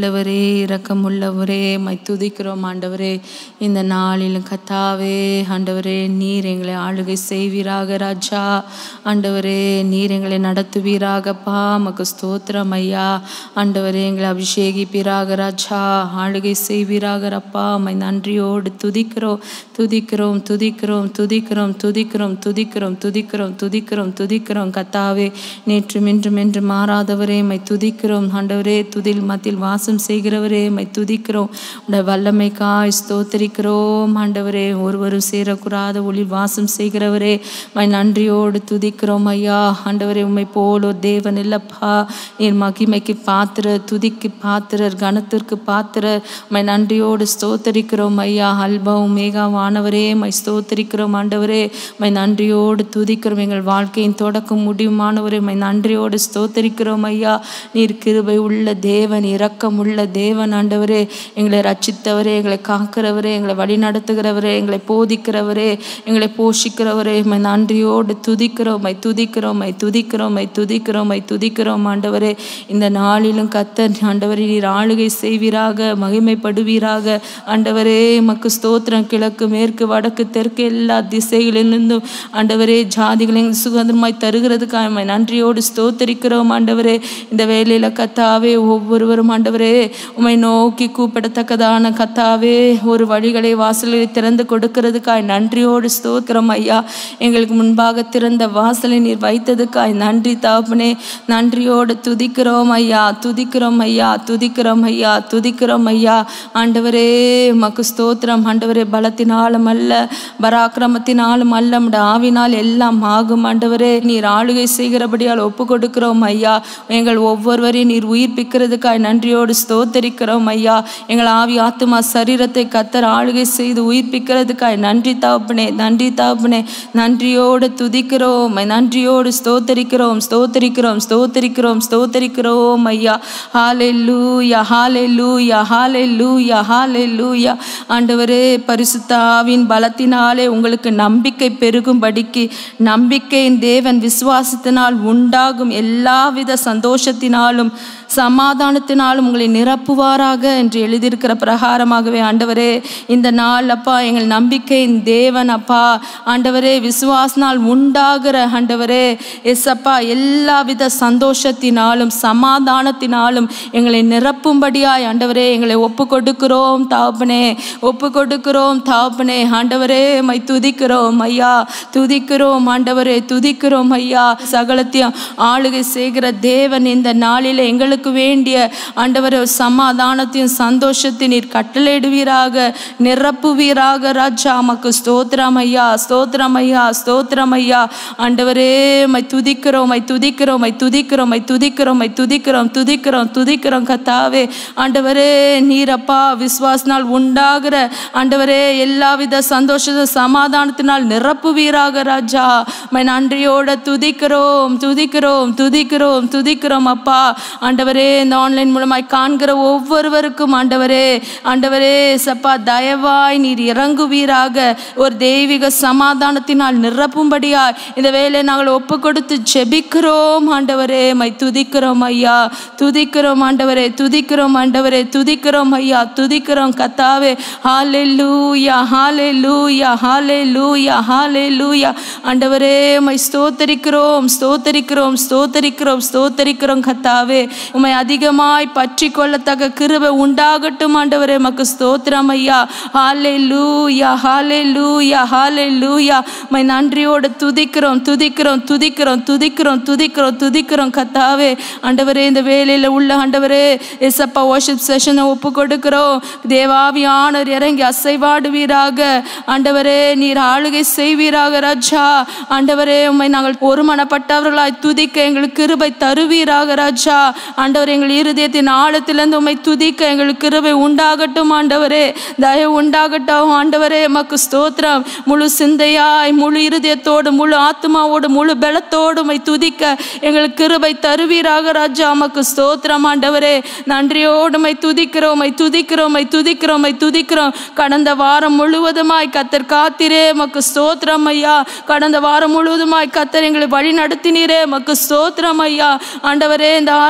உள்ளவரே இரக்கமுள்ளவரே மை துதிக்கிறோம் ஆண்டவரே இந்த நாளிலும் கத்தாவே ஆண்டவரே நீர் எங்களை ஆளுகை செய்வீராக ராஜா ஆண்டவரே நீர் எங்களை நடத்துவீராகப்பா மக்கு ஸ்தோத்திரம் ஐயா ஆண்டவரே எங்களை அபிஷேகிப்பீராக ராஜா ஆளுகை செய்வீராக அப்பா மை நன்றியோடு துதிக்கிறோம் துதிக்கிறோம் துதிக்கிறோம் துதிக்கிறோம் துதிக்கிறோம் துதிக்கிறோம் துதிக்கிறோம் துதிக்கிறோம் துதிக்கிறோம் கத்தாவே நேற்றும் இன்றும் என்று மாறாதவரே மை துதிக்கிறோம் ஆண்டவரே துதில் மத்தியில் வாசம் செய்கிறவரே மை துதிக்கிறோம் உடைய வல்லமைக்காய் ஸ்தோத்தரிக்கிறோம் ஆண்டவரே ஒருவரும் சேரக்கூடாத ஒளி வாசம் செய்கிறவரே மை நன்றியோடு துதிக்கிறோம் ஐயா ஆண்டவரே உம்மை போல் ஒரு தேவன் இல்லப்பா நீர் மகிமைக்கு பாத்திர துதிக்கு பாத்திரர் கனத்திற்கு பாத்திரர் மை நன்றியோடு ஸ்தோத்தரிக்கிறோம் ஐயா அல்பம் மேகாவானவரே மை ஸ்தோத்தரிக்கிறோம் ஆண்டவரே மை நன்றியோடு துதிக்கிறோம் எங்கள் வாழ்க்கையின் தொடக்கம் முடிவுமானவரே மை நன்றியோடு ஸ்தோத்தரிக்கிறோம் ஐயா நீர் கிருபை உள்ள தேவன் இரக்கம் உள்ள தேவன் ஆண்டவரே எங்களை ரட்சித்தவரே எங்களை காக்கிறவரே எங்களை வழி நடத்துகிறவரே எங்களை போதிக்கிறவரே எங்களை போஷிக்கிறவரே மை நன்றியோடு துதிக்கிறோம் மை துதிக்கிறோம் மை துதிக்கிறோம் மை துதிக்கிறோம் மை துதிக்கிறோம் ஆண்டவரே இந்த நாளிலும் கத்தர் ஆண்டவரே நீர் ஆளுகை செய்வீராக மகிமைப்படுவீராக ஆண்டவரே மக்கு ஸ்தோத்திரம் கிழக்கு மேற்கு வடக்கு தெற்கு எல்லா திசைகளிலிருந்தும் ஆண்டவரே ஜாதிகளையும் சுதந்திரமாய் தருகிறதுக்காக உம்மை நன்றியோடு ஸ்தோத்தரிக்கிறோம் ஆண்டவரே இந்த வேலையில கத்தாவே ஒவ்வொருவரும் ஆண்டவரே உம்மை நோக்கி கூப்பிடத்தக்கதான கத்தாவே ஒரு வழிகளை வாசல்களை திறந்து கொடுக்கிறதுக்காய் நன்றியோடு ஸ்தோத்திரம் ஐயா எங்களுக்கு முன்பாக திறந்த வாசலை நீர் வைத்ததுக்காய் நன்றி தாப்பனே நன்றியோடு துதிக்கிறோம் ஐயா துதிக்கிறோம் ஐயா துதிக்கிறோம் ஐயா துதிக்கிறோம் ஐயா ஆண்டவரே மக்கு ஸ்தோத்திரம் ஆண்டவரே பலத்தினாலும் அல்ல பராக்கிரமத்தினாலும் அல்ல நம்முடைய ஆவினால் எல்லாம் ஆகும் ஆண்டவரே நீர் ஆளுகை செய்கிறபடியால் ஒப்பு கொடுக்கிறோம் ஐயா எங்கள் ஒவ்வொருவரையும் நீர் உயிர்ப்பிக்கிறதுக்காய் நன்றியோடு ஸ்தோத்தரிக்கிறோம் ஐயா எங்கள் ஆவி ஆத்துமா சரீரத்தை கத்தர் ஆளுகை செய்து உயிர்ப்பிக்கிறதுக்காய் நன்றி தாப்பனே நன்றி தாப்பனே நன்றியோடு துதிக்கிறோம் நன்றியோடு ஸ்தோத்தரிக்கிறோம் ஸ்தோத்தரிக்கிறோம் ஸ்தோத்தரிக்கிறோம் ஸ்தோத்தரிக்கிறோம் ஐயா ஹாலே லூயா ஹாலே லூயா ஹாலே லூயா ஹாலே லூயா ஆண்டவரே பரிசுத்தாவின் பலத்தினாலே உங்களுக்கு நம்பிக்கை பெருகும்படிக்கு நம்பிக்கையின் தேவன் விசுவாசத்தினால் உண்டாகும் எல்லாவித சந்தோஷத்தினாலும் சமாதானத்தினாலும் உங்களை நிரப்புவாராக என்று எழுதியிருக்கிற பிரகாரமாகவே ஆண்டவரே இந்த நாள் அப்பா எங்கள் நம்பிக்கையின் தேவன் அப்பா ஆண்டவரே விசுவாசனால் உண்டாகிற ஆண்டவரே எஸ் அப்பா எல்லாவித சந்தோஷத்தினாலும் சமாதானத்தினாலும் எங்களை நிரப்பும்படியாய் ஆண்டவரே எங்களை ஒப்பு கொடுக்கிறோம் தாப்பனே ஒப்பு கொடுக்கிறோம் தாப்பனே ஆண்டவரே மை துதிக்கிறோம் ஐயா துதிக்கிறோம் ஆண்டவரே துதிக்கிறோம் ஐயா சகலத்தையும் ஆளுகை செய்கிற தேவன் இந்த நாளில் எங்களுக்கு வேண்டிய ஆண்டவரே சமாதானத்தையும் சந்தோஷத்தை நீர் கட்டளையிடுவீராக நிரப்புவீராக ராஜா மக்கு ஸ்தோத்திரம் ஐயா ஸ்தோத்திரம் ஐயா ஸ்தோத்திரம் ஐயா ஆண்டவரே மை துதிக்கிறோம் மை துதிக்கிறோம் மை துதிக்கிறோம் மை துதிக்கிறோம் மை துதிக்கிறோம் துதிக்கிறோம் துதிக்கிறோம் கத்தாவே ஆண்டவரே நீரப்பா விசுவாசனால் உண்டாகிற ஆண்டவரே எல்லாவித சந்தோஷ சமாதானத்தினால் நிரப்புவீராக ராஜா மை நன்றியோட துதிக்கிறோம் துதிக்கிறோம் துதிக்கிறோம் துதிக்கிறோம் அப்பா ஆண்டவரே இந்த ஆன்லைன் மூலமாய் காண்கிற ஒவ்வொருவருக்கும் ஆண்டவரே ஆண்டவரே சப்பா தயவாய் நீர் இறங்குவீராக ஒரு தெய்வீக சமாதானத்தினால் நிரப்பும்படியாய் இந்த வேலையை நாங்கள் ஒப்பு கொடுத்து ஜெபிக்கிறோம் ஆண்டவரே மை துதிக்கிறோம் ஐயா துதிக்கிறோம் ஆண்டவரே துதிக்கிறோம் ஆண்டவரே துதிக்கிறோம் ஐயா துதிக்கிறோம் கத்தாவே ஹாலெலூயா ஹாலெலூயா ஹாலெலூயா ஹாலெலூயா ஆண்டவரே மை ஸ்தோத்தரிக்கிறோம் ஸ்தோத்தரிக்கிறோம் ஸ்தோத்தரிக்கிறோம் ஸ்தோத்தரிக்கிறோம் கத்தாவே உம்மை அதிகமாய் பற்றி கொள்ளத்தக்க கிருபை உண்டாகட்டும் ஆண்டவரே மக்கு ஸ்தோத்திரம் ஐயா ஹாலே லூயா ஹாலே லூயா ஹாலே லூயா மை நன்றியோடு துதிக்கிறோம் துதிக்கிறோம் துதிக்கிறோம் துதிக்கிறோம் துதிக்கிறோம் துதிக்கிறோம் கத்தாவே ஆண்டவரே இந்த வேலையில் உள்ள ஆண்டவரே எஸ்அப்பா worship செஷனை ஒப்பு கொடுக்கிறோம் தேவாவியானவர் இறங்கி அசைவாடுவீராக ஆண்டவரே நீர் ஆளுகை செய்வீராக ராஜா ஆண்டவரே உம்மை நாங்கள் ஒருமனப்பட்டவர்களாய் துதிக்க எங்களுக்கு கிருபை தருவீராக ராஜா ஆண்டவர் எங்கள் இருதயத்தின் ஆழத்திலிருந்து உம்மை துதிக்க எங்களுக்கு கிருபை உண்டாகட்டும் ஆண்டவரே தயவு உண்டாகட்டும் ஆண்டவரே எமக்கு ஸ்தோத்திரம் முழு சிந்தையாய் முழு இருதயத்தோடு முழு ஆத்மாவோடு முழு பலத்தோடு உம்மை துதிக்க எங்களுக்கு கிருபை தருவீராக ராஜா உமக்கு ஸ்தோத்திரம் ஆண்டவரே நன்றியோடு உம்மை துதிக்கிறோம் உம்மை துதிக்கிறோம் உம்மை துதிக்கிறோம் உம்மை துதிக்கிறோம் கடந்த வாரம் முழுவதுமாய் கத்தர் காத்திரே மக்கு ஸ்தோத்திரம் ஐயா கடந்த வாரம் முழுவதுமாய் கத்தர் எங்களை வழி நடத்தினீரே மக்கு ஸ்தோத்திரம் ஐயா ஆண்டவரே இந்த ஆராதனை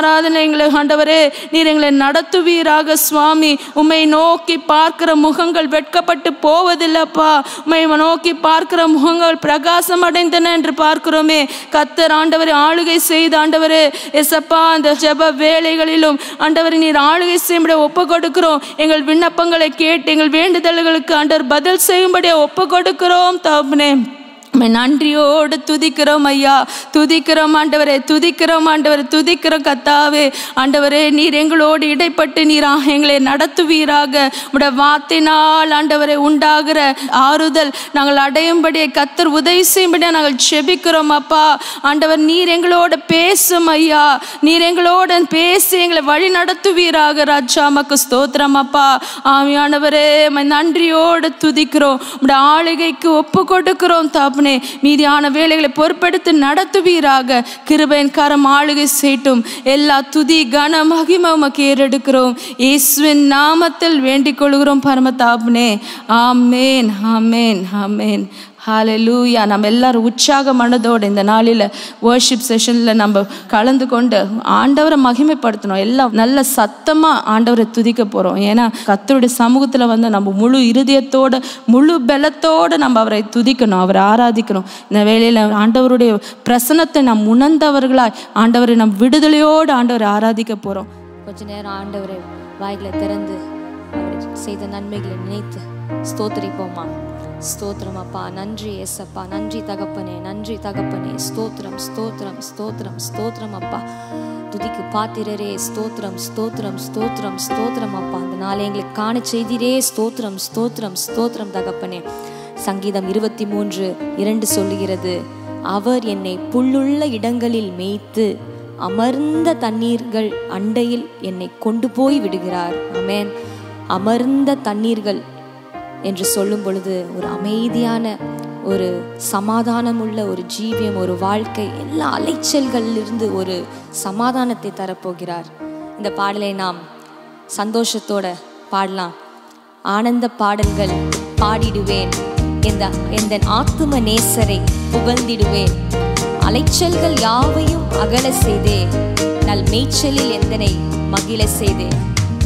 எங்களை ஆண்டவரே நீர் எங்களை நடத்துவீராக சுவாமி உம்மை நோக்கி பார்க்கிற முகங்கள் வெட்கப்பட்டு போவதில்லப்பா உம்மை நோக்கி பார்க்கிற முகங்கள் பிரகாசம் அடைந்தன என்று பார்க்கிறோமே கத்தர் ஆண்டவரை ஆளுகை செய்த ஆண்டவரே எசப்பா அந்த ஜெப வேலைகளிலும் ஆண்டவரை நீர் ஆளுகை செய்யும்படி ஒப்பு கொடுக்கிறோம் எங்கள் விண்ணப்பங்களை கேட்டு எங்கள் வேண்டுதல்களுக்கு ஆண்டவர் பதில் செய்யும்படியே ஒப்பு கொடுக்கிறோம் தகப்பனே உம்மை நன்றியோடு துதிக்கிறோம் ஐயா துதிக்கிறோம் ஆண்டவரே துதிக்கிறோம் ஆண்டவரே துதிக்கிறோம் கத்தாவே ஆண்டவரே நீர் எங்களோடு இடைப்பட்டு நீர் ஆ- எங்களை நடத்துவீராக உடைய வார்த்தையினால் ஆண்டவரே உண்டாகிற ஆறுதல் நாங்கள் அடையும்படியே கத்தர் உதவி செய்யும்படியா நாங்கள் செபிக்கிறோம் அப்பா ஆண்டவர் நீர் எங்களோட பேசும் ஐயா நீர் எங்களோட பேசி எங்களை வழி நடத்துவீராக ராஜா மக்கு ஸ்தோத்திரம் அப்பா ஆவியானவரே உம்மை நன்றியோடு துதிக்கிறோம் உடைய ஆளுகைக்கு ஒப்பு கொடுக்கிறோம் தாப்பனே மீதியான வேலைகளை பொறுப்பெடுத்து நடத்துவீராக கிருபையின் கரம் ஆளுகை செய்யட்டும் எல்லா துதி கன மகிமை உமக்கு ஏறெடுக்கிறோம் இயேசுவின் நாமத்தில் வேண்டிக் கொள்கிறோம் பரம தாப்பனே ஆமேன் ஆமேன் ஆமேன் ஹalleluya நம்ம எல்லாரும் உற்சாக மனதோடு இந்த நாளில் வர்ஷிப் செஷனில் நம்ம கலந்து கொண்டு ஆண்டவரை மகிமைப்படுத்தணும் எல்லாம் நல்ல சத்தமாக ஆண்டவரை துதிக்க போகிறோம் ஏன்னா கத்தருடைய சமூகத்தில் வந்து நம்ம முழு இருதயத்தோட முழு பலத்தோடு நம்ம அவரை துதிக்கணும் அவரை ஆராதிக்கணும் இந்த வேளையில் ஆண்டவருடைய பிரசனத்தை நாம் உணர்ந்தவர்களாய் ஆண்டவரை நம் விடுதலையோடு ஆண்டவரை ஆராதிக்க போகிறோம் கொஞ்ச நேரம் ஆண்டவரை வாய்களை திறந்து அவர் செய்த நன்மைகளை நினைத்து ஸ்தோத்திரிப்போமா ஸ்தோத்திரம் அப்பா நன்றி எஸ்அப்பா நன்றி தகப்பனே நன்றி தகப்பனே ஸ்தோத்திரம் ஸ்தோத்திரம் ஸ்தோத்திரம் ஸ்தோத்திரம் அப்பா துதிக்கு பாத்திரரே ஸ்தோத்திரம் ஸ்தோத்திரம் ஸ்தோத்திரம் ஸ்தோத்திரம் அப்பா அந்த நாளை எங்களுக்கு காண செய்திரே ஸ்தோத்திரம் ஸ்தோத்திரம் ஸ்தோத்திரம் தகப்பனே சங்கீதம் இருபத்தி மூன்று இரண்டு சொல்லுகிறது அவர் என்னை புல்லுள்ள இடங்களில் மேய்த்து அமர்ந்த தண்ணீர்கள் அண்டையில் என்னை கொண்டு போய் விடுகிறார் ஆமென் அமர்ந்த தண்ணீர்கள் என்று சொல்லும் பொழுது ஒரு அமைதியான ஒரு சமாதானமுள்ள ஒரு ஜீவியம் ஒரு வாழ்க்கை எல்லா அலைச்சல்களிலிருந்து ஒரு சமாதானத்தை தரப்போகிறார் இந்த பாடலை நாம் சந்தோஷத்தோட பாடலாம் ஆனந்த பாடல்கள் பாடிடுவேன் இந்த எந்த ஆத்தும நேசரை புகழ்ந்திடுவேன் அலைச்சல்கள் யாவையும் அகல செய்தே நல் மேய்ச்சலில் எந்தனை மகிழ செய்தேன்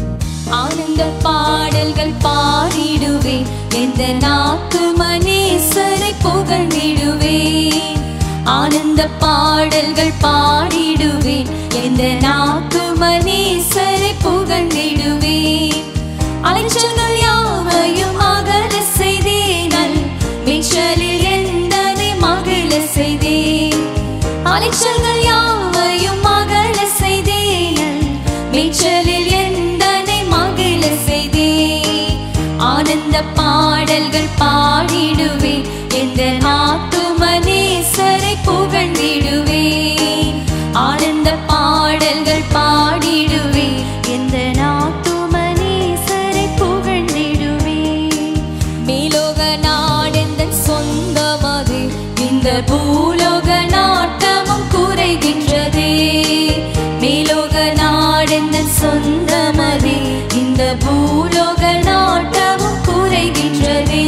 ஆனந்த பாடல்கள் பாடிடுவேன் எந்த நாத்து மனேசரை புகழ்ந்திடுவேன் ஆனந்த பாடல்கள் பாடிடுவேன் எந்த நாத்து மனேசரை புகழ்ந்திடுவேன் அலைச்சல்கள் யாவையும் அகல செய்தேனல் மேய்ச்சலில் எந்தனை மகிழ செய்தேன் அலைச்சல்கள் யாவையும் மகள செய்தேன் மேய்ச்சலில் எந்தனை மகிழ செய்தேன் ஆனந்த பாடல்கள் பாடிடுவேன் எந்த நாத்துமனேசரை புகழ்ந்திடுவேன் ஆனந்த பாடல்கள் பாடிடுவேன் எந்த நாத்துமனேசரை புகழ்ந்திடுவேன் மேலோக நாடெந்தன் சொந்தமது இந்த பூலோக நாட்டமும் குறைகின்றதே மேலோக நாடெந்தன் சொந்தமது இந்த பூலோக நாட்டமும் குறைகின்றதே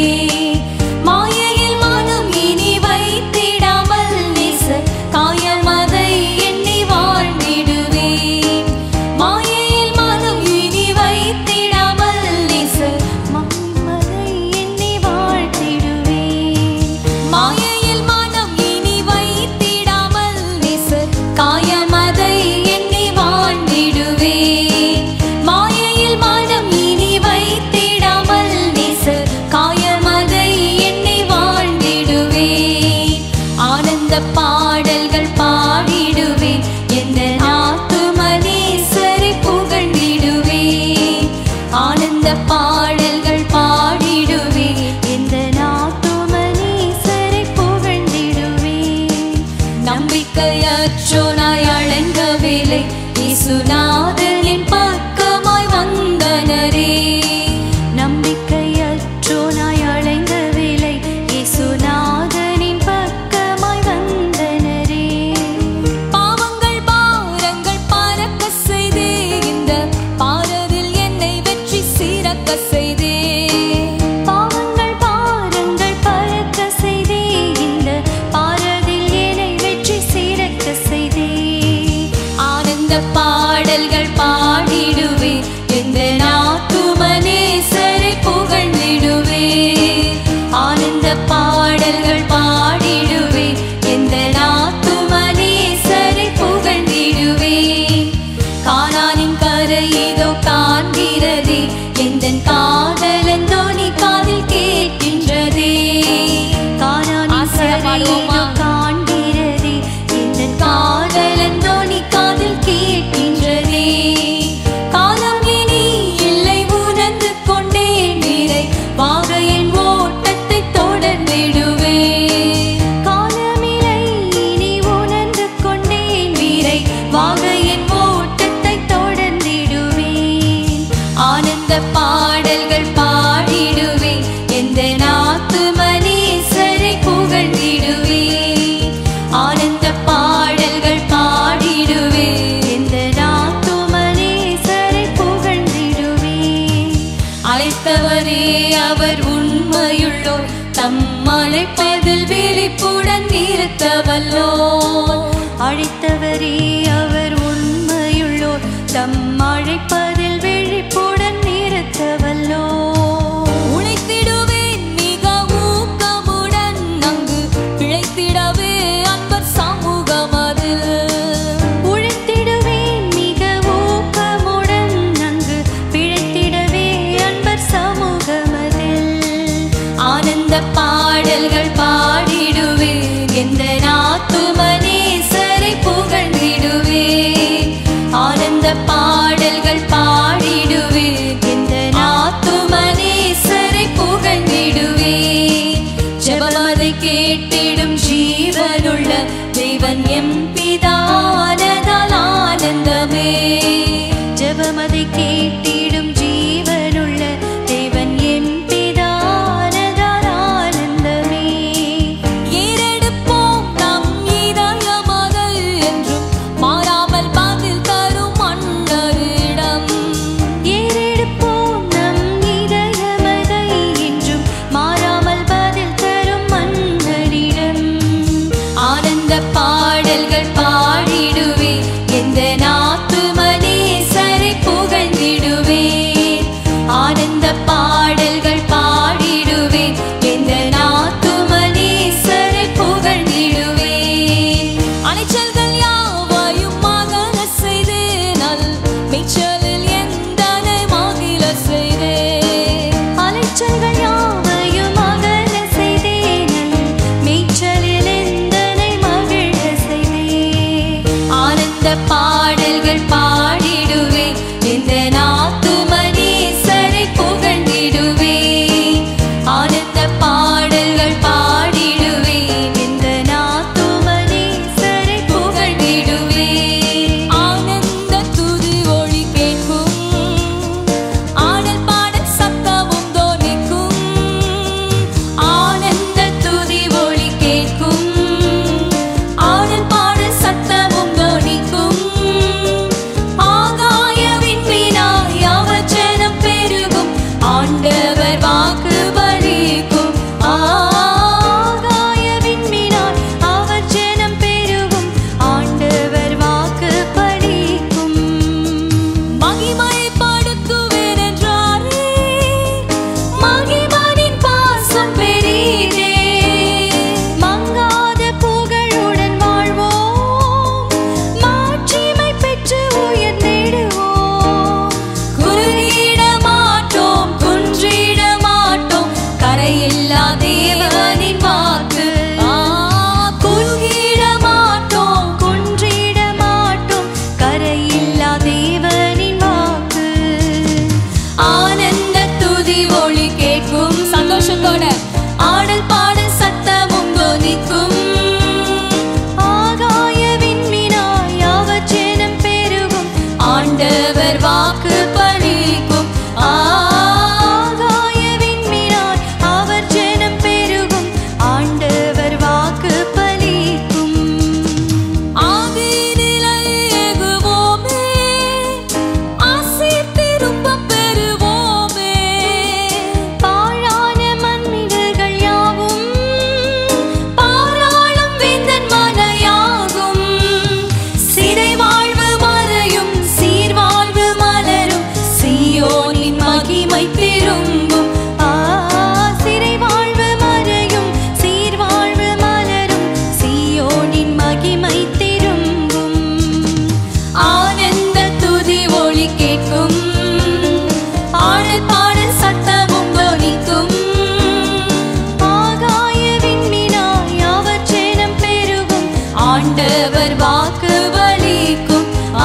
மாயையில் மனம் இனி வைத்திடாமல் நேச காயமதை எண்ணி வாழ்ந்திடுவேன் மாயையில் மனம் இனி வைத்திடாமல் நேச மாயமதை எண்ணி வாழ்த்திடுவேன் மாயையில் மனம் இனி அழைப்பதில் விழிப்புடன் நிறுத்தவல்லோ அழைத்தவரே அவர் உண்மையுள்ளோர் தம் அழைப்பதில் விழிப்புடன் நிறுத்தவல்லோ உழைத்திடுவேன் மிக ஊக்கமுடன் அங்கு பிழைத்திடவே அன்பர் சமூகம் அதில் உழைத்திடுவேன் மிக ஊக்கமுடன் அங்கு பிழைத்திடவே அன்பர் சமூகமதில் ஆனந்த பாடல்கள் பாடிடுவேன் எந்த நாத்துமனேசரை புகழ்ந்திடுவேன் ஆனந்த பாடல்கள் பாடிடுவேன் எந்த நாத்துமனேசரை புகழ்ந்திடுவேன் ஜெபமதை கேட்டிடும் ஜீவனுள்ள தேவன் எம் பிதானதால் ஆனந்தமே ஜெபமதை கேட்டிடும் ஜீவனுள்ள தேவன் எம் பிதானதால் ஆனந்தமே ஏறெடுப்போம் நம் இதயமதை என்றும் மாறாமல் பதில் தரும் மன்னரிடம் ஏறெடுப்போம் நம் இதயமதை என்றும் மாறாமல் பதில் தரும் மன்னரிடம் ஆனந்த பாடல்கள் பாடிடுவேன் எந்த நாத்து மனேசரை புகழ்ந்திடுவேன் ஆனந்த பாடல்கள் பாடிடுவேன் எந்த நாத்து மனேசரை புகழ்ந்திடுவேன் அலைச்சல்கள் யாவையும் மகன செய்தே நல் மேய்ச்சலில் எந்தனை மகிழ செய்தே அலைச்சல்கள் யாவையும் அகல செய்தேனல் மேய்ச்சலில் எந்தனை மகிழ செய்தேன் ஆனந்த பாடல்கள் பாடிடுவேன் எந்த நாத்து மனேசரை புகழ்ந்திடுவேன் ஆனந்த பாடல்கள் பாடிடுவேன் எந்த நாத்துமனீசரை புகழ்ந்திடுவேன் ஆனந்த துதி ஒளி கேட்கும் ஆடல் பாடல் சத்தமும் தோனிக்கும் ஆனந்த துதி ஒளி கேட்கும் ஆடல் பாடல் சத்தமும் தோனிக்கும் ஆகாய விண்மீனாய் அவச்சனம் பெருகும் ஆண்டவர் வாக்கு பலிக்கும் ஆகாய விண்மீனார் அவர் ஜனம் பெருகும் ஆண்டவர் வாக்கு பலிக்கும் மகிமைப்படுத்துவேன் என்றாரே மகிமனின் பாசம் பெரிதே மங்காத புகழுடன் வாழ்வோம் மாட்சிமை பெற்று உயர்ந்திடுவோம் குறுகிட மாட்டோம் குன்றிட மாட்டோம் கரையில்லா தேவனின் வாக்கு ஆ, குறுகிட மாட்டோம் குன்றிட மாட்டோம் கரையில்லா தேவனின் வாக்கு ஆனந்த துதி ஒளி கேட்கும் சந்தோஷத்தோட ஆடல் பாடல் சத்தமும் தொனிக்கும் ஆகாய விண்மீனாய் அவர் ஜனம் பெருகும் ஆண்டவர் வாக்கு பலிக்கும் ஆகாய விண்மீனாய் அவர் ஜனம் பெருகும் ஆண்டவர் வாக்கு பலிக்கும் ஆதியினிலே ஏகுவோமே, ஆசீர் திரும்பப் பெறுவோமே. பாழான மண்மிடுகள் யாவும் பாராளும் வேந்தன் மனையாகும். சிறை வாழ்வு மறையும், சீர்வாழ்வு மலரும், சீயோனின் மகிமை திரும்பும். ஆ சிறை வாழ்வு மறையும் சீர்வாழ்வு மலரும் சீயோனின் மகிமை திரும்பும் ஆனந்த துதி ஒலி கேட்கும் ஆடல் பாடல் சத்தமும் தொனிக்கும் ஆகாய விண்மீனாய் அவர் ஜனம் பெருகும் ஆண்டவர் வாக்கு பலிக்கும்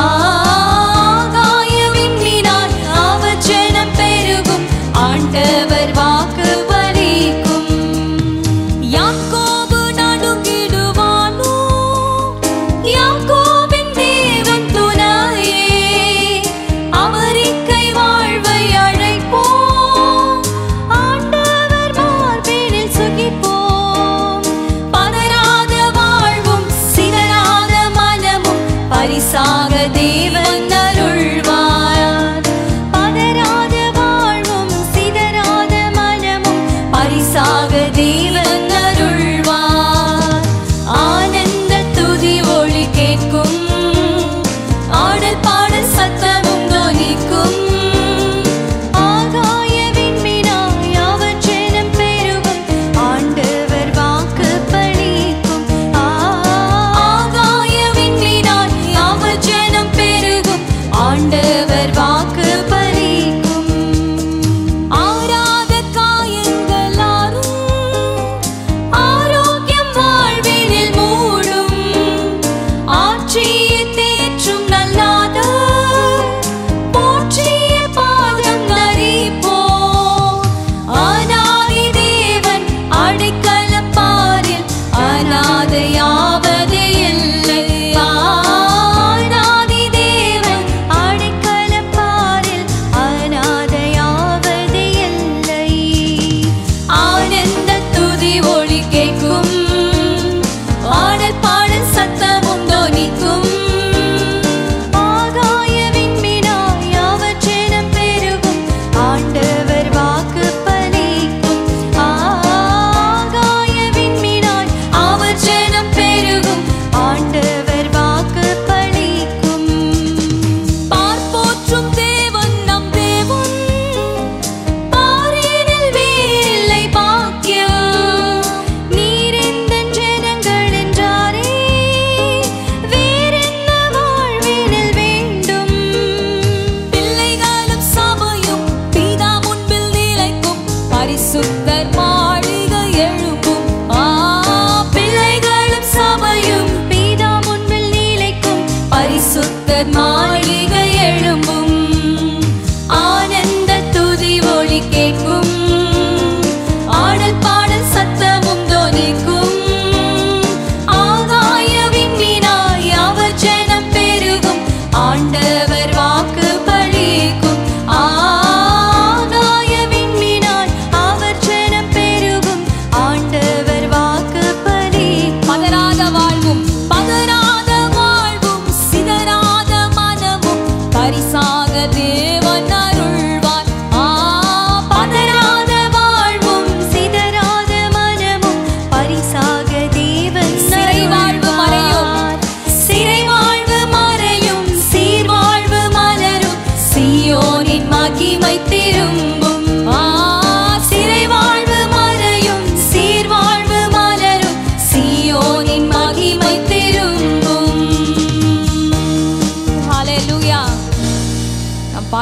ஆகாய விண்மீனாய் அவர் ஜனம் பெருகும் ஆண்டவர் வாக்கு பலிக்கும் யாக்கோபு நடுங்கிடுவானோ யாக்கோபின் தேவன் துணையே அவரிக்கை வாழ்வை அழைப்போம் ஆண்டவர் மார்பினில் சுகிப்போம் பதறாத வாழ்வும் சிதறாத மனமும்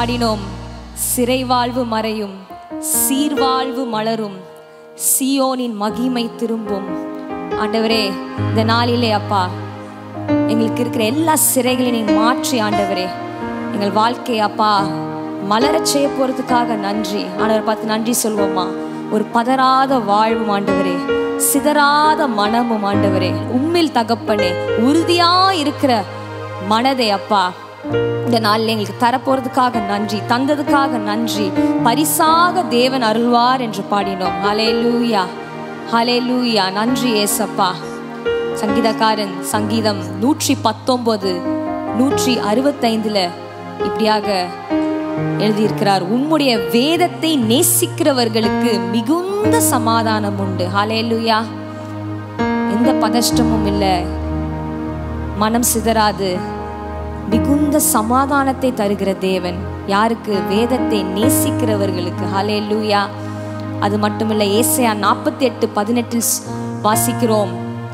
பாடினோம் சிறை வாழ்வு மறையும் சீர்வாழ்வு மலரும் சியோனின் மகிமை திரும்பும் ஆண்டவரே இந்த நாளிலே அப்பா எங்களுக்கு இருக்கிற எல்லா சிறைகளையும் நீங்க மாற்றி ஆண்டவரே எங்கள் வாழ்க்கை அப்பா மலரச் செய்ய போறதுக்காக நன்றி ஆண்டவர் பார்த்து நன்றி சொல்வோமா ஒரு பதறாத வாழ்வும் ஆண்டவரே சிதறாத மனமும் ஆண்டவரே உம்மில் தகப்பனே உறுதியா இருக்கிற மனதை அப்பா இந்த நாளில் எங்களுக்கு தரப்போறதுக்காக நன்றி தந்ததுக்காக நன்றி பரிசாக தேவன் அருள்வார் என்று பாடினோம் ஹலே லூயா ஹலே லூயா நன்றி ஏசப்பா சங்கீதக்காரன் சங்கீதம் நூற்றி பத்தொன்பது நூற்றி அறுபத்தைந்துல இப்படியாக எழுதியிருக்கிறார் உம்முடைய வேதத்தை நேசிக்கிறவர்களுக்கு மிகுந்த சமாதானம் உண்டு ஹalleluya எந்த பதஷ்டமும் இல்லை மனம் சிதறாது மிகுந்த சமாதானத்தை தருகிற தேவன் யாருக்கு வேதத்தை நேசிக்கிறவர்களுக்கு ஹalleluya அது மட்டுமில்ல ஏசையா நாற்பத்தி எட்டு பதினெட்டில் வாசிக்கிறோம்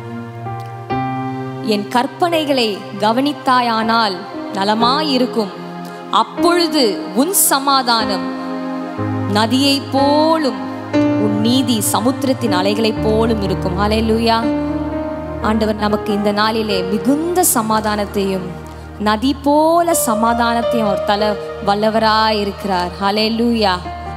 என் கற்பனைகளை கவனித்தாயானால் நலமாயிருக்கும் அப்பொழுது உன் சமாதானம் நதியை போலும் உன் நீதி சமுத்திரத்தின் அலைகளைப் போலும் இருக்கும் ஹalleluya ஆண்டவர் நமக்கு இந்த நாளிலே மிகுந்த சமாதானத்தையும் நதி போல சமாதானத்தையும் அவர் தல வல்லவராய் இருக்கிறார் ஹalleluya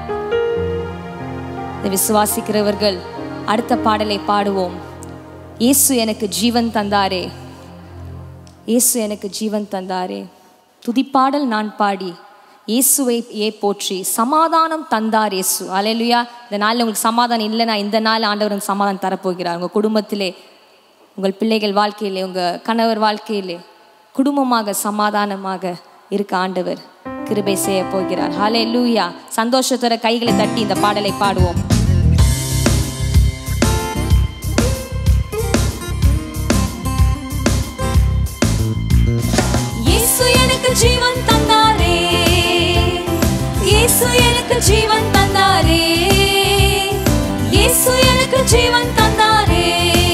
இதை விசுவாசிக்கிறவர்கள் அடுத்த பாடலை பாடுவோம் இயேசு எனக்கு ஜீவன் தந்தாரே இயேசு எனக்கு ஜீவன் தந்தாரே துதிப்பாடல் நான் பாடி இயேசுவை ஏ போற்றி சமாதானம் தந்தார் இயேசு அலையலுயா இந்த நாளில் உங்களுக்கு சமாதானம் இல்லைனா இந்த நாள் ஆண்டவர் உங்களுக்கு சமாதானம் தரப்போகிறார் உங்கள் குடும்பத்திலே உங்கள் பிள்ளைகள் வாழ்க்கையிலே உங்கள் கணவர் வாழ்க்கையிலே குடும்பமாக சமாதானமாக இருக்க ஆண்டவர் கிருபை செய்ய போகிறார் ஹலே லூயா சந்தோஷத்தோட கைகளை தட்டி இந்த பாடலை பாடுவோம் இயேசு எனக்கு ஜீவன் தந்தாரே இயேசு எனக்கு ஜீவன் தந்தாரே இயேசு எனக்கு ஜீவன் தந்தாரே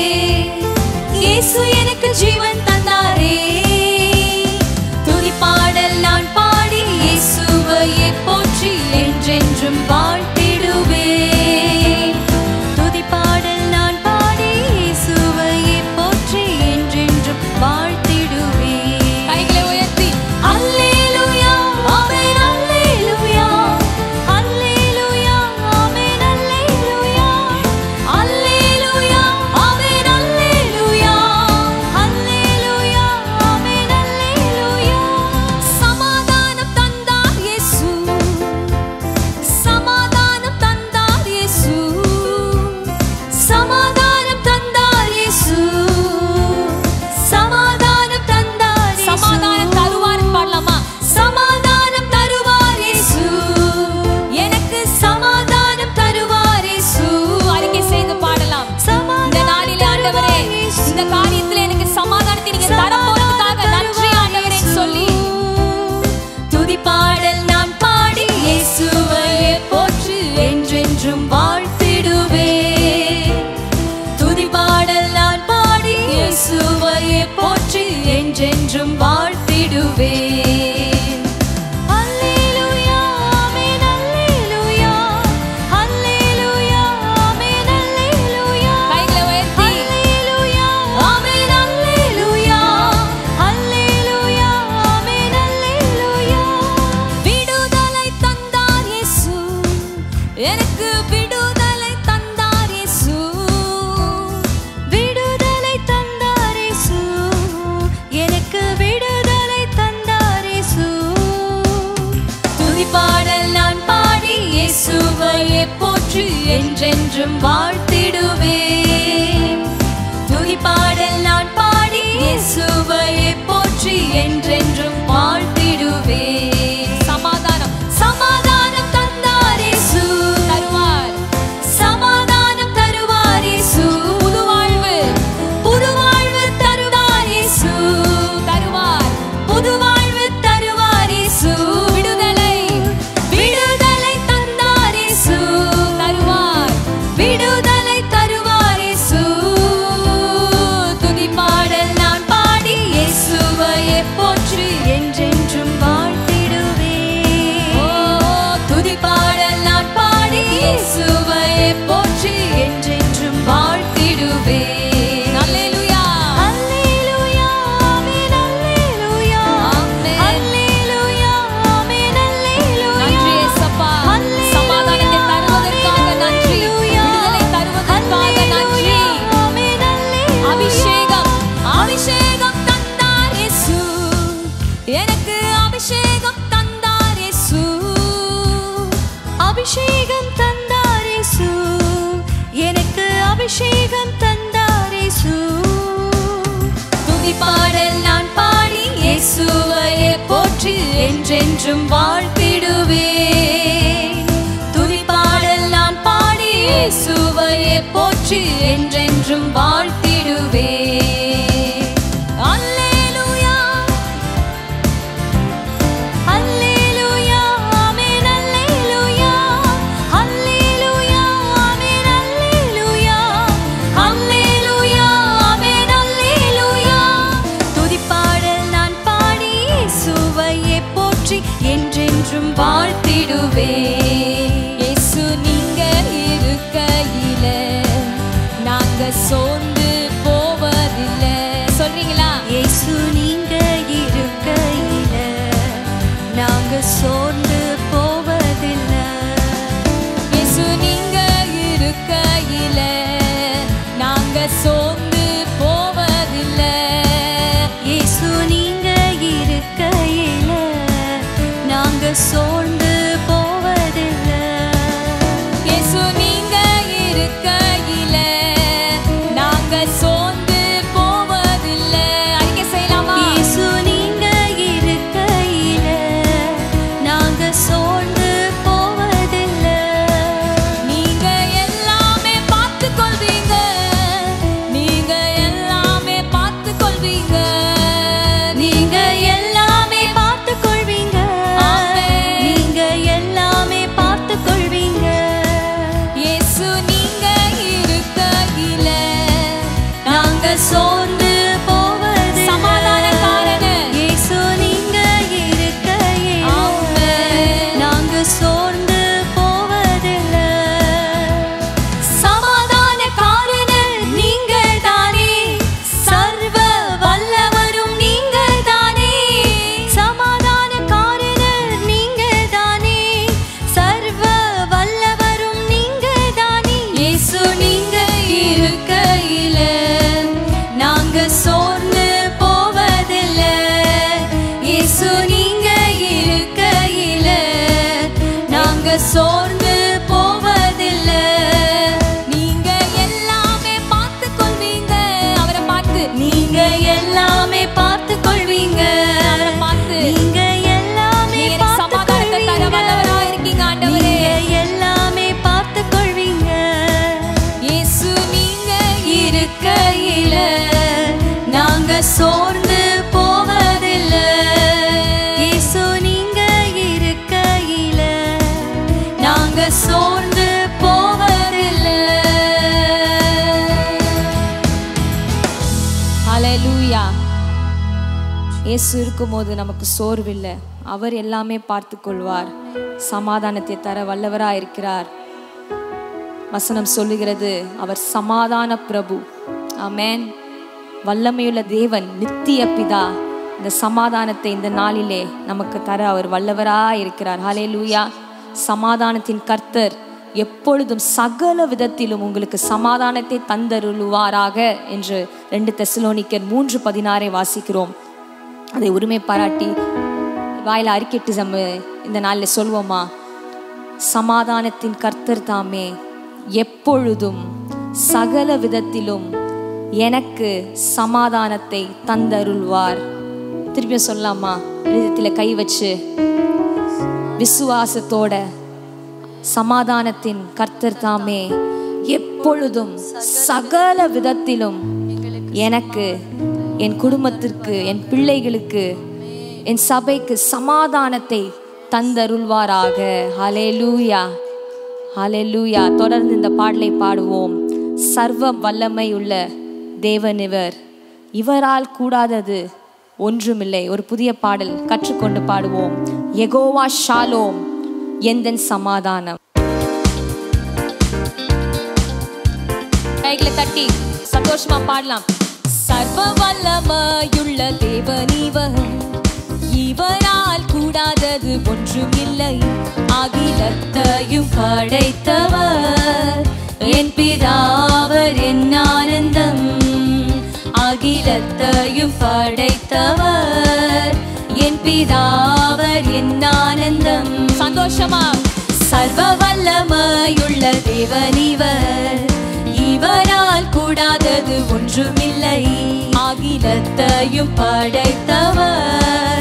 இயேசு எனக்கு ஜீவன் தந்தாரே துதிப்பாடல் நான் பாடி இயேசுவையே போற்றி என்றென்றும் வாழ்த்திடுவேன் துதிப்பாடல் நான் பாடி இயேசுவையே போற்றி என்றென்றும் வாழ்த்திடுவேன் கைகளை உயர்த்தி அல்லேலூயா ஆமென் அல்லேலூயா அல்லேலூயா ஆமென் அல்லேலூயா அல்லேலூயா ஆமென் அல்லேலூயா அல்லேலூயா ஆமென் அல்லேலூயா சமாதானம் தந்தார் இயேசு சமாதானம் தந்தார் இயேசு சமாதானம் தந்தார் இயேசு சமாதானம் தந்தார் இயேசு. சமாதானம் தருவார் பாடலாமா சமாதானம் தருவார் இயேசு எனக்கு சமாதானம் தருவார் இயேசு அறிக்கை செய்து பாடலாம் இந்த நாளிலே ஆண்டவரே இந்த காரியத்துல எனக்கு சமாதானத்தை நீங்க தர போறதுக்காக நன்றி ஆண்டவரே சொல்லி துதிப்பாடல் நான் பாடி இயேசுவையே போற்று என்றென்றும் வாழ்த்திடுவேன் துதிப்பாடல் நான் பாடி இயேசுவையே போற்று என்றென்றும் வாழ்த்திடுவேன் அல்லேலூயா ஆமென் அல்லேலூயா அல்லேலூயா ஆமென் அல்லேலூயா கைகளை உயர்த்தி அல்லேலூயா ஆமென் அல்லேலூயா அல்லேலூயா ஆமென் அல்லேலூயா விடுதலை தந்தார் இயேசு எனக்கு விடுதலை தந்தார் இயேசு விடுதலை தந்தார் இயேசு எனக்கு விடுதலை தந்தார் இயேசு துதிப்பாடல் நான் பாடி இயேசுவையே போற்று என்றென்றும் வாழ்த்திடுவேன் துதிப்பாடல் நான் பாடி இயேசுவையே போற்றி என்றென்றும் வாழ்த்திடுவேன் சமாதானம் சமாதானம் தந்தார் இயேசு தருவார் சமாதானம் தருவார் இயேசு புது வாழ்வு புது வாழ்வு தருவார் இயேசு தருவார் புது வாழ்வு தருவார் இயேசு விடுதலை விடுதலை தந்தார் இயேசு தருவார் விடுதலை என்றென்றும் வாழ்த்திடுவேன் துதிப்பாடல் நான் பாடி சுவையை போற்றி என்றென்றும் வாழ்த்திடுவேன் அல்லேலூயா அல்லேலூயா ஆமென் அல்லேலூயா அல்லேலூயா ஆமென் அல்லேலூயா அல்லேலூயா ஆமென் அல்லேலூயா துதிப்பாடல் நான் பாடி சுவையை போற்றி என்றென்றும் வாழ்த்திடுவேன் இயேசு நீங்க இருக்கையில நாங்க சோர்ந்து போவதில்லை சொல்றீங்களா இயேசு நீங்க இருக்கையில நாங்க சோர்ந்து போவதில்லை இயேசு நீங்க இருக்கையில நாங்க சோர்ந்து போவதில்லை இயேசு நீங்க இருக்கையில நாங்க சோர்ந்து போவதில்லை இயேசு நீங்க இருக்கையில நாங்க சோர்ந்து போவதில்லை அறிக்கை செய்யலாமா இயேசு நீங்க இருக்கையில நாங்க சோர்ந்து போவதில்லை நீங்க எல்லாமே பார்த்து கொள்வீங்க நீங்க எல்லாமே பார்த்து கொள்வீங்க நீங்க எல்லாமே பார்த்து கொள்வீங்க நீங்க எல்லாமே பார்த்து கொள்வீங்க இயேசு நீங்க இருக்கையில நாங்க சோர்ந்து போவது சமாதானக்காரன் இயேசு நீங்க இருக்கையில நாங்க சோர்ந்து போவதில்லை சமாதானக்காரன் நீங்கள் தானே சர்வ வல்லவரும் நீங்கள் தானே சமாதானக்காரன் நீங்கள் தானே சர்வ வல்லவரும் நீங்கள் தானே இயேசு நீங்க இருக்கையில நாங்க சோர்ந்து போவதில்லை இயேசு நீங்க இருக்கையில நாங்க சோர்ந்து போவதில்லை நீங்க எல்லாமே பார்த்து கொள்வீங்க அவரை பார்த்து நீங்க எல்லாமே பார்த்து கொள்வீங்க அவரை பார்த்து நீங்க எல்லாமே சமாதானத்தை தர வல்லவரா இருக்கீங்க ஆண்டவரே எல்லாமே பார்த்து கொள்வீங்க இயேசு நீங்க இருக்கையில நாங்க சோர்ந்து போவதில்லை இயேசு நீங்க இருக்கையில நாங்க சோர்ந்து போவதில்லை ஹalleluya இயேசு இருக்கும்போது நமக்கு சோர்வில்லை அவர் எல்லாமே பார்த்து கொள்வார் சமாதானத்தை தர வல்லவராய் இருக்கிறார் வசனம் சொல்லுகிறது அவர் சமாதான பிரபு ஆமென் வல்லமையுள்ள தேவன் நித்திய பிதா இந்த சமாதானத்தை இந்த நாளிலே நமக்கு தர அவர் வல்லவராய் இருக்கிறார் ஹalleluya சமாதானத்தின் கர்த்தர் எப்பொழுதும் சகல விதத்திலும் உங்களுக்கு சமாதானத்தை தந்தருளுவாராக என்று ரெண்டு தெசலோனிக்கர் மூன்று பதினாறை வாசிக்கிறோம் அதை உரிமை பாராட்டி வாயில அறிக்கைட்டு நம்ம இந்த நாளில் சொல்வோமா சமாதானத்தின் கர்த்தர் தாமே எப்பொழுதும் சகல விதத்திலும் எனக்கு சமாதானத்தை தந்தருள்வார் திருப்பி சொல்லலாமா இதயத்தில் கை வச்சு விசுவாசத்தோட சமாதானத்தின் கர்த்தர் தாமே எப்பொழுதும் சகல விதத்திலும் எனக்கு என் குடும்பத்திற்கு என் பிள்ளைகளுக்கு என் சபைக்கு சமாதானத்தை தந்தருள்வாராக ஹalleluya ஹalleluya தொடர்ந்து இந்த பாடலை பாடுவோம் சர்வ வல்லமை உள்ள தேவன் இவர் இவரால் கூடாதது ஒன்றுமில்லை ஒரு புதிய பாடல் கற்றுக்கொண்டு பாடுவோம் எகோவா ஷாலோம் எந்தன் சமாதானம் கைகளை தட்டி சந்தோஷமா பாடலாம் சர்வ வல்லமையுள்ள தேவன் இவர் இவரால் கூடாதது ஒன்றும் இல்லை அகிலத்தையும் படைத்தவர் என் பிதாவர் என் ஆனந்தம் அகிலத்தையும் படைத்தவர் என் பிதாவர் என் ஆனந்தம் சந்தோஷமா சர்வ வல்லமையுள்ள தேவன் இவர் இவரால் கூடாதது ஒன்றுமில்லை அகிலத்தையும் படைத்தவர்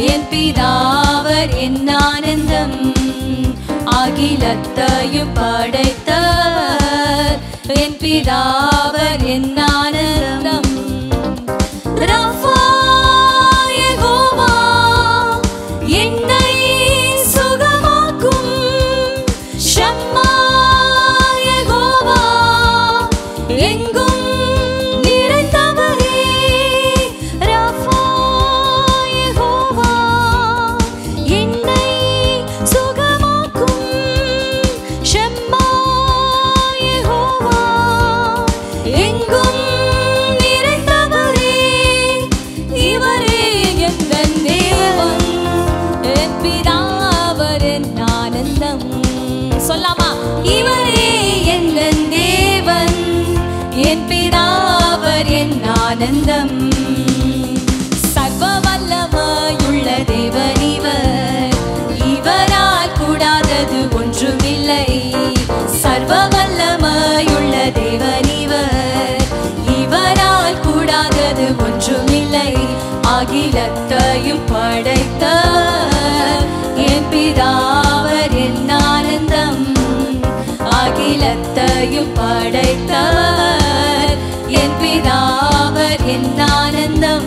என் பிதாவர் என் ஆனந்தம் அகிலத்தையும் படைத்தவர் என் பிதாவர் என் ஆனந்தம் ரஃபா யெகோவா, என்னை சுகமாக்கும் ஷம்மா யெகோவா, எங்கும் நிறைந்தவரே. ரஃபா யெகோவா, என்னை சுகமாக்கும் ஷம்மா யெகோவா, எங்கும் நிறைந்தவரே. இவரே எங்கள் தேவன், என் பிதாவர் என் ஆனந்தம். சொல்லாமா இவரே எங்கள் தேவன் என் பிதாவர் என் ஆனந்தம் சர்வ வல்லமையுள்ள தேவன் இவர் இவரால் கூடாதது ஒன்றுமில்லை சர்வ வல்லமையுள்ள தேவன் இவர் இவரால் கூடாதது ஒன்றுமில்லை அகிலத்தையும் படைத்த என் பிதாவர் என் ஆனந்தம் அகிலத்தையும் படைத்தவர் என் பிதாவர் என் ஆனந்தம்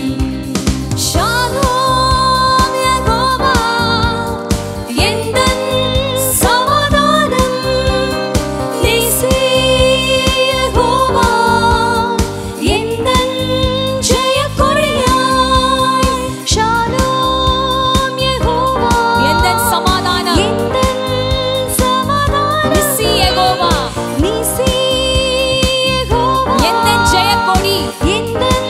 ஷாலோம் யெகோவா, எந்தன் சமாதானம். நீசே யெகோவா, எந்தன் ஜெயக்கொடியாய். ஷாலோம் யெகோவா, எந்தன் சமாதானம். எந்தன் சமாதானம். நிசி யெகோவா, நீசே யெகோவா, எந்தன் ஜெயக்கொடி. எந்தன்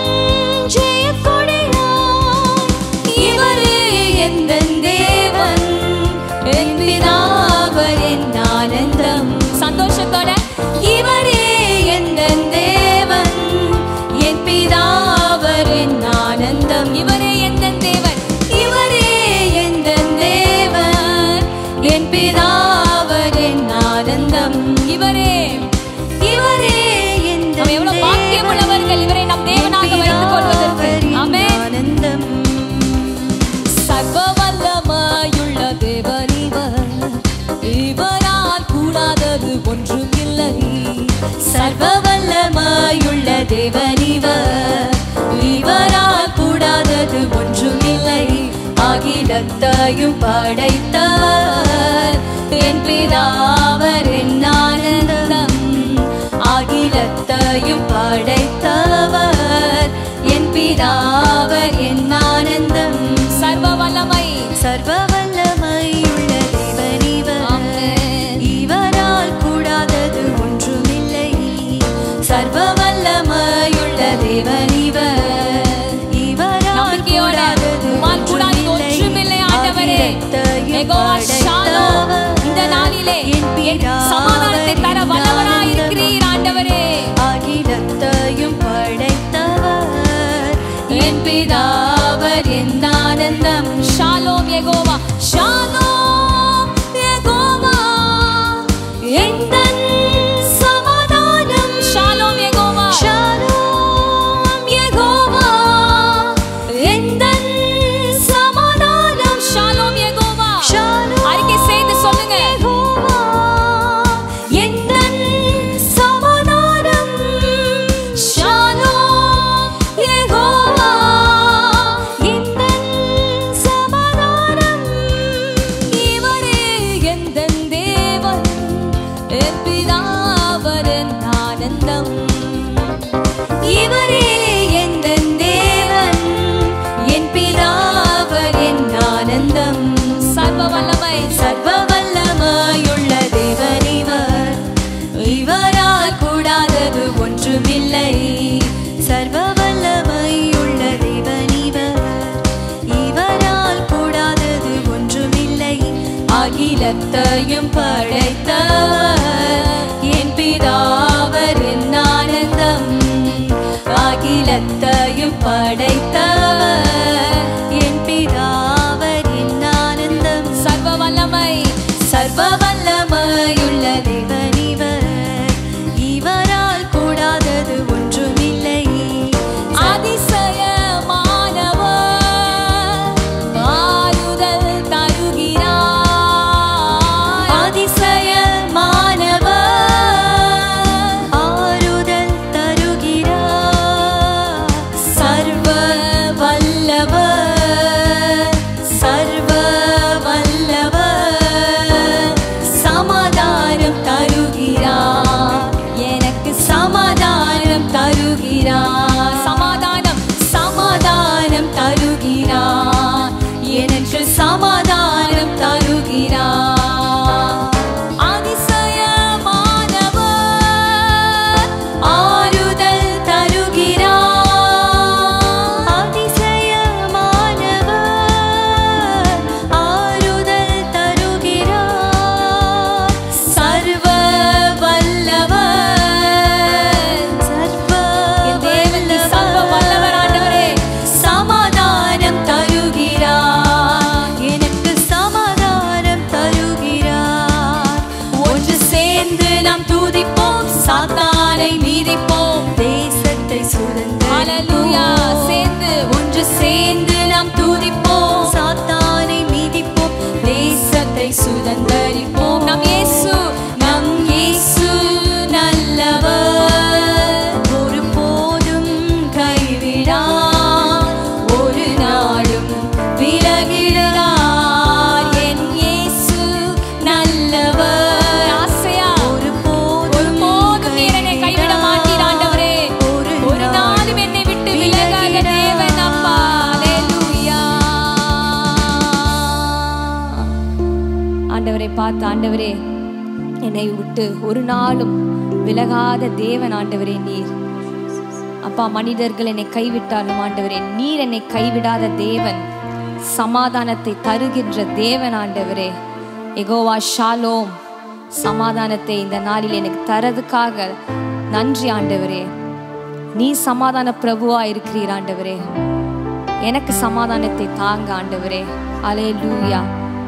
ஜெயக்கொடியாய். இவரே எந்தன் தேவன் என் பிதாவர் என் ஆனந்தம் சந்தோஷத்தோட இவரே எந்தன் தேவன் என் பிதாவர் என் ஆனந்தம் இவரே எந்தன் தேவன் இவரே எந்தன் தேவன் என் பிதாவர் என் ஆனந்தம் இவரே இவரே எந்தன் எவ்வளவு பாக்கியமுள்ளவர்கள் இவரை நம் தேவனாக வைத்துக் கொள்வதற்கு ஆமென் ஆனந்தம் சர்வ வல்லமையுள்ள தேவன் இவர் இவரால் கூடாதது ஒன்றும் இல்லை சர்வ வல்லமையுள்ள தேவன் இவர் இவரால் கூடாதது ஒன்றும் இல்லை அகிலத்தையும் படைத்தவர் என் பிதாவர் என் ஆனந்தம் அகிலத்தையும் படைத்தவர் என் பிதாவர் என் ஆனந்தம் சர்வ வல்லமை சர்வ வல்லமையுள்ள தேவன் இவர் இவரால் கூடாதது ஒன்றுமில்லை சர்வ வல்லமையுள்ள தேவன் இவர் இவரால் கூடாதது ஒன்றுமில்லை ஆண்டவரே. யெகோவா ஷாலோம், இந்த நாளிலே என் சமாதானத்தை தர வல்லவராய் இருக்கிறீர் ஆண்டவரே அகிலத்தையும் படைத்தவர் என் பிதாவர் என் ஆனந்தம் ஷாலோம் யெகோவா ஷாலோம் யெகோவா எந்தன் சமாதானம் ஷாலோம் யெகோவா ஷாலோம் யெகோவா எந்தன் சமாதானம் ஷாலோம் யெகோவா ஷாலோம் அறிக்கை செய்து சொல்லுங்க யெகோவா எந்தன் சமாதானம் ஷாலோம் யெகோவா எந்தன் சமாதானம் இவரே எந்தன் தேவன் என் பிதாவர் என் ஆனந்தம் இவரே எந்தன் தேவன் என் பிதாவர் என் ஆனந்தம் சர்வ வல்லமை சர்வ வல்லமையுள்ள தேவன் இவர் இவரால் கூடாதது ஒன்றுமில்லை சர்வ வல்லமையுள்ள தேவன் இவர் இவரால் கூடாதது ஒன்றுமில்லை அகிலத்தையும் படைத்தவர் என் பிதாவர் என் ஆனந்தம் அகிலத்தையும் படைத்தவர் என் பிதாவர் என் ஆனந்தம் சர்வ வல்லமை சர்வ வல்லமையுள்ள தேவன் இவர் இவரால் கூடாதது ஒன்றுமில்லை அதிசயமானவர் தருகிறார் சமாதானம் சமாதானம் தருகிறார் எனக்கு சமாதானம் தருகிறார் அதிசயமானவர் ஆறுதல் தருகிறார் அதிசயமானவர் ஆறுதல் தருகிறார் சர்வ வல்லவர் சர்வ என் தேவன் நீ சர்வ வல்லவர் ஆண்டவரே சமாதானம் தருகிறார் எனக்கு சமாதானம் தருகிறார் ஒன்று சேர்ந்து நாம் துதிப்போம் சாத்தானை மீதிப்போம் தேசத்தை ஹalleluya சுதந்திரிப்போம் சேர்ந்து ஒன்று சேர்ந்து நாம் துதிப்போம் சாத்தானை மிதிப்போம் தேசத்தை சுதந்தரிப்போம் நம் இயேசு நம் இயேசு நல்லவர் ஒருபோதும் கைவிடார் ஒரு நாளும் விலகிடார் என் இயேசு நல்லவர் ஆசையா ஒருபோதும் ஒருபோதும் நீர் என்னை கைவிட மாட்டீர் ஆண்டவரே ஒரு ஒரு நாளும் என்னை விட்டு விலகாத தேவன் அப்பா அல்லேலூயா ஆண்டவரை பார்த்து ஆண்டவரே என்னை விட்டு ஒரு நாளும் விலகாத தேவன் ஆண்டவரே நீர் அப்பா மனிதர்கள் என்னை கைவிட்டாலும் ஆண்டவரே நீர் என்னை கைவிடாத தேவன் சமாதானத்தை தருகின்ற தேவன் ஆண்டவரே எகோவா ஷாலோம் சமாதானத்தை இந்த நாளில் எனக்கு தரதுக்காக நன்றி ஆண்டவரே நீ சமாதான பிரபுவா இருக்கிறீர் ஆண்டவரே எனக்கு சமாதானத்தை தாங்க ஆண்டவரே அலே லூயா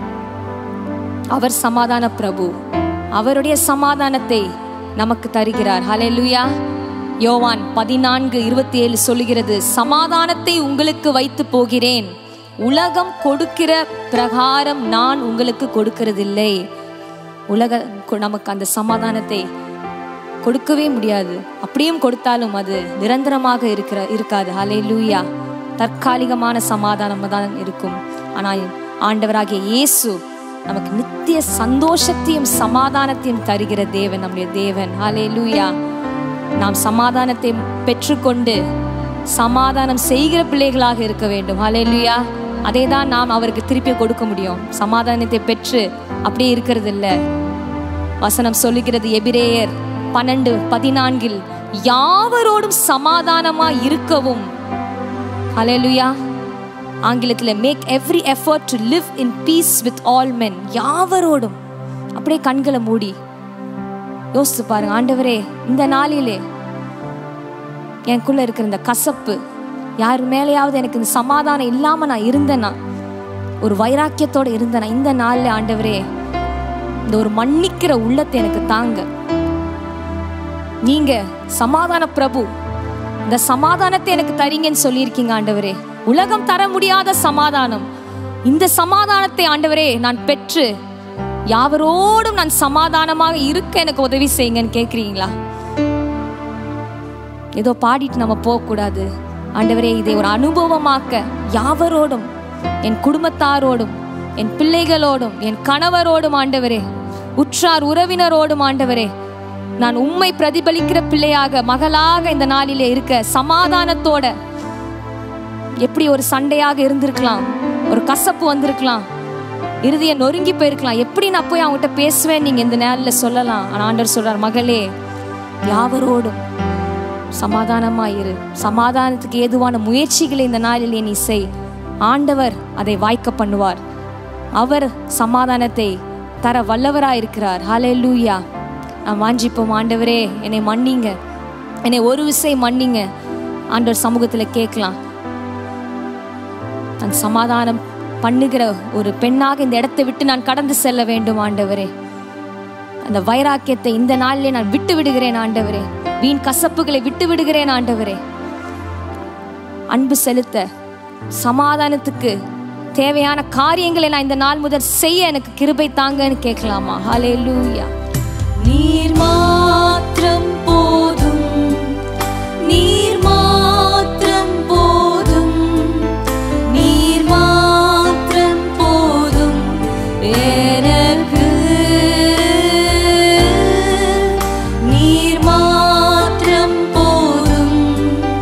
அவர் சமாதான பிரபு அவருடைய சமாதானத்தை நமக்கு தருகிறார் ஹalleluya யோவான் பதினான்கு இருபத்தி ஏழு சொல்லுகிறது சமாதானத்தை உங்களுக்கு வைத்து போகிறேன் உலகம் கொடுக்கிற பிரகாரம் நான் உங்களுக்கு கொடுக்கிறதில்லை உலக கொ- நமக்கு அந்த சமாதானத்தை கொடுக்கவே முடியாது அப்படியும் கொடுத்தாலும் அது நிரந்தரமாக இருக்கிற இருக்காது ஹalleluya தற்காலிகமான சமாதானம் தான் இருக்கும் ஆனால் ஆண்டவராகிய இயேசு நமக்கு நித்திய சந்தோஷத்தையும் சமாதானத்தையும் தருகிற தேவன் நம்முடைய தேவன் ஹalleluya நாம் சமாதானத்தை பெற்றுக்கொண்டு சமாதானம் செய்கிற பிள்ளைகளாக இருக்க வேண்டும் ஹalleluya அதை தான் நாம் அவருக்கு திருப்பி கொடுக்க முடியும் சமாதானத்தை பெற்று அப்படியே இருக்கிறது இல்லை வசனம் சொல்லுகிறது எபிரேயர் பன்னெண்டு பதினான்கில் யாவரோடும் சமாதானமாய் இருக்கவும் ஹalleluya ஆங்கிலத்தில் make every effort to live in peace with all men யாவரோடும் அப்படியே கண்களை மூடி யோசிச்சு பாருங்க ஆண்டவரே இந்த நாளிலே எனக்குள்ள இருக்கிற இந்த கசப்பு யார் மேலேயாவது எனக்கு இந்த சமாதானம் இல்லாம நான் இருந்தேனா ஒரு வைராக்கியத்தோட இருந்தேனா இந்த நாள்ல ஆண்டவரே இந்த ஒரு மன்னிக்கிற உள்ளத்தை எனக்கு தாங்க நீங்க சமாதான பிரபு இந்த சமாதானத்தை எனக்கு தரீங்கன்னு சொல்லியிருக்கீங்க ஆண்டவரே உலகம் தர முடியாத சமாதானம் இந்த சமாதானத்தை ஆண்டவரே நான் பெற்று யாவரோடும் நான் சமாதானமாக இருக்க எனக்கு உதவி செய்யுங்கன்னு கேட்குறீங்களா ஏதோ பாடிட்டு நம்ம போகக்கூடாது ஆண்டவரே இதை ஒரு அனுபவமாக்க யாவரோடும் என் குடும்பத்தாரோடும் என் பிள்ளைகளோடும் என் கணவரோடும் ஆண்டவரே உற்றார் உறவினரோடும் ஆண்டவரே நான் உம்மை பிரதிபலிக்கிற பிள்ளையாக மகளாக இந்த நாளிலே இருக்க சமாதானத்தோட எப்படி ஒரு சண்டையாக இருந்திருக்கலாம் ஒரு கசப்பு வந்திருக்கலாம் இறுதியை நொறுங்கி போயிருக்கலாம் எப்படி நான் போய் அவங்ககிட்ட பேசுவேன் நீங்க இந்த நேரில் சொல்லலாம் ஆனா ஆண்டவர் சொல்றார் மகளே யாவரோடும் சமாதானமாயிரு சமாதானத்துக்கு ஏதுவான முயற்சிகளை இந்த நாளிலே நீ செய் ஆண்டவர் அதை வாய்க்க பண்ணுவார் அவர் சமாதானத்தை தர வல்லவராய் இருக்கிறார் ஹalleluya நான் வாஞ்சிப்போம் ஆண்டவரே என்னை மன்னிங்க என்னை ஒரு விசை மன்னிங்க ஆண்டவர் சமூகத்தில் கேட்கலாம் நான் சமாதானம் பண்ணுகிற ஒரு பெண்ணாக இந்த இடத்தை விட்டு நான் கடந்து செல்ல வேண்டும் ஆண்டவரே அந்த வைராக்கியத்தை இந்த நாளிலே நான் விட்டு விடுகிறேன் ஆண்டவரே வீண் கசப்புகளை விட்டு விடுகிறேன் ஆண்டவரே அன்பு செலுத்த சமாதானத்துக்கு தேவையான காரியங்களை நான் இந்த நாள் முதல் செய்ய எனக்கு கிருபை தாங்கன்னு கேட்கலாமா ஹalleluya நீர் மாத்திரம் போதும் நீர் மாத்திரம் போதும் நீர் மாத்திரம் போதும் எனக்கு நீர் மாத்திரம் போதும்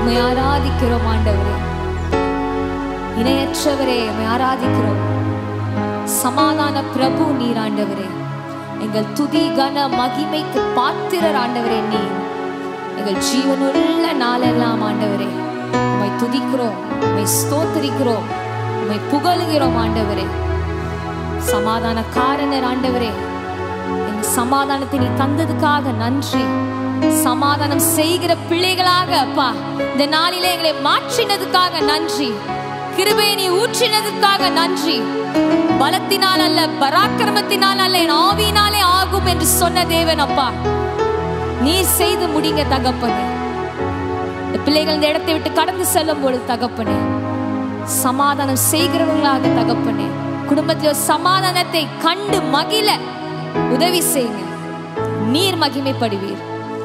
உம்மை ஆராதிக்கிறோம் ஆண்டவரே இணையற்றவரே உம்மை ஆராதிக்கிறோம் சமாதான பிரபு நீர் ஆண்டவரே எங்கள் துதி கன மகிமைக்கு பாத்திரர் ஆண்டவரே நீர் எங்கள் ஜீவனுள்ள நாளெல்லாம் ஆண்டவரே உம்மை துதிக்கிறோம் உம்மை ஸ்தோத்திரிக்கிறோம் உம்மை புகழுகிறோம் ஆண்டவரே சமாதான காரணர் ஆண்டவரே எங்க சமாதானத்தை நீ தந்ததுக்காக நன்றி சமாதானம் செய்கிற பிள்ளைகளாக அப்பா இந்த நாளிலே எங்களை மாற்றினதுக்காக நன்றி கிருபையை நீ ஊற்றினதுக்காக நன்றி பலத்தினால் அல்ல பராக்கிரமத்தினால் அல்ல என் ஆவியினாலே ஆகும் என்று சொன்ன தேவன் அப்பா நீர் செய்து முடிங்க தகப்பனே இந்த பிள்ளைகள் இந்த இடத்தை விட்டு கடந்து செல்லும் பொழுது தகப்பனே சமாதானம் செய்கிறவர்களாக தகப்பனே குடும்பத்தில் ஒரு சமாதானத்தை கண்டு மகிழ உதவி செய்யுங்க நீர் மகிமைப்படுவீர்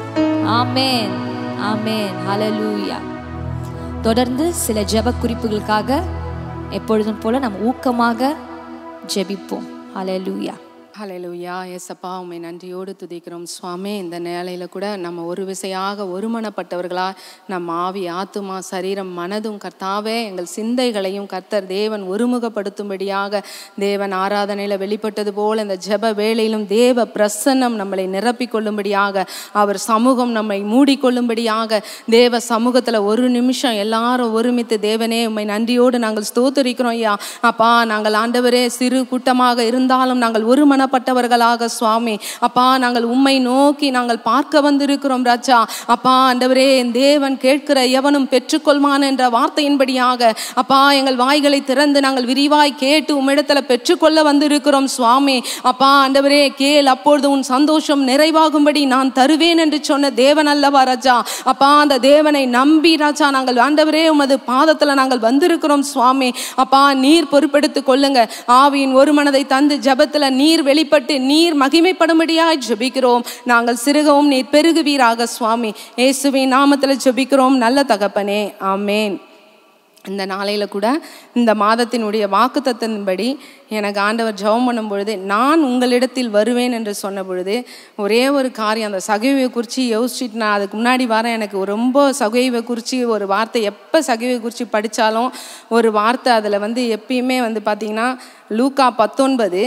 ஆமேன் ஆமேன் ஹalleluya தொடர்ந்து சில ஜெப குறிப்புகளுக்காக எப்பொழுதும் போல நாம் ஊக்கமாக ஜெபிப்போம் ஹalleluya ஹalleluya ஏசப்பா உம்மை நன்றியோடு துதிக்கிறோம் சுவாமி இந்த நேலையில் கூட நம்ம ஒரு விசையாக ஒருமனப்பட்டவர்களா நம்ம ஆவி ஆத்துமா சரீரம் மனதும் கர்த்தாவே எங்கள் சிந்தைகளையும் கர்த்தர் தேவன் ஒருமுகப்படுத்தும்படியாக தேவன் ஆராதனையில் வெளிப்பட்டது போல் இந்த ஜெப வேளையிலும் தேவ பிரசன்னம் நம்மளை நிரப்பிக் கொள்ளும்படியாக அவர் சமூகம் நம்மை மூடிக்கொள்ளும்படியாக தேவ சமூகத்தில் ஒரு நிமிஷம் எல்லாரும் ஒருமித்து தேவனே உம்மை நன்றியோடு நாங்கள் ஸ்தோத்தரிக்கிறோம் ஐயா அப்பா நாங்கள் ஆண்டவரே சிறு கூட்டமாக இருந்தாலும் நாங்கள் ஒருமனப்பட்டவர்களாக சுவாமி அப்பா நாங்கள் உம்மை நோக்கி நாங்கள் பார்க்க வந்திருக்கிறோம் ராஜா அப்பா ஆண்டவரே என் தேவன் கேட்கிற எவனும் பெற்றுக்கொள்வான் என்ற வார்த்தையின்படியாக அப்பா எங்கள் வாய்களை திறந்து நாங்கள் விரிவாய் கேட்டு உம்மிடத்துல பெற்றுக்கொள்ள வந்திருக்கிறோம் சுவாமி அப்பா ஆண்டவரே கேள் அப்பொழுது உன் சந்தோஷம் நிறைவாகும்படி நான் தருவேன் என்று சொன்ன தேவன் அல்லவா ராஜா அப்பா அந்த தேவனை நம்பி ராஜா நாங்கள் ஆண்டவரே உமது பாதத்துல நாங்கள் வந்திருக்கிறோம் சுவாமி அப்பா நீர் பொறுப்பெடுத்துக் கொள்ளுங்க ஆவியின் ஒரு மனதை தந்து ஜெபத்துல நீர் வெளிப்பட்டு நீர் மகிமைப்படும்படியாய் ஜெபிக்கிறோம் நாங்கள் சிறுகவும் நீர் பெருகுவீராக சுவாமி இயேசுவின் நாமத்துல ஜெபிக்கிறோம் நல்ல தகப்பனே ஆமேன் இந்த நாளையில் கூட இந்த மாதத்தினுடைய வாக்குத்தத்தின்படி எனக்கு ஆண்டவர் ஜெபம் பண்ணும் பொழுது நான் உங்களிடத்தில் வருவேன் என்று சொன்ன பொழுது ஒரே ஒரு காரியம் அந்த சகைவை குறித்து யோசிச்சுட்டு நான் அதுக்கு முன்னாடி வரேன் எனக்கு ரொம்ப சகைவை குறித்து ஒரு வார்த்தை எப்போ சகைவை குறித்து படித்தாலும் ஒரு வார்த்தை அதில் வந்து எப்பயுமே வந்து பார்த்திங்கன்னா லூக்கா பத்தொன்பது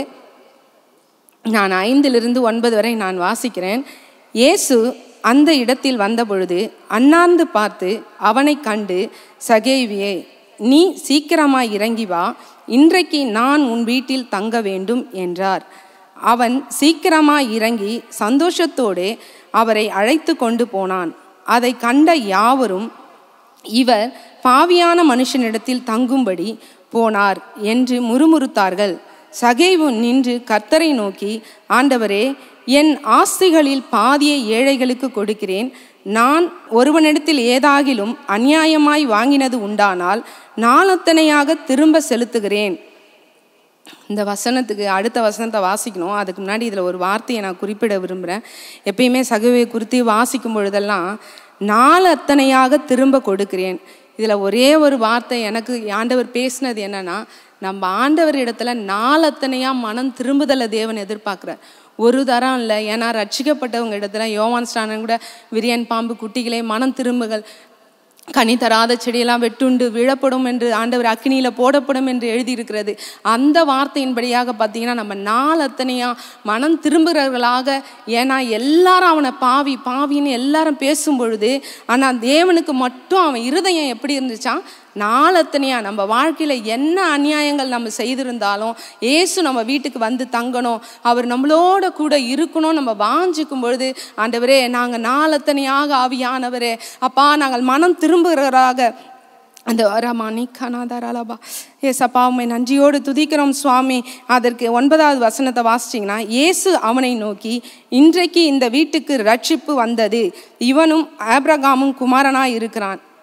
நான் ஐந்திலிருந்து ஒன்பது வரை நான் வாசிக்கிறேன் இயேசு அந்த இடத்தில் வந்தபொழுது அண்ணாந்து பார்த்து அவனை கண்டு சகேவியே நீ சீக்கிரமாய் இறங்கி வா இன்றைக்கு நான் உன் வீட்டில் தங்க வேண்டும் என்றார் அவன் சீக்கிரமாய் இறங்கி சந்தோஷத்தோடு அவரை அழைத்து கொண்டு போனான் அதை கண்ட யாவரும் இவர் பாவியான மனுஷனிடத்தில் தங்கும்படி போனார் என்று முறுமுறுத்தார்கள் சகைவு நின்று கர்த்தரை நோக்கி ஆண்டவரே என் ஆஸ்திகளில் பாதியை ஏழைகளுக்கு கொடுக்கிறேன் நான் ஒருவனிடத்தில் ஏதாகிலும் அநியாயமாய் வாங்கினது உண்டானால் நாளத்தனையாக திரும்ப செலுத்துகிறேன் இந்த வசனத்துக்கு அடுத்த வசனத்தை வாசிக்கணும் அதுக்கு முன்னாடி இதில் ஒரு வார்த்தையை நான் குறிப்பிட விரும்புகிறேன் எப்பயுமே சகவை குறித்து வாசிக்கும் பொழுதெல்லாம் நாலு அத்தனையாக திரும்ப கொடுக்கிறேன் இதில் ஒரே ஒரு வார்த்தை எனக்கு ஆண்டவர் பேசினது என்னன்னா நம்ம ஆண்டவர் இடத்துல நாலத்தனையாக மனம் திரும்புதலை தேவன் எதிர்பார்க்குறார் ஒரு தரம் இல்லை ஏன்னா ரட்சிக்கப்பட்டவங்க இடத்துல யோவான் ஸ்டானன் கூட விரியன் பாம்பு குட்டிகளே மனம் திரும்புகள் கனி தராத செடியெல்லாம் வெட்டுண்டு விழப்படும் என்று ஆண்டவர் அக்னியில் போடப்படும் என்று எழுதியிருக்கிறது அந்த வார்த்தையின்படியாக பார்த்தீங்கன்னா நம்ம நாள் அத்தனையா மனம் திரும்புகிறவர்களாக ஏன்னா எல்லாரும் அவனை பாவி பாவின்னு எல்லாரும் பேசும் பொழுது ஆனால் தேவனுக்கு மட்டும் அவன் இருதயம் எப்படி இருந்துச்சான் நாளத்தனையா நம்ம வாழ்க்கையில் என்ன அநியாயங்கள் நம்ம செய்திருந்தாலும் ஏசு நம்ம வீட்டுக்கு வந்து தங்கணும் அவர் நம்மளோட கூட இருக்கணும் நம்ம வாஞ்சிக்கும் பொழுது ஆண்டவரே நாங்கள் நாளத்தனையாக ஆவியானவரே அப்பா நாங்கள் மனம் திரும்புகிறவராக அந்த ரமானி கனாதாராலபா ஏசப்பா உண்மை நன்றியோடு துதிக்கிறோம் சுவாமி அதற்கு ஒன்பதாவது வசனத்தை வாசிச்சிங்கன்னா இயேசு அவனை நோக்கி இன்றைக்கு இந்த வீட்டுக்கு ரட்சிப்பு வந்தது இவனும் ஆப்ரகாமும் குமாரனாய் இருக்கிறான்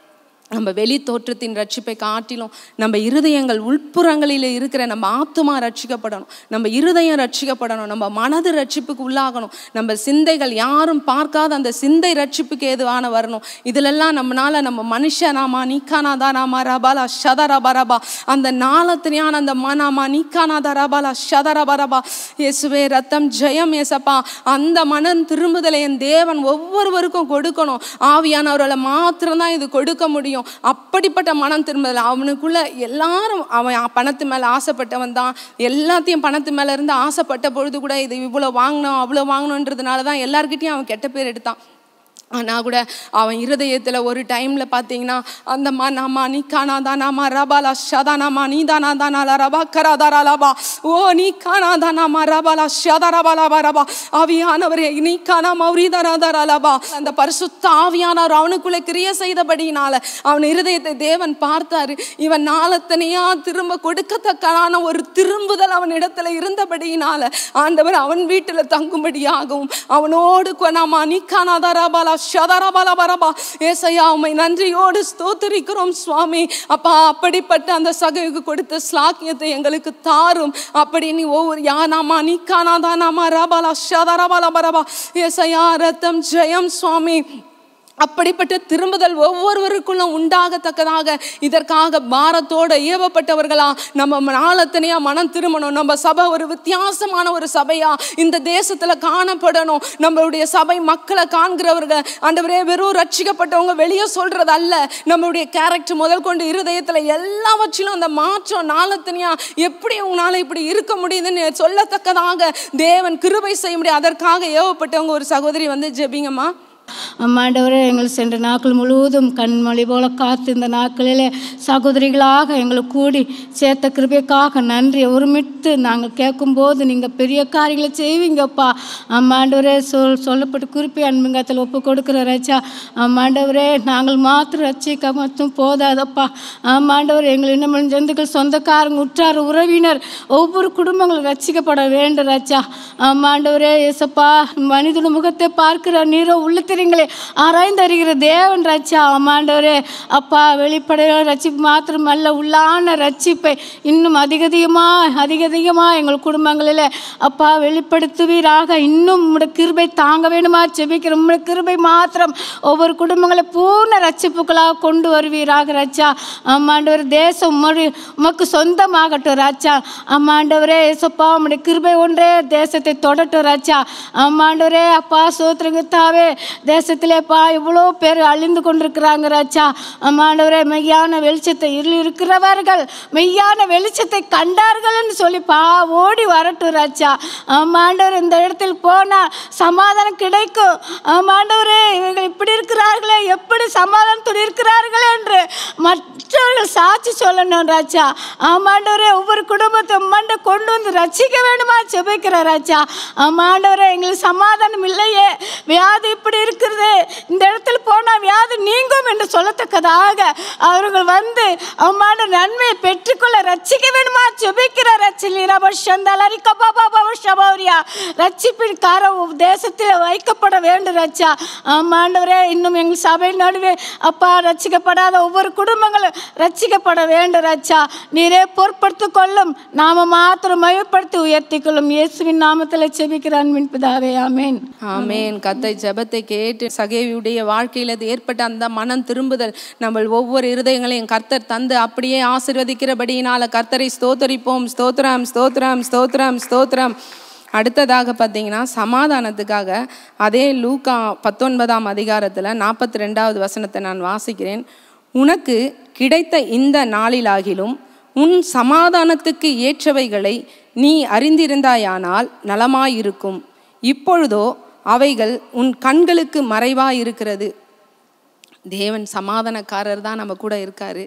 நம்ம வெளி தோற்றத்தின் ரட்சிப்பை காட்டிலும் நம்ம இருதயங்கள் உள்புறங்களில் இருக்கிற நம்ம ஆத்துமா ரட்சிக்கப்படணும் நம்ம இருதயம் ரட்சிக்கப்படணும் நம்ம மனது ரட்சிப்புக்கு உள்ளாகணும் நம்ம சிந்தைகள் யாரும் பார்க்காத அந்த சிந்தை ரட்சிப்புக்கு ஏதுவான வரணும் இதிலெல்லாம் நம்மனால நம்ம மனுஷனாமா நீக்கானாதா நாமா ரபாலா ஷதரபரபா அந்த நாளத்தினான அந்த மனாமா நீக்கானாதா ரபாலா ஷதரபரபா இயேசுவே ரத்தம் ஜெயம் ஏசப்பா அந்த மனம் திரும்புதலை என் தேவன் ஒவ்வொருவருக்கும் கொடுக்கணும் ஆவியானவர்களை மாத்திரம்தான் இது கொடுக்க முடியும் அப்படிப்பட்ட மனம் திரும்புதல் அவனுக்குள்ள எல்லாரும் அவன் பணத்து மேல ஆசைப்பட்டவன் தான் எல்லாத்தையும் பணத்து மேல இருந்து ஆசைப்பட்ட பொழுது கூட இது இவ்வளவு வாங்கணும் அவ்வளவு வாங்கணுன்றதுனால தான் எல்லார்கிட்டயும் அவன் கெட்ட பேர் எடுத்தான் ஆனால் கூட அவன் இருதயத்தில் ஒரு டைமில் பார்த்தீங்கன்னா அந்த மா நாமா நீ காணாதா நாமா ரபாலா ஷதா நாமா நீ தானா தானாலா ரபா கராதாரா லபா ஓ நீ காணாதா நாமா ரபாலா ஷதா ரபா லபா ரபா ஆவியானவரே நீ காணா மௌரி தாராதாரா லபா அந்த பரிசுத்த ஆவியானவர் அவனுக்குள்ளே கிரிய செய்தபடியினால அவன் இருதயத்தை தேவன் பார்த்தாரு இவன் நாளத்தனையா திரும்ப கொடுக்கத்தக்கான ஒரு திரும்புதல் அவன் இடத்துல இருந்தபடியினால ஆண்டவர் அவன் வீட்டில் தங்கும்படியாகவும் அவனோடு கொனாமா நீ காணாதா ரபாலா ஷதரபலபரபா ஏசையா உம்மை நன்றியோடு ஸ்தோத்திரிக்கிறோம் சுவாமி அப்பா அப்படிப்பட்ட அந்த சகைக்கு கொடுத்த ஸ்லாக்கியத்தை எங்களுக்கு தாரும் அப்படி நீ ஒவ்வொரு யானாமா நீ காணாதானாமா ரபாலா ஷதரபலபரபா ஏசையா ரத்தம் ஜெயம் சுவாமி அப்படிப்பட்ட திரும்புதல் ஒவ்வொருவருக்குள்ளும் உண்டாகத்தக்கதாக இதற்காக பாரத்தோட ஏவப்பட்டவர்களா நம்ம நாளத்தனையா மனம் திரும்பணும் நம்ம சபை ஒரு வித்தியாசமான ஒரு சபையா இந்த தேசத்துல காணப்படணும் நம்மளுடைய சபை மக்களை காண்கிறவர்கள் ஆண்டவரே வெறும் ரட்சிக்கப்பட்டவங்க வெளியே சொல்றது அல்ல நம்மளுடைய கேரக்டர் முதல் கொண்டு இருதயத்துல எல்லாவற்றிலும் அந்த மாற்றம் நாளத்தனையா எப்படி உங்களால இப்படி இருக்க முடியுதுன்னு சொல்லத்தக்கதாக தேவன் கிருபை செய்ய முடியும் அதற்காக ஏவப்பட்டவங்க ஒரு சகோதரி வந்து ஜெபிங்கம்மா அம்மாண்டவரே எங்கள் சென்ற நாட்கள் முழுவதும் கண்மொழி போல காத்து இந்த நாட்களிலே சகோதரிகளாக எங்களை கூடி சேர்த்த கிருபைக்காக நன்றி ஒருமித்து நாங்கள் கேட்கும்போது நீங்கள் பெரிய காரியங்களை செய்வீங்கப்பா அம்மாண்டவரே சொல் சொல்லப்பட்டு குறிப்பி அன்புங்கத்தில் ஒப்பு கொடுக்குற ராஜா அம்மாண்டவரே நாங்கள் மாத்திரம் ரட்சிக்க மட்டும் போதாதப்பா ஆமாண்டவர் எங்கள் இன்னும் ஜந்துக்கள் சொந்தக்காரங்க உற்றார் உறவினர் ஒவ்வொரு குடும்பங்களும் ரட்சிக்கப்பட வேண்டும் ராஜா ஆமாண்டவரே ஏசப்பா மனிதன முகத்தை பார்க்கிற நீரோ உள்ளத்திரங்களே ஆராய்ந்தறிகிற தேவன் ரட்சா ஆமாண்டவரே அப்பா வெளிப்படையான ரட்சிப்பு மாத்திரமல்ல உள்ளான ரட்சிப்பை இன்னும் அதிக அதிகமாக அதிக அதிகமாக எங்கள் குடும்பங்களில் அப்பா வெளிப்படுத்துவீராக இன்னும் உம்முடைய கிருபை தாங்க வேணுமா செபிக்கிற உம்முடைய கிருபை மாத்திரம் ஒவ்வொரு குடும்பங்களை பூர்ண ரட்சிப்புகளாக கொண்டு வருவீராக ராஜா ஆமாண்டவர் தேசம் உம்முடைய உமக்கு சொந்தமாகட்டும் ராஜா ஆமாண்டவரே ஏசப்பா உம்முடைய கிருபை ஒன்றே தேசத்தை தொடட்டும் ராஜா ஆமாண்டவரே அப்பா சோத்திரங்கத்தாவே தேசத்திலேப்பா இவ்வளோ பேர் அழிந்து கொண்டிருக்கிறாங்க ராஜா ஆமாண்டவரே மெய்யான வெளிச்சத்தை இருள் இருக்கிறவர்கள் மெய்யான வெளிச்சத்தை கண்டார்கள்னு சொல்லி பா ஓடி வரட்டும் ராஜா ஆமாண்டவர் இந்த இடத்தில் போனால் சமாதானம் கிடைக்கும் ஆமாண்டவரே இவர்கள் இப்படி இருக்கிறார்களே எப்படி சமாதானத்தோடு இருக்கிறார்கள் என்று மற்றவர்கள் சாட்சி சொல்லணும் ராஜா ஆமாண்டவரே ஒவ்வொரு குடும்பத்தை மண்டை கொண்டு வந்து ரட்சிக்க வேண்டுமா செபிக்கிற ராஜா ஆமாண்டவரே எங்களுக்கு சமாதானம் இல்லையே வியாதி இப்படி இருக்கிறது இந்த இடத்துல போனால் வியாதி நீங்கும் என்று சொல்லத்தக்கதாக அவர்கள் வந்து அம்மாண்ட நன்மையை பெற்றுக்கொள்ள ரட்சிக்க வேண்டுமா செபிக்கிற ரச்சிலி ரபஷந்தலரி கபாபாபாஷபௌரியா ரட்சிப்பின் காரம் தேசத்தில் வைக்கப்பட வேண்டும் ரச்சா ஆமாண்டவரே இன்னும் எங்கள் சபை நடுவே அப்பா ரட்சிக்கப்படாத ஒவ்வொரு குடும்பங்களும் ரட்சிக்கப்பட வேண்டும் ரச்சா நீரே பொறுப்படுத்திக் கொள்ளும் நாம மாத்திரம் மயப்படுத்தி உயர்த்திக் கொள்ளும் இயேசுவின் நாமத்தில் செபிக்கிறான் மின் பிதாவே ஆமேன் ஆமேன் கத்தை ஜெபத்தை கேட்டு சகேவியுடைய வாழ்க்கையில் அது ஏற்பட்ட அந்த மனம் திரும்புதல் நம்ம ஒவ்வொரு இருதயங்களையும் கர்த்தர் தந்து அப்படியே ஆசீர்வதிக்கிறபடியினால கர்த்தரை ஸ்தோத்தரிப்போம் ஸ்தோத்திரம் ஸ்தோத்திரம் ஸ்தோத்திரம் ஸ்தோத்திரம் அடுத்ததாக பார்த்தீங்கன்னா சமாதானத்துக்காக அதே லூக்கா பத்தொன்பதாம் அதிகாரத்தில் நாற்பத்தி ரெண்டாவது வசனத்தை நான் வாசிக்கிறேன் உனக்கு கிடைத்த இந்த நாளிலாகிலும் உன் சமாதானத்துக்கு ஏற்றவைகளை நீ அறிந்திருந்தாயானால் நலமாயிருக்கும் இப்பொழுதோ அவைகள் உன் கண்களுக்கு மறைவாயிருக்கிறது தேவன் சமாதானக்காரர் தான் நம்ம கூட இருக்காரு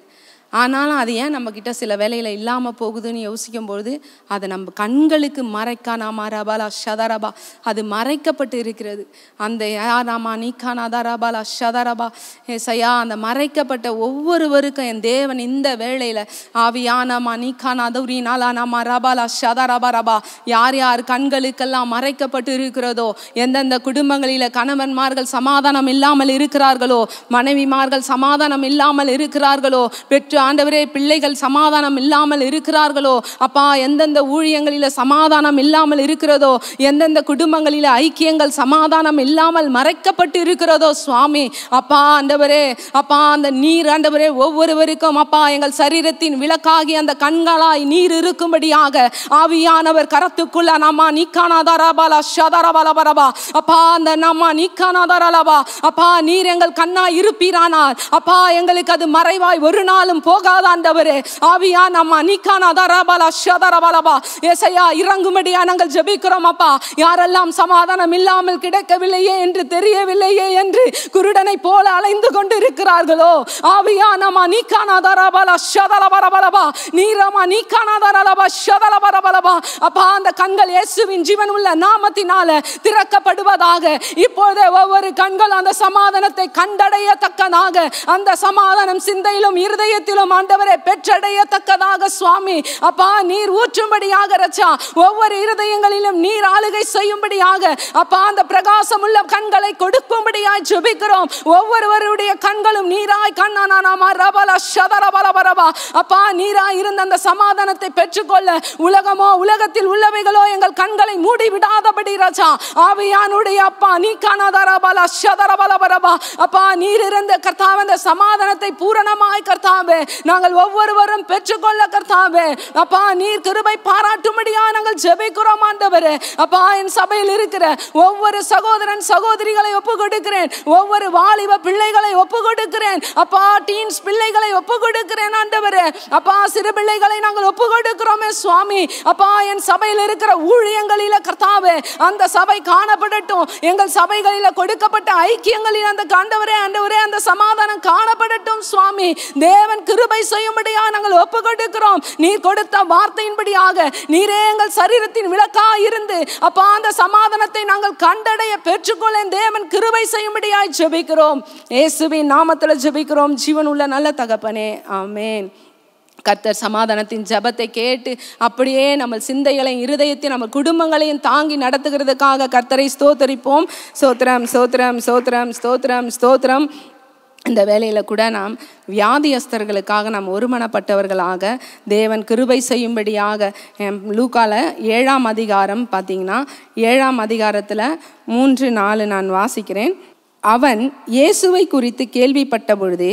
ஆனாலும் அது ஏன் நம்மக்கிட்ட சில வேலையில் இல்லாமல் போகுதுன்னு யோசிக்கும் பொழுது அதை நம்ம கண்களுக்கு மறைக்கானா மாராபாலா ஷதரபா அது மறைக்கப்பட்டு இருக்கிறது அந்த யாராமா நீக்கானாதா ரபாலா ஷதரபா ஏசையா அந்த மறைக்கப்பட்ட ஒவ்வொருவருக்கும் என் தேவன் இந்த வேளையில் ஆவியானமா நீக்கானா தௌரி நாலானாமா ரபாலா ஷதரபா ரபா யார் யார் கண்களுக்கெல்லாம் மறைக்கப்பட்டு இருக்கிறதோ எந்தெந்த குடும்பங்களில் கணவன்மார்கள் சமாதானம் இல்லாமல் இருக்கிறார்களோ மனைவிமார்கள் சமாதானம் இல்லாமல் இருக்கிறார்களோ பெற்று ஆண்டவரே பிள்ளைகள் சமாதானம் இல்லாமல் இருக்கிறார்களோ அப்பா எந்தெந்த ஊழியங்களில் சமாதானம் இல்லாமல் இருக்கிறதோ எந்தெந்த குடும்பங்களில் ஐக்கியங்கள் சமாதானம் இல்லாமல் மறைக்கப்பட்டு இருக்கிறதோ சுவாமி அப்பா ஆண்டவரே அப்பா அந்த நீர் ஆண்டவரே ஒவ்வொருவருக்கும் அப்பா எங்கள் சரீரத்தின் விளக்காகி அந்த கண்களாய் நீர் இருக்கும்படியாக ஆவியானவர் கரத்துக்குள்ள நாமா நீக்கானாதாராபாலா ஷதாராபாலபரபா அப்பா அந்த நாமா நீக்கானாதாராலபா அப்பா நீர் எங்கள் கண்ணாய் இருப்பீரானார் அப்பா எங்களுக்கு அது மறைவாய் ஒரு நாளும் போகாத ஆண்டவரே ஆவியா நம்ம நீக்கானா தரபாலா ஷதரபாலபா ஏசையா இறங்கும்படியா நாங்கள் ஜெபிக்கிறோம் அப்பா யாரெல்லாம் சமாதானம் இல்லாமல் கிடைக்கவில்லையே என்று தெரியவில்லையே என்று குருடனை போல அலைந்து கொண்டு இருக்கிறார்களோ ஆவியா நம்ம நீக்கானா தரபாலா ஷதரபரபலபா நீரமா நீக்கானா தரலபா ஷதரபரபலபா அப்பா அந்த கண்கள் இயேசுவின் ஜீவன் உள்ள நாமத்தினால திறக்கப்படுவதாக இப்பொழுதே ஒவ்வொரு கண்கள் அந்த சமாதானத்தை கண்டடையத்தக்கதாக அந்த சமாதானம் சிந்தையிலும் இருதயத்திலும் ஆண்டவரை பெற்றடையத்தக்கதாக சுவாமி அப்பா நீர் ஊற்றும்படியாக ரச்சா ஒவ்வொரு இருதயங்களிலும் நீர் ஆளுகை செய்யும்படியாக அப்பா அந்த பிரகாசம் உள்ள கண்களை கொடுக்கும்படியாய் ஜெபிக்கிறோம் ஒவ்வொருவருடைய கண்களும் நீராய் கண்ணானாமா ரபல சதரபலபரபா அப்பா நீராய் இருந்த அந்த சமாதானத்தை பெற்றுக்கொள்ள உலகமோ உலகத்தில் உள்ளவைகளோ எங்கள் கண்களை மூடி விடாதபடி ரச்சா ஆவியானுடைய அப்பா நீ காணாதாரபல சதரபலபரபா அப்பா நீர் இருந்த கர்த்தாவே அந்த சமாதானத்தை பூரணமாய் கர்த்தாவே நாங்கள் ஒவ்வொருவரும் பெற்றுக்கொள்ள கர்த்தாவே அப்பா நீர் கிருபை பாராட்டும்படியா நாங்கள் ஜெபிக்கிறோம் ஆண்டவரே அப்பா என் சபையில் இருக்கிற ஒவ்வொரு சகோதரன் சகோதரிகளை ஒப்பு கொடுக்கிறேன் ஒவ்வொரு வாலிப பிள்ளைகளை ஒப்பு கொடுக்கிறேன் அப்பா டீன்ஸ் பிள்ளைகளை ஒப்பு கொடுக்கிறேன் ஆண்டவரே அப்பா சிறு பிள்ளைகளை நாங்கள் ஒப்பு கொடுக்கிறோமே சுவாமி அப்பா என் சபையில் இருக்கிற ஊழியங்களில கர்த்தாவே அந்த சபை காணப்படட்டும் எங்கள் சபைகளில கொடுக்கப்பட்ட ஐக்கியங்களில் அந்த ஆண்டவரே ஆண்டவரே அந்த சமாதானம் காணப்படட்டும் சுவாமி தேவன் கிருபை செய்யும்படியா நாங்கள் ஒப்பு கொடுக்கிறோம் நீர் கொடுத்த வார்த்தையின்படியாக நீரே எங்கள் சரீரத்தின் விளக்கா இருந்து அப்பா அந்த சமாதானத்தை நாங்கள் கண்டடைய பெற்றுக்கொள்ள தேவன் கிருபை செய்யும்படியாய் ஜெபிக்கிறோம் இயேசுவின் நாமத்துல ஜெபிக்கிறோம் ஜீவன் உள்ள நல்ல தகப்பனே ஆமென் கர்த்தர் சமாதானத்தின் ஜெபத்தை கேட்டு அப்படியே நம்ம சிந்தைகளையும் இருதயத்தையும் நம்ம குடும்பங்களையும் தாங்கி நடத்துகிறதுக்காக கர்த்தரை ஸ்தோத்தரிப்போம் ஸ்தோத்திரம் ஸ்தோத்திரம் ஸ்தோத்திரம் ஸ்தோத்திரம் ஸ்தோத்திரம் இந்த வேலையில் கூட நாம் வியாதியஸ்தர்களுக்காக நாம் ஒருமனப்பட்டவர்களாக தேவன் கிருபை செய்யும்படியாக எம் லூக்கால ஏழாம் அதிகாரம் பார்த்தீங்கன்னா ஏழாம் அதிகாரத்தில் மூன்று நாலு நான் வாசிக்கிறேன் அவன் இயேசுவை குறித்து கேள்விப்பட்ட பொழுது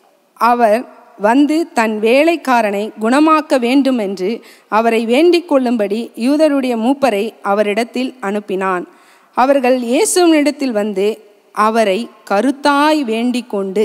அவர் வந்து தன் வேலைக்காரனை குணமாக்க வேண்டும் என்று அவரை வேண்டிக் கொள்ளும்படி யூதருடைய மூப்பரை அவரிடத்தில் அனுப்பினான் அவர்கள் இயேசுவினிடத்தில் வந்து அவரை கருத்தாய் வேண்டிக் கொண்டு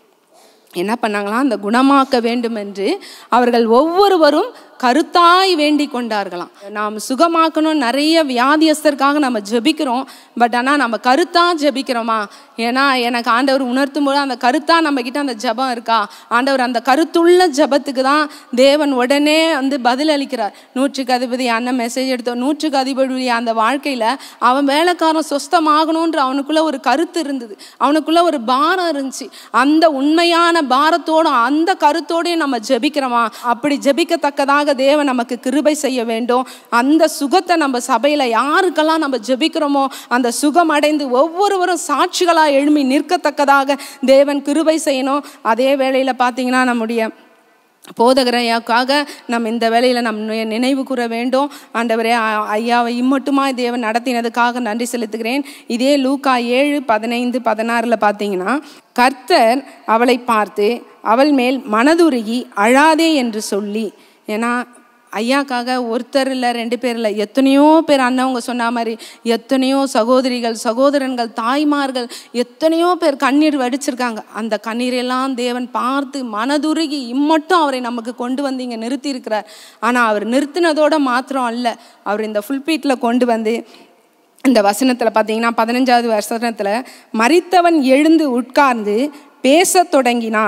என்ன பண்ணாங்களாம் அந்த குணமாக்க வேண்டும் என்று அவர்கள் ஒவ்வொருவரும் கருத்தாய் வேண்டிக் கொண்டார்களாம் நாம் சுகமாக்கணும் நிறைய வியாதியஸ்தருக்காக நம்ம ஜெபிக்கிறோம் பட் ஆனால் நம்ம கருத்தா ஜெபிக்கிறோமா ஏன்னா எனக்கு ஆண்டவர் உணர்த்தும் போது அந்த கருத்தா நம்ம கிட்ட அந்த ஜெபம் இருக்கா ஆண்டவர் அந்த கருத்துள்ள ஜெபத்துக்கு தான் தேவன் உடனே வந்து பதில் அளிக்கிறார் நூற்றுக்கு அதிபதி அண்ணன் மெசேஜ் எடுத்தோம் நூற்றுக்கு அதிபதி அந்த வாழ்க்கையில் அவன் வேலைக்காரன் சொஸ்தமாகணுன்ற அவனுக்குள்ள ஒரு கருத்து இருந்தது அவனுக்குள்ள ஒரு பாரம் இருந்துச்சு அந்த உண்மையான பாரத்தோட அந்த கருத்தோடையும் நம்ம ஜெபிக்கிறோமா அப்படி ஜெபிக்கத்தக்கதாக தேவன் நமக்கு கிருபை செய்ய வேண்டும் அந்த சுகத்தை நம்ம சபையில் யாருக்கெல்லாம் நம்ம ஜெபிக்கிறோமோ அந்த சுகம் அடைந்து ஒவ்வொருவரும் சாட்சிகளாக எழும்பி நிற்கத்தக்கதாக தேவன் கிருபை செய்யணும் அதே வேளையில் பார்த்தீங்கன்னா நம்முடைய போதகரையாக்காக நம்ம இந்த வேலையில் நம் நி- நினைவு கூற வேண்டும் ஆண்டவரே அ- ஐயாவை இம்மட்டுமாய் தேவன் நடத்தினதுக்காக நன்றி செலுத்துகிறேன் இதே லூக்கா ஏழு பதினைந்து பதினாறில் பார்த்தீங்கன்னா கர்த்தர் அவளை பார்த்து அவள் மேல் மனதுருகி அழாதே என்று சொல்லி ஏன்னா ஐயாக்காக ஒருத்தர் இல்லை ரெண்டு பேர் இல்லை எத்தனையோ பேர் அண்ணவங்க சொன்ன மாதிரி எத்தனையோ சகோதரிகள் சகோதரன்கள் தாய்மார்கள் எத்தனையோ பேர் கண்ணீர் வடிச்சிருக்காங்க அந்த கண்ணீரெல்லாம் தேவன் பார்த்து மனதுருகி இம்மட்டும் அவரை நமக்கு கொண்டு வந்து இங்கே நிறுத்தி இருக்கிறார் ஆனால் அவர் நிறுத்தினதோட மாத்திரம் அல்ல அவர் இந்த ஃபுல்பீட்டில் கொண்டு வந்து இந்த வசனத்தில் பார்த்தீங்கன்னா பதினஞ்சாவது வசனத்தில் மரித்தவன் எழுந்து உட்கார்ந்து பேசத் தொடங்கினான்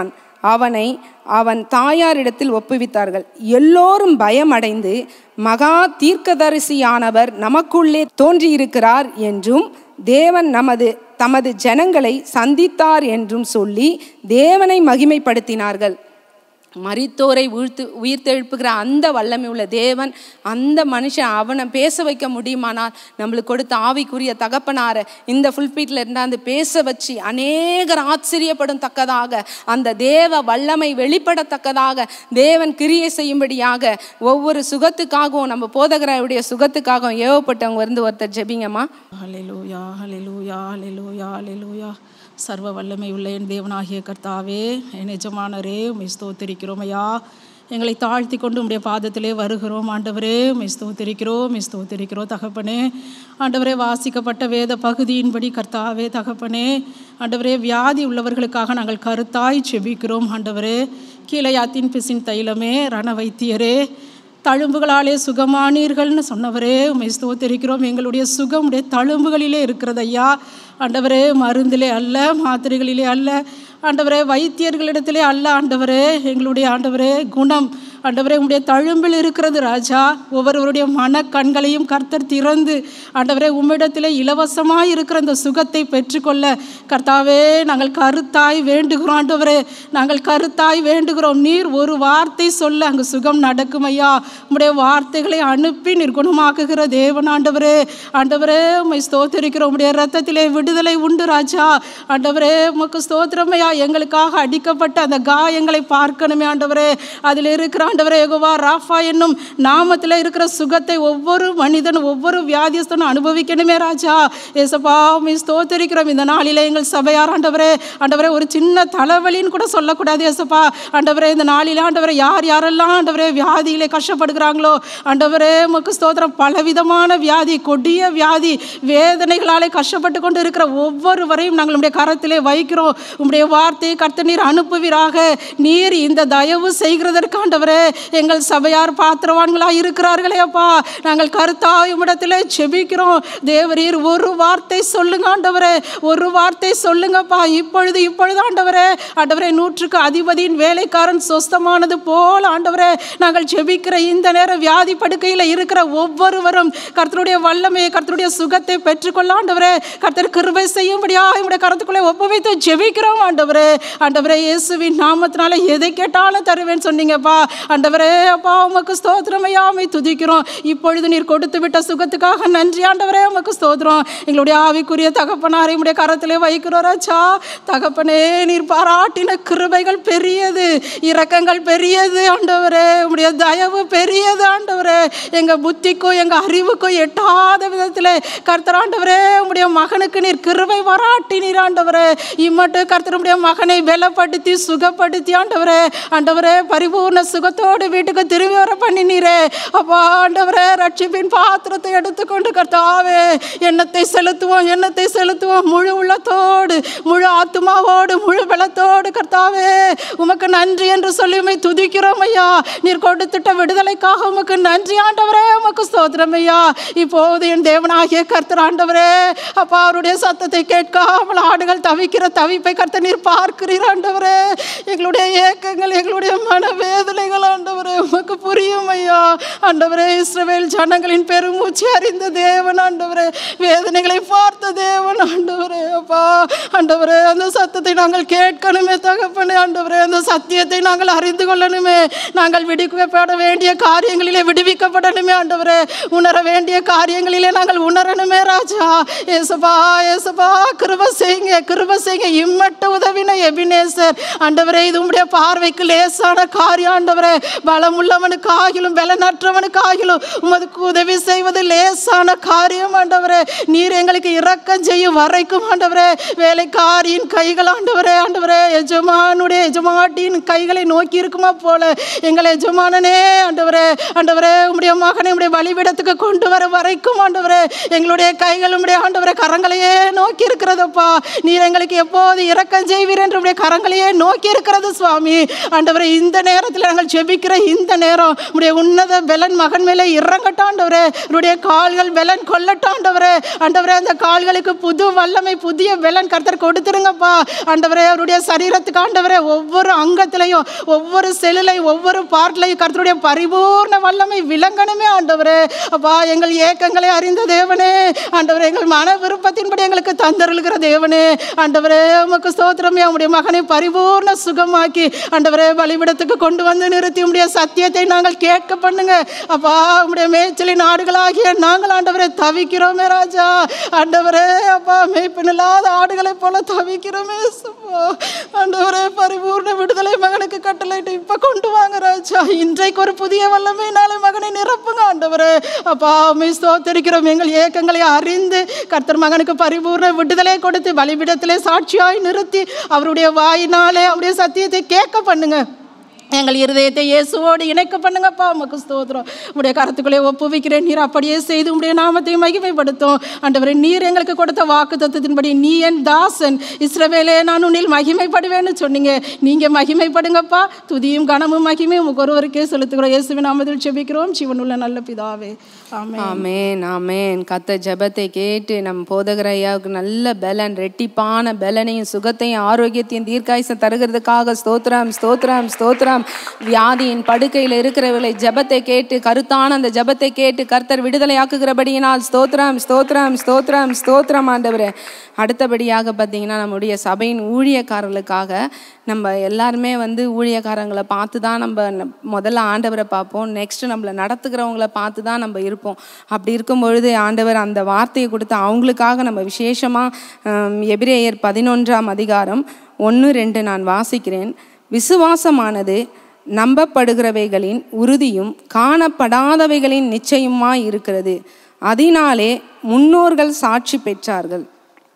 அவனை அவன் தாயாரிடத்தில் ஒப்புவித்தார்கள் எல்லோரும் பயமடைந்து மகா தீர்க்கதரிசியானவர் நமக்குள்ளே தோன்றியிருக்கிறார் என்றும் தேவன் நமது தமது ஜனங்களை சந்தித்தார் என்றும் சொல்லி தேவனை மகிமைப்படுத்தினார்கள் மரித்தோரை உயிர்த்து உயிர்த்தெழுப்புகிற அந்த வல்லமை உள்ள தேவன் அந்த மனுஷன் அவனை பேச வைக்க முடியுமானால் நம்மளுக்கு கொடுத்த ஆவிக்குரிய தகப்பனார இந்த ஃபுல்பீட்டில் இருந்தாந்து பேச வச்சு அநேகர் ஆச்சரியப்படும் தக்கதாக அந்த தேவ வல்லமை வெளிப்படத்தக்கதாக தேவன் கிரியை செய்யும்படியாக ஒவ்வொரு சுகத்துக்காகவும் நம்ம போதகருடைய சுகத்துக்காகவும் ஏவப்பட்டவங்க இருந்து ஒருத்தர் ஜெபிங்கம்மா ஹalleluya ஹalleluya ஹalleluya ஹalleluya சர்வ வல்லமை உள்ள என் தேவனாகிய கர்த்தாவே என் எஜமானரே உம்மை ஸ்தோத்திரிக்கிறோம் ஐயா எங்களை தாழ்த்தி கொண்டு உம்முடைய பாதத்திலே வருகிறோம் ஆண்டவரே உம்மை ஸ்தோத்திரிக்கிறோம் உம்மை ஸ்தோத்திரிக்கிறோம் தகப்பனே ஆண்டவரே வாசிக்கப்பட்ட வேத பகுதியின்படி கர்த்தாவே தகப்பனே ஆண்டவரே வியாதி உள்ளவர்களுக்காக நாங்கள் கருத்தாய் செபிக்கிறோம் ஆண்டவரே கீழையாத்தின் பிசின் தைலமே ரண வைத்தியரே தழும்புகளாலே சுகமானீர்கள்னு சொன்னவரே உண்மை ஸ்தோத்திரிக்கிறோம் எங்களுடைய சுகம் உடைய தழும்புகளிலே இருக்கிறது ஐயா ஆண்டவரே மருந்திலே அல்ல மாத்திரைகளிலே அல்ல ஆண்டவரே வைத்தியர்களிடத்திலே அல்ல ஆண்டவரே எங்களுடைய ஆண்டவரே குணம் ஆண்டவரே உங்களுடைய தழும்பில் இருக்கிறது ராஜா ஒவ்வொருவருடைய மன கண்களையும் கர்த்தர் திறந்து ஆண்டவரே உம்மிடத்திலே இலவசமாய் இருக்கிற அந்த சுகத்தை பெற்றுக்கொள்ள கர்த்தாவே நாங்கள் கருத்தாய் வேண்டுகிறோம் ஆண்டவரே நாங்கள் கருத்தாய் வேண்டுகிறோம் நீர் ஒரு வார்த்தை சொல்ல அங்கு சுகம் நடக்கும் ஐயா உம்முடைய வார்த்தைகளை அனுப்பி நீர் குணமாக்குகிற தேவன் ஆண்டவரே ஆண்டவரே உம்மை ஸ்தோத்திரிக்கிறோம் உம்முடைய ரத்தத்திலே விடுதலை உண்டு ராஜா ஆண்டவரே உமக்கு ஸ்தோத்திரமையா எங்களுக்காக அடிக்கப்பட்ட அந்த காயங்களை பார்க்கணுமே ஆண்டவரே அதில் இருக்கிற ஆண்டவரே யெகோவா ராஃபா என்னும் நாமத்தில் இருக்கிற சுகத்தை ஒவ்வொரு மனிதனும் ஒவ்வொரு வியாதியஸ்தனும் அனுபவிக்கணுமே ராஜா ஏசப்பா உம்மை ஸ்தோத்திரிக்கிறோம் இந்த நாளிலே எங்கள் சபையார் ஆண்டவரே ஆண்டவரே ஒரு சின்ன தலைவலின்னு கூட சொல்லக்கூடாது ஏசப்பா ஆண்டவரே இந்த நாளிலே ஆண்டவரே யார் யாரெல்லாம் ஆண்டவரே வியாதியிலே கஷ்டப்படுகிறாங்களோ ஆண்டவரே உமக்கு ஸ்தோத்திரம் பலவிதமான வியாதி கொடிய வியாதி வேதனைகளாலே கஷ்டப்பட்டு கொண்டு இருக்கிற ஒவ்வொருவரையும் நாங்கள் உம்முடைய கரத்திலே வைக்கிறோம் உம்முடைய வார்த்தையை கர்த்த நீர் அனுப்புவீராக நீர் இந்த தயவு செய்கிறதற்கு ஆண்டவரே எங்கள் சபையார் பாத்திரவான்களாக இருக்கிறார்களே அப்பா நாங்கள் கருத்தாய் உம்மிடத்திலே செபிக்கிறோம் தேவரீர் ஒரு வார்த்தை சொல்லுங்க ஆண்டவரே ஒரு வார்த்தை சொல்லுங்கப்பா இப்பொழுது இப்பொழுது ஆண்டவரே ஆண்டவரே நூற்றுக்கு அதிபதியின் வேலைக்காரன் சொஸ்தமானது போல் ஆண்டவரே நாங்கள் ஜெபிக்கிற இந்த நேரம் வியாதி படுக்கையில் இருக்கிற ஒவ்வொருவரும் கர்த்தருடைய வல்லமையை கர்த்தருடைய சுகத்தை பெற்றுக்கொள்ள ஆண்டவரே கர்த்தர் கிருபை செய்யும்படியா உடைய கரத்துக்குள்ளே ஒப்புவைத்து ஜெபிக்கிறோம் ஆண்டவரே ஆண்டவரே இயேசுவின் நாமத்தினால எதை கேட்டாலும் தருவேன் சொன்னீங்கப்பா ஆண்டவரே அப்பா உமக்கு ஸ்தோத்திரமையா உம்மை துதிக்கிறோம் இப்பொழுது நீர் கொடுத்து விட்ட சுகத்துக்காக நன்றி ஆண்டவரே உமக்கு ஸ்தோத்திரம் எங்களுடைய ஆவிக்குரிய தகப்பனாரை உடைய கரத்திலே வைக்கிறோம் ராஜா தகப்பனே நீர் பாராட்டின கிருபைகள் பெரியது இரக்கங்கள் பெரியது ஆண்டவரே உம்முடைய தயவு பெரியது ஆண்டவரே எங்க புத்திக்கும் எங்க அறிவுக்கும் எட்டாத விதத்தில் கர்த்தர் ஆண்டவரே உம்முடைய மகனுக்கு நீர் கிருபை பாராட்டி நீர் ஆண்டவரே இம்மட்டு கர்த்தர் உம்முடைய மகனை பலப்படுத்தி சுகப்படுத்தி ஆண்டவரே ஆண்டவரே பரிபூர்ண சுகத்தோடு வீட்டுக்கு திரும்பி வர பண்ணினீரே அப்பா ஆண்டவரே ரட்சிப்பின் பாத்திரத்தை எடுத்துக்கொண்டு கர்த்தாவே எண்ணத்தை செலுத்துவோம் எண்ணத்தை செலுத்துவோம் முழு உள்ளத்தோடு முழு ஆத்துமாவோடு முழு பலத்தோடு கர்த்தாவே உமக்கு நன்றி என்று சொல்லி உம்மை துதிக்கிறோம் ஐயா நீர் கொடுத்துட்ட விடுதலைக்காக உமக்கு நன்றி ஆண்டவரே உமக்கு ஸ்தோத்திரம் ஐயா இப்போது என் தேவனாகிய கர்த்தர் ஆண்டவரே அப்பா அவருடைய சத்தத்தை கேட்காமல் ஆடுகள் தவிக்கிற தவிப்பை கர்த்தர் நீர் பார்க்கிறீர் ஆண்டவரே எங்களுடைய ஏக்கங்கள் எங்களுடைய மனவேதனைகள் ஆண்டவரே உமக்கு புரியும் ஐயா ஆண்டவரே இஸ்ரவேல் ஜனங்களின் பெருமூச்சு அறிந்த தேவன் ஆண்டவரே வேதனைகளை பார்த்த தேவன் ஆண்டவரே அப்பா ஆண்டவரே அந்த சத்தத்தை நாங்கள் கேட்கணுமே தகப்பனே ஆண்டவரே அந்த சத்தியத்தை நாங்கள் அறிந்து கொள்ளணுமே நாங்கள் விடுவிக்கப்பட வேண்டிய காரியங்களிலே விடுவிக்கப்படணுமே ஆண்டவரே உணர வேண்டிய காரியங்களிலே நாங்கள் உணரணுமே ராஜா ஏசப்பா ஏசப்பா கிருப செய்யுங்க கிருப செய்யுங்க இம்மட்டு உதவின எபினேசர் ஆண்டவரே இது உம்முடைய பார்வைக்கு லேசான காரியம் ஆண்டவரே பலமுள்ளவனுக்கு ஆகிலும் பலனற்றவனுக்கு ஆகிலும் உமதுக்கு உதவி செய்வது லேசான காரியம் ஆண்டவரே நீர் எங்களுக்கு இரக்கம் செய்யும் வரைக்கும் ஆண்டவரே வேலைக்காரியின் கைகள் ஆண்டவரே ஆண்டவரே எஜமானுடைய எஜமாட்டியின் கைகளை நோக்கி இருக்குமா போல எங்களை எஜமானனே ஆண்டவரே ஆண்டவரே உம்முடைய மகனை உம்முடைய பலிபீடத்துக்கு கொண்டு வர வரைக்கும் ஆண்டவரே எங்களுடைய கைகள் உம்முடைய ஆண்டவரே கரங்களையே நோக்கி இருக்கிறதப்பா நீர் எங்களுக்கு எப்போது இரக்கம் செய்வீர் என்று உம்முடைய கரங்களையே நோக்கி இருக்கிறது சுவாமி ஆண்டவரே இந்த நேரத்தில் நாங்கள் ஜெபி ஜெபிக்கிற இந்த நேரம் உடைய உன்னத பெலன் மகன் மேலே இறங்கட்டாண்டவரே உடைய கால்கள் பெலன் கொல்லட்டாண்டவரே ஆண்டவரே அந்த கால்களுக்கு புது வல்லமை புதிய பெலன் கர்த்தர் கொடுத்துருங்கப்பா ஆண்டவரே அவருடைய சரீரத்துக்கு ஆண்டவரே ஒவ்வொரு அங்கத்திலையும் ஒவ்வொரு செல்லுலை ஒவ்வொரு பார்ட்லையும் கர்த்தருடைய பரிபூர்ண வல்லமை விளங்கணுமே ஆண்டவரே அப்பா எங்கள் ஏக்கங்களை அறிந்த தேவனே ஆண்டவரே எங்கள் மன விருப்பத்தின்படி எங்களுக்கு தந்தருளுகிற தேவனே ஆண்டவரே உமக்கு ஸ்தோத்திரமே உம்முடைய மகனை பரிபூர்ண சுகமாக்கி ஆண்டவரே பலிபிடத்துக்கு கொண்டு வந்து நிறுத்தி உம்முடைய சத்தியத்தை நாங்கள் கேட்க பண்ணுங்க அப்பா உம்முடைய மேய்ச்சலின் ஆடுகளாகிய நாங்கள் ஆண்டவரே தவிக்கிறோமே ராஜா ஆண்டவரே அப்பா மேய்ப்பன் இல்லாத ஆடுகளைப் போல தவிக்கிறோமே சுப்பா. ஆண்டவரே பரிபூர்ண விடுதலை மகனுக்கு கட்டளையிட்டு இப்ப கொண்டு வாங்க ராஜா இன்றைக்கு ஒரு புதிய வல்லமை நாளை மகனை நிரப்புங்க ஆண்டவரே அப்பா உண்மை ஸ்தோத்தரிக்கிறோம் எங்கள் ஏக்கங்களை அறிந்து கர்த்தர் மகனுக்கு பரிபூர்ண விடுதலை கொடுத்து பலிபிடத்திலே சாட்சியாய் நிறுத்தி அவருடைய வாயினாலே அவருடைய சத்தியத்தை கேட்க பண்ணுங்க எங்கள் இருதயத்தை இயேசுவோடு இணைக்க பண்ணுங்கப்பா உமக்கு ஸ்தோத்திரம் உடைய கருத்துக்களை ஒப்புவிக்கிறேன் நீர் அப்படியே செய்து உடைய நாமத்தை மகிமைப்படுத்தும் ஆண்டவரே நீர் எங்களுக்கு கொடுத்த வாக்கு தத்துவத்தின்படி நீ என் தாசன் இஸ்ரவேலே நான் உன்னில் மகிமைப்படுவேன்னு சொன்னீங்க நீங்க மகிமைப்படுங்கப்பா துதியும் கனமும் மகிமையும் உமக்கு ஒருவருக்கே செலுத்துகிறோம் இயேசுவின் நாமத்தில் செபிக்கிறோம் சிவனுள்ள நல்ல பிதாவே ஆமென் ஆமேன் ஆமேன் கத்த ஜெபத்தை கேட்டு நம் போதகர் ஐயாவுக்கு நல்ல பலன் ரெட்டிப்பான பலனையும் சுகத்தையும் ஆரோக்கியத்தையும் தீர்க்காயுசம் தருகிறதுக்காக ஸ்தோத்திரம் ஸ்தோத்திரம் ஸ்தோத்திரம் வியாதியின் படுக்கையில் இருக்கிறவர்களை ஜெபத்தை கேட்டு கருத்தான அந்த ஜெபத்தை கேட்டு கர்த்தர் விடுதலையாக்குகிறபடியினால் ஸ்தோத்திரம் ஸ்தோத்திரம் ஸ்தோத்திரம் ஸ்தோத்திரம் ஆண்டவரே அடுத்தபடியாக பார்த்தீங்கன்னா நம்முடைய சபையின் ஊழியக்காரர்களுக்காக நம்ம எல்லாருமே வந்து ஊழியக்காரங்களை பார்த்து தான் நம்ம ந- முதல்ல ஆண்டவரை பார்ப்போம் நெக்ஸ்ட் நம்மளை நடத்துகிறவங்கள பார்த்து தான் நம்ம இருப்போம் அப்படி இருக்கும் பொழுது ஆண்டவர் அந்த வார்த்தையை கொடுத்து அவங்களுக்காக நம்ம விசேஷமாக எபிரேயர் பதினொன்றாம் அதிகாரம் ஒன்று ரெண்டு நான் வாசிக்கிறேன் விசுவாசமானது நம்பப்படுகிறவைகளின் உறுதியும் காணப்படாதவைகளின் நிச்சயமாய் இருக்கிறது அதனாலே முன்னோர்கள் சாட்சி பெற்றார்கள்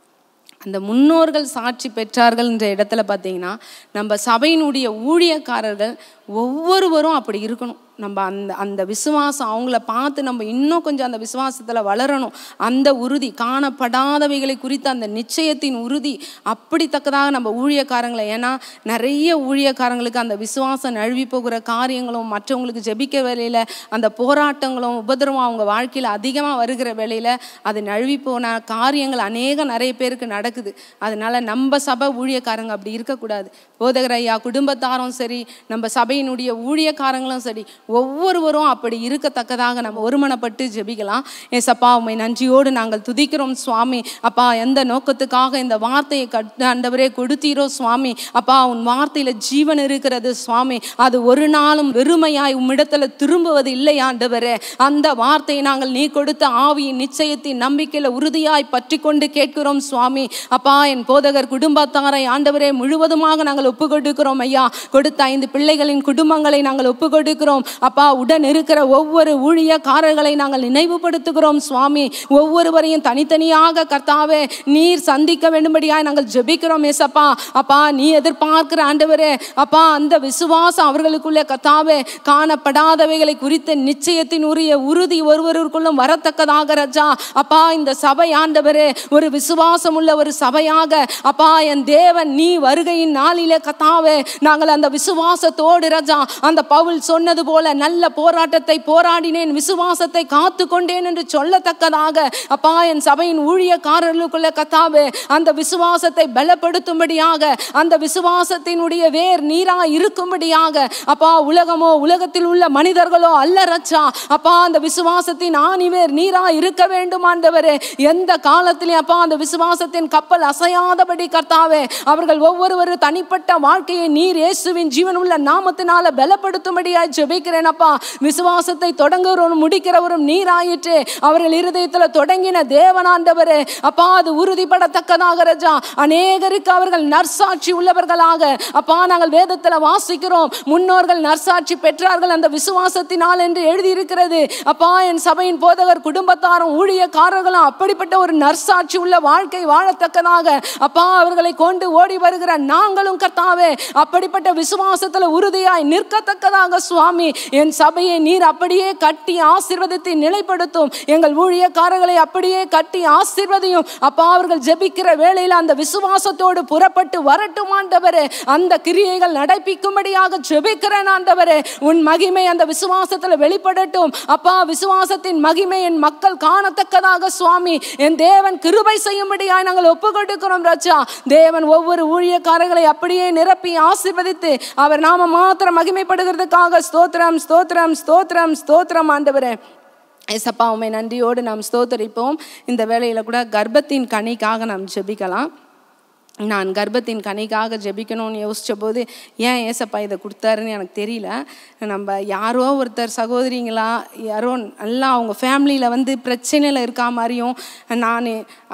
அந்த முன்னோர்கள் சாட்சி பெற்றார்கள்ன்ற இடத்துல பார்த்தீங்கன்னா நம்ம சபையினுடைய ஊழியக்காரர்கள் ஒவ்வொருவரும் அப்படி இருக்கணும் நம்ம அந்த அந்த விசுவாசம் அவங்கள பார்த்து நம்ம இன்னும் கொஞ்சம் அந்த விசுவாசத்தில் வளரணும் அந்த உறுதி காணப்படாதவைகளை குறித்த அந்த நிச்சயத்தின் உறுதி அப்படித்தக்கதாக நம்ம ஊழியக்காரங்களை ஏன்னா நிறைய ஊழியக்காரங்களுக்கு அந்த விசுவாசம் நழுவி போகிற காரியங்களும் மற்றவங்களுக்கு ஜெபிக்க வேலையில் அந்த போராட்டங்களும் உபதிரவம் அவங்க வாழ்க்கையில் அதிகமாக வருகிற வேலையில் அது நழுவி போன காரியங்கள் அநேகம் நிறைய பேருக்கு நடக்குது அதனால நம்ம சபை ஊழியக்காரங்க அப்படி இருக்கக்கூடாது போதகர் ஐயா குடும்பத்தாரும் சரி நம்ம சபையினுடைய ஊழியக்காரங்களும் சரி ஒவ்வொருவரும் அப்படி இருக்கத்தக்கதாக நம்ம ஒருமனப்பட்டு ஜெபிக்கலாம் ஏசப்பா உண்மை நன்றியோடு நாங்கள் துதிக்கிறோம் சுவாமி அப்பா எந்த நோக்கத்துக்காக இந்த வார்த்தையை கட் ஆண்டவரே கொடுத்தீரோ சுவாமி அப்பா உன் வார்த்தையில ஜீவன் இருக்கிறது சுவாமி அது ஒரு நாளும் வெறுமையாய் உம்மிடத்துல திரும்புவது இல்லை ஆண்டவரே அந்த வார்த்தையை நாங்கள் நீ கொடுத்த ஆவியின் நிச்சயத்தின் நம்பிக்கையில உறுதியாய் பற்றி கொண்டு கேட்கிறோம் சுவாமி அப்பா என் போதகர் குடும்பத்தாரை ஆண்டவரே முழுவதுமாக நாங்கள் ஒப்பு கொடுக்கிறோம் ஐயா கொடுத்த ஐந்து பிள்ளைகளின் குடும்பங்களை நாங்கள் ஒப்பு கொடுக்கிறோம் அப்பா உடன் இருக்கிற ஒவ்வொரு ஊழியக்காரர்களை நாங்கள் நினைவுபடுத்துகிறோம் சுவாமி ஒவ்வொருவரையும் தனித்தனியாக கர்த்தாவே நீர் சந்திக்க வேண்டும்படியாய் நாங்கள் ஜெபிக்கிறோம் ஏசப்பா அப்பா நீ எதிர்பார்க்கிற ஆண்டவரே அப்பா அந்த விசுவாசம் அவர்களுக்குள்ளே கர்த்தாவே காணப்படாதவைகளை குறித்த நிச்சயத்தின் உரிய உறுதி ஒருவருக்குள்ளும் வரத்தக்கதாக ரஜா அப்பா இந்த சபை ஆண்டவரே ஒரு விசுவாசம் உள்ள ஒரு சபையாக அப்பா என் தேவன் நீ வருகையின் நாளிலே கத்தாவே நாங்கள் அந்த விசுவாசத்தோடு ரஜா அந்த பவுல் சொன்னது போல நல்ல போராட்டத்தை போராடினேன் விசுவாசத்தை காத்து கொண்டேன் என்று சொல்லத்தக்கதாக அப்பா என் சபையின் ஊழியக்காரர்களுக்குள்ள கத்தாவே அந்த விசுவாசத்தை பலப்படுத்தும்படியாக அந்த விசுவாசத்தினுடைய வேர் நீரா இருக்கும்படியாக அப்பா உலகமோ உலகத்தில் உள்ள மனிதர்களோ அல்ல ரச்சா அப்பா அந்த விசுவாசத்தின் ஆணிவேர் நீரா இருக்க வேண்டும் ஆண்டவரே எந்த காலத்திலும் அப்பா அந்த விசுவாசத்தின் கப்பல் அசையாதபடி கர்த்தாவே அவர்கள் ஒவ்வொருவரும் தனிப்பட்ட வாழ்க்கையை நீர் இயேசுவின் ஜீவனுள்ள நாமத்தினால பலப்படுத்தும்படியாய் ஜெபிக்கிறேன் அப்பா விசுவாசத்தை தொடங்குறவரும் முடிக்கிறவரும் நீராயிற்று அவர்கள் இருதயத்தில் தொடங்கின தேவனாண்டவரே அப்பா அது உறுதிப்படத்தக்கதாக ரஜா அநேகருக்கு அவர்கள் நற்சாட்சி உள்ளவர்களாக அப்பா நாங்கள் வேதத்தில் வாசிக்கிறோம் முன்னோர்கள் நற்சாட்சி பெற்றார்கள் அந்த விசுவாசத்தினால் என்று எழுதியிருக்கிறது அப்பா என் சபையின் போதகர் குடும்பத்தாரும் ஊழியக்காரர்களும் அப்படிப்பட்ட ஒரு நற்சாட்சி உள்ள வாழ்க்கை வாழத்தக்கதாக அப்பா அவர்களை கொண்டு ஓடி வருகிற நாங்களும் கர்த்தாவே அப்படிப்பட்ட விசுவாசத்துல உறுதியா சாட்சியாய் நிற்கத்தக்கதாக சுவாமி என் சபையை நீர் அப்படியே கட்டி ஆசீர்வதித்து நிலைப்படுத்தும் எங்கள் ஊழியக்காரர்களை அப்படியே கட்டி ஆசீர்வதியும் அப்பா அவர்கள் ஜெபிக்கிற வேளையில் அந்த விசுவாசத்தோடு புறப்பட்டு வரட்டும் ஆண்டவரே அந்த கிரியைகள் நடப்பிக்கும்படியாக ஜெபிக்கிறேன் ஆண்டவரே உன் மகிமை அந்த விசுவாசத்தில் வெளிப்படட்டும் அப்பா விசுவாசத்தின் மகிமை என் மக்கள் காணத்தக்கதாக சுவாமி என் தேவன் கிருபை செய்யும்படியாய் நாங்கள் ஒப்பு கொடுக்கிறோம் ராஜா தேவன் ஒவ்வொரு ஊழியக்காரர்களை அப்படியே நிரப்பி ஆசீர்வதித்து அவர் நாம மாத்திரம் மகிமைப்படுகிறதுக்காக ஸ்தோத்திரம் ஸ்தோத்திரம் ஸ்தோத்திரம் ஸ்தோத்திரம் ஆண்டவரே ஏசப்பா உண்மை நன்றியோடு நாம் ஸ்தோத்தரிப்போம் இந்த வேளையில் கூட கர்ப்பத்தின் கனிக்காக நாம் ஜெபிக்கலாம் நான் கர்ப்பத்தின் கனிக்காக ஜெபிக்கணும்னு யோசித்த போது ஏன் ஏசப்பா இதை கொடுத்தாருன்னு எனக்கு தெரியல நம்ம யாரோ ஒருத்தர் சகோதரிங்களா யாரோ நல்லா அவங்க ஃபேமிலியில் வந்து பிரச்சனையில் இருக்கா மாதிரியும் நான்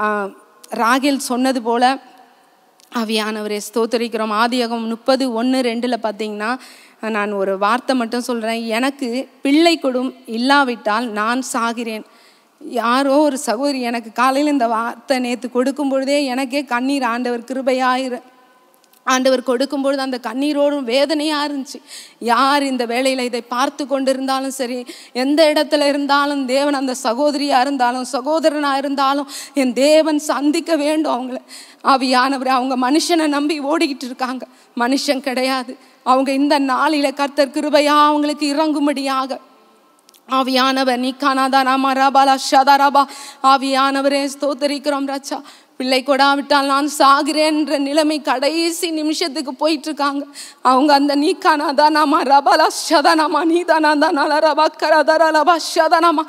ராகேல் சொன்னது போல் ஆவியானவரே ஸ்தோத்தரிக்கிறோம் ஆதியகம் முப்பது ஒன்று ரெண்டில் பார்த்தீங்கன்னா நான் ஒரு வார்த்தை மட்டும் சொல்கிறேன் எனக்கு பிள்ளை கொடும் இல்லாவிட்டால் நான் சாகிறேன் யாரோ ஒரு சகோதரி எனக்கு காலையில் இந்த வார்த்தை நேற்று கொடுக்கும் பொழுதே எனக்கே கண்ணீர் ஆண்டவர் கிருபையாயிரு ஆண்டவர் கொடுக்கும்பொழுது அந்த கண்ணீரோடும் வேதனையாக இருந்துச்சு யார் இந்த வேலையில் இதை பார்த்து கொண்டிருந்தாலும் சரி எந்த இடத்துல இருந்தாலும் தேவன் அந்த சகோதரியாக இருந்தாலும் சகோதரனாக இருந்தாலும் என் தேவன் சந்திக்க வேண்டும் அவங்கள ஆவியானவர் அவங்க மனுஷனை நம்பி ஓடிக்கிட்டு இருக்காங்க மனுஷன் கிடையாது அவங்க இந்த நாளில் கர்த்தர் கிருபையா அவங்களுக்கு இறங்கும்படியாக ஆவியானவர் நீ காணாதா ராமா ராபாலா ஷதா ராபா ஆவியானவரே ஸ்தோத்தரிக்கிறோம் ராச்சா பிள்ளை கொடாவிட்டால் நான் சாகிறேன்ற நிலைமை கடைசி நிமிஷத்துக்கு போயிட்டு இருக்காங்க அவங்க அந்த நீ காணாதா நாமா ரபாலா ஷதனாமா நீ தானா தானா ரபா கரதரா ரபா ஷதனாமா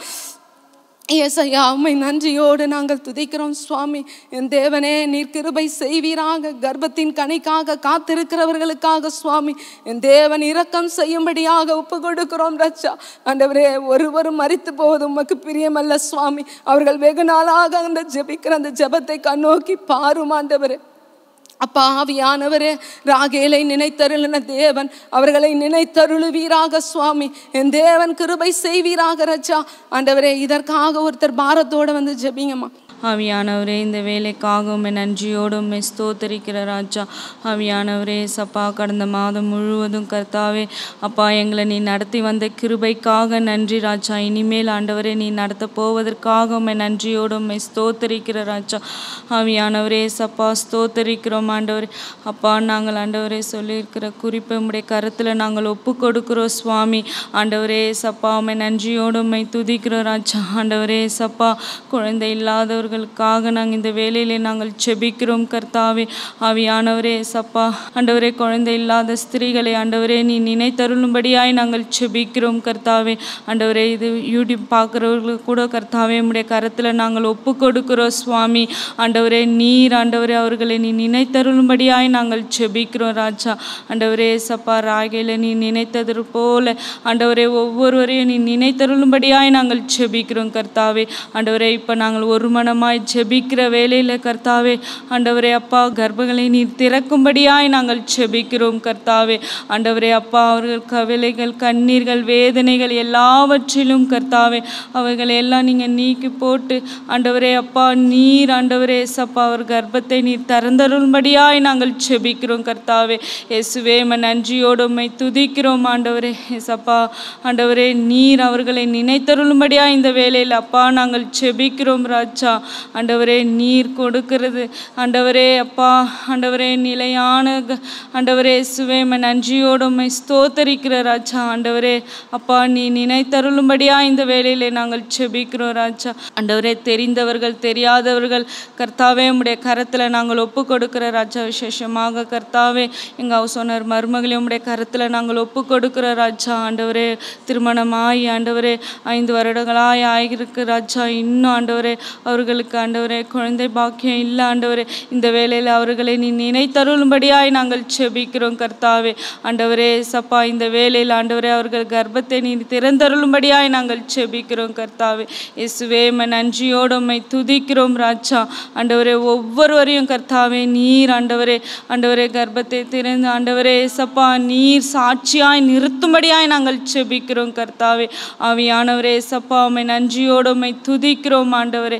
ஏசையா உம்மை நன்றியோடு நாங்கள் துதிக்கிறோம் சுவாமி என் தேவனே நீர் கிருபை செய்வீராக கர்ப்பத்தின் கனிக்காக காத்திருக்கிறவர்களுக்காக சுவாமி என் தேவன் இரக்கம் செய்யும்படியாக ஒப்பு கொடுக்கிறோம் ரச்சா ஆண்டவரே ஒருவரும் மறித்து போவது உமக்கு பிரியமல்ல சுவாமி அவர்கள் வெகு நாளாக அந்த ஜெபிக்கிற அந்த ஜெபத்தை கண்ணோக்கி பாரும் ஆண்டவரே அப்பா ஆவியானவரே ராகேலை நினைத்தருளின தேவன் அவர்களை நினைத்தருளுவீராக சுவாமி என் தேவன் கிருபை செய்வீராக ரச்சா ஆண்டவரே இதற்காக ஒருத்தர் பாரத்தோட வந்து ஜெபிங்கம்மா ஆவியானவரே இந்த வேலைக்காக உம்மை நன்றியோடு உம்மை ஸ்தோத்தரிக்கிற ராஜா ஆவியானவரே சப்பா கடந்த மாதம் முழுவதும் கர்த்தாவே அப்பா எங்களை நீ நடத்தி வந்த கிருபைக்காக நன்றி ராஜா இனிமேல் ஆண்டவரே நீ நடத்த போவதற்காக உம்மை நன்றியோடு உம்மை ஸ்தோத்தரிக்கிற ராஜா ஆவியானவரே சப்பா ஸ்தோத்தரிக்கிறோம் ஆண்டவரே அப்பா நாங்கள் ஆண்டவரே சொல்லியிருக்கிற குறிப்பை உம்முடைய கருத்தில் நாங்கள் ஒப்பு கொடுக்கிறோம் சுவாமி ஆண்டவரே சப்பா உம்மை நன்றியோடு உம்மை துதிக்கிறோம் ராஜா ஆண்டவரே சப்பா குழந்தை இல்லாதவர்களுக்காக நாங்கள் இந்த வேலையிலே நாங்கள் செபிக்கிறோம் கர்த்தாவே ஆவியானவரே சப்பா ஆண்டவரே குழந்தை இல்லாத ஸ்திரீகளை ஆண்டவரே நீ நினைத்தருளும்படியாய் நாங்கள் செபிக்கிறோம் கர்த்தாவே ஆண்டவரே இது யூடியூப் பார்க்குறவர்களுக்கு கூட கர்த்தாவே உம்முடைய கரத்தில் நாங்கள் ஒப்பு கொடுக்கிறோம் சுவாமி ஆண்டவரே நீர் ஆண்டவரே அவர்களை நீ நினைத்தருளும்படியாய் நாங்கள் செபிக்கிறோம் ராஜா ஆண்டவரே சப்பா ராகையில் நீ நினைத்தது போல ஆண்டவரே ஒவ்வொருவரையும் நீ நினைத்தருளும்படியாய் நாங்கள் செபிக்கிறோம் கர்த்தாவே ஆண்டவரே இப்போ நாங்கள் ஒரு மனமாய் ஜெபிக்கிற வேலையில் கர்த்தாவே ஆண்டவரே அப்பா கர்ப்பங்களை நீர் திறக்கும்படியாய் நாங்கள் ஜெபிக்கிறோம் கர்த்தாவே ஆண்டவரே அப்பா அவர்கள் கவலைகள் கண்ணீர்கள் வேதனைகள் எல்லாவற்றிலும் கர்த்தாவே அவைகளை எல்லாம் நீங்கள் நீக்கி போட்டு ஆண்டவரே அப்பா நீர் ஆண்டவரே சப்பா அவர் கர்ப்பத்தை நீர் திறந்தருளும்படியாய் நாங்கள் ஜெபிக்கிறோம் கர்த்தாவே இயேசுவே உம்மை நன்றியோடு உம்மை துதிக்கிறோம் ஆண்டவரே சப்பா ஆண்டவரே நீர் அவர்களை நினைத்தருளும்படியாய் இந்த வேலையில் அப்பா நாங்கள் ஜெபிக்கிறோம் ராஜா ஆண்டவரே நீர் கொடுக்கிறது ஆண்டவரே அப்பா ஆண்டவரே நிலையான க- ஆண்டவரே சுவேம நன்றியோடு உம்மை ஸ்தோத்தரிக்கிற ராஜா ஆண்டவரே அப்பா நீ நினைத்தருளும்படியா இந்த வேலையிலே நாங்கள் செபிக்கிறோம் ராஜா ஆண்டவரே தெரிந்தவர்கள் தெரியாதவர்கள் கர்த்தாவே உம்முடைய கரத்தில் நாங்கள் ஒப்பு கொடுக்கிற ராஜா விசேஷமாக கர்த்தாவே எங்கள் ஹவுஸ் ஓனர் மருமகளை உம்முடைய கரத்தில் நாங்கள் ஒப்பு கொடுக்கிற ராஜா ஆண்டவரே திருமணமாய் ஆண்டவரே ஐந்து வருடங்களாய் ஆகியிருக்கு ராஜா இன்னும் ஆண்டவரே அவர்களுக்கு ஆண்டவரே குழந்தை பாக்கியம் இல்லை ஆண்டவரே இந்த வேளையில் அவர்களை நீ நினைத்தருளும்படியாய் நாங்கள் செபிக்கிறோம் கர்த்தாவே ஆண்டவரே சப்பா இந்த வேளையில் ஆண்டவரே அவர்கள் கர்ப்பத்தை நீ திறந்தருளும்படியாய் நாங்கள் செபிக்கிறோம் கர்த்தாவே இயேசுவே உம்மை நன்றியோடு உம்மை துதிக்கிறோம் ராஜா ஆண்டவரே ஒவ்வொருவரையும் கர்த்தாவே நீர் ஆண்டவரே ஆண்டவரே கர்ப்பத்தை திறந்து ஆண்டவரே சப்பா நீர் சாட்சியாய் நிறுத்தும்படியாய் நாங்கள் செபிக்கிறோம் கர்த்தாவே ஆவியானவரே சப்பா உம்மை நன்றியோடு உம்மை துதிக்கிறோம் ஆண்டவரே இயேசு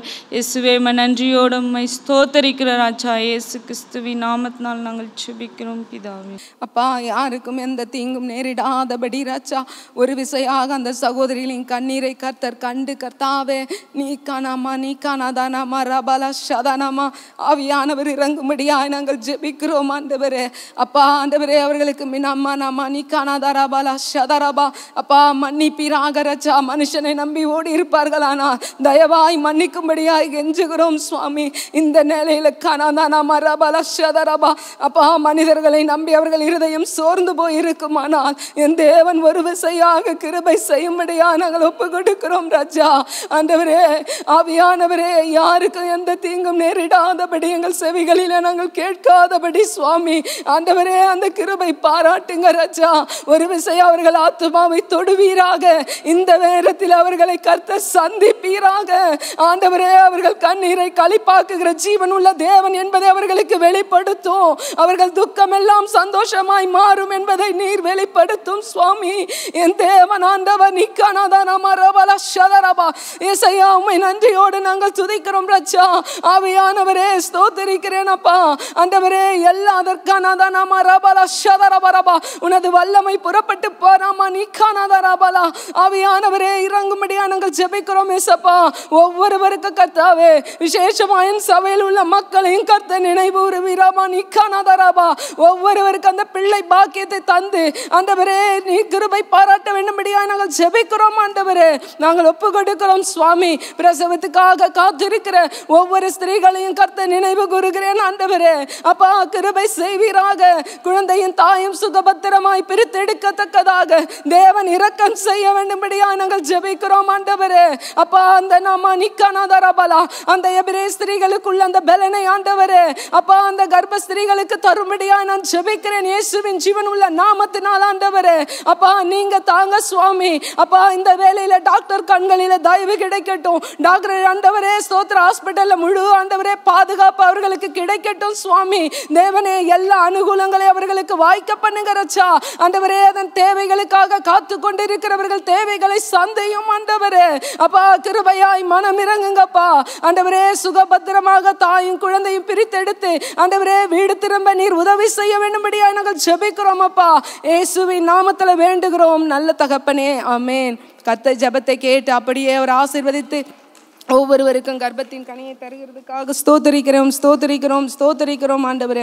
இயேசுவே உம்மை நன்றியோடு உம்மை ஸ்தோத்தரிக்கிற ராஜா இயேசு கிறிஸ்துவின் நாமத்தினால் நாங்கள் செபிக்கிறோம் பிதாவே அப்பா யாருக்கும் எந்த தீங்கும் நேரிடாதபடி ராஜா ஒரு விசையாக அந்த சகோதரிகளின் கண்ணீரை கர்த்தர் கண்டு கர்த்தாவே நீ காணாமா நீ காணாதானாமா ரபலா ஷதானாமா ஆவியானவர் இறங்கும்படியாய் நாங்கள் ஜெபிக்கிறோம் ஆண்டவரே அப்பா ஆண்டவரே அவர்களுக்கு மினம்மா நாமா நீ காணாதா ரபாலா ஷதரபா அப்பா மன்னிப்பீராக ராஜா மனுஷனை நம்பி ஓடி இருப்பார்களானா தயவாய் மன்னிக்கும்படியாய் கெஞ்சுகிறோம் சுவாமி இந்த நிலையில காணாதானா மரபல ஷதரபா அப்பா மனிதர்களை நம்பி அவர்கள் இருதயம் சோர்ந்து போய் இருக்குமானால் என் தேவன் ஒரு விசையாக கிருபை செய்யும்படியா நாங்கள் ஒப்பு கொடுக்கிறோம் ராஜா ஆண்டவரே ஆவியானவரே யாருக்கும் எந்த தீங்கும் நேரிடாதபடி எங்கள் செவிகளில நாங்கள் கேட்காதபடி சுவாமி ஆண்டவரே அந்த கிருபை பாராட்டுங்க ராஜா ஒரு விசை அவர்கள் ஆத்துமாவை தொடுவீராக இந்த நேரத்தில் அவர்களை கர்த்த சந்திப்பீராக ஆண்டவரே அவர்கள் கண்ணீரை களிப்பாக்குகிற ஜீவன் உள்ள தேவன் என்பதை அவர்களுக்கு வெளிப்படுத்தும் அவர்கள் துக்கம் எல்லாம் சந்தோஷமாய் மாறும் என்பதை நீர் வெளிப்படுத்தும் சுவாமி என் தேவன் ஆண்டவர் நிக்கானாதான மரபல ஷதரபா ஏசையா உம்மை நன்றியோடு நாங்கள் துதிக்கிறோம் ரச்சா ஆவியானவரே ஸ்தோத்தரிக்கிறேன் அப்பா ஆண்டவரே எல்லா அதற்கானாதான மரபல ஷதரபரபா உனது வல்லமை புறப்பட்டு போறாமா நிக்கானாதாரபலா ஆவியானவரே இறங்கும்படியா நாங்கள் ஜெபிக்கிறோம் ஏசப்பா ஒவ்வொருவருக்கு கர்த்தாவே விசேஷமாயின் சபையில் உள்ள மக்களையும் கர்த்த நினைவு வீராமா நிக்கானாதாராபா ஒவ்வொருவருக்கு அந்த பிள்ளை பாக்கியத்தை தந்து ஆண்டவரே நீ கிருபை பாராட்ட வேண்டும்படியா நாங்கள் ஜெபிக்கிறோம் ஆண்டவரே நாங்கள் ஒப்பு கொடுக்கிறோம் சுவாமி பிரசவத்துக்காக காத்திருக்கிற ஒவ்வொரு ஸ்திரீகளையும் கர்த்த நினைவு கூறுகிறேன் ஆண்டவரே அப்பா கிருபை செய்வீராக குழந்தையின் தாயும் சுகபத்திரமாய் பிரித்தெடுக்கத்தக்கதாக தேவன் இரக்கம் செய்ய வேண்டும்படியா நாங்கள் ஜெபிக்கிறோம் ஆண்டவரே அப்பா அந்த நாம நிக்கானாதரபலா அந்த எபிரே ஸ்திரீகளுக்குள்ள அந்த பலனை ஆண்டவரே அப்பா அந்த கர்ப்ப ஸ்திரீகளுக்கு தரும்படியா நான் ஜெபிக்கிறேன் இயேசுவின் ஜீவன் உள்ள நாமத்தினால் ஆண்டவரே அப்பா நீங்க தாங்க சுவாமி அப்பா இந்த வேலையில டாக்டர் கண்களில தயவு கிடைக்கட்டும் டாக்டர் ஆண்டவரே ஸ்தோத்திர ஹாஸ்பிட்டல்ல முழு ஆண்டவரே பாதுகாப்பு அவர்களுக்கு கிடைக்கட்டும் சுவாமி தேவனே எல்லா அனுகூலங்களை அவர்களுக்கு வாய்க்க பண்ணுங்க ரச்சா ஆண்டவரே அதன் தேவைகளுக்காக காத்து கொண்டிருக்கிறவர்கள் தேவைகளை சந்தையும் ஆண்டவரே அப்பா கிருபையாய் மனம் இறங்குங்கப்பா ஆண்டவரே சுகபத்திரமாக தாயும் குழந்தையும் பிரித்தெடுத்து ஆண்டவரே வீடு திரும்ப நீர் உதவி செய்ய வேண்டும்படியா நாங்கள் ஜெபிக்கிறோம் அப்பா இயேசுவின் நாமத்துல வேண்டுகிறோம் நல்ல தகப்பனே ஆமென் கத்த ஜெபத்தை கேட்டு அப்படியே அவர் ஆசீர்வதித்து ஒவ்வொருவருக்கும் கர்ப்பத்தின் கனியை தருகிறதுக்காக ஸ்தோத்தரிக்கிறோம் ஸ்தோத்தரிக்கிறோம் ஸ்தோத்தரிக்கிறோம் ஆண்டவரே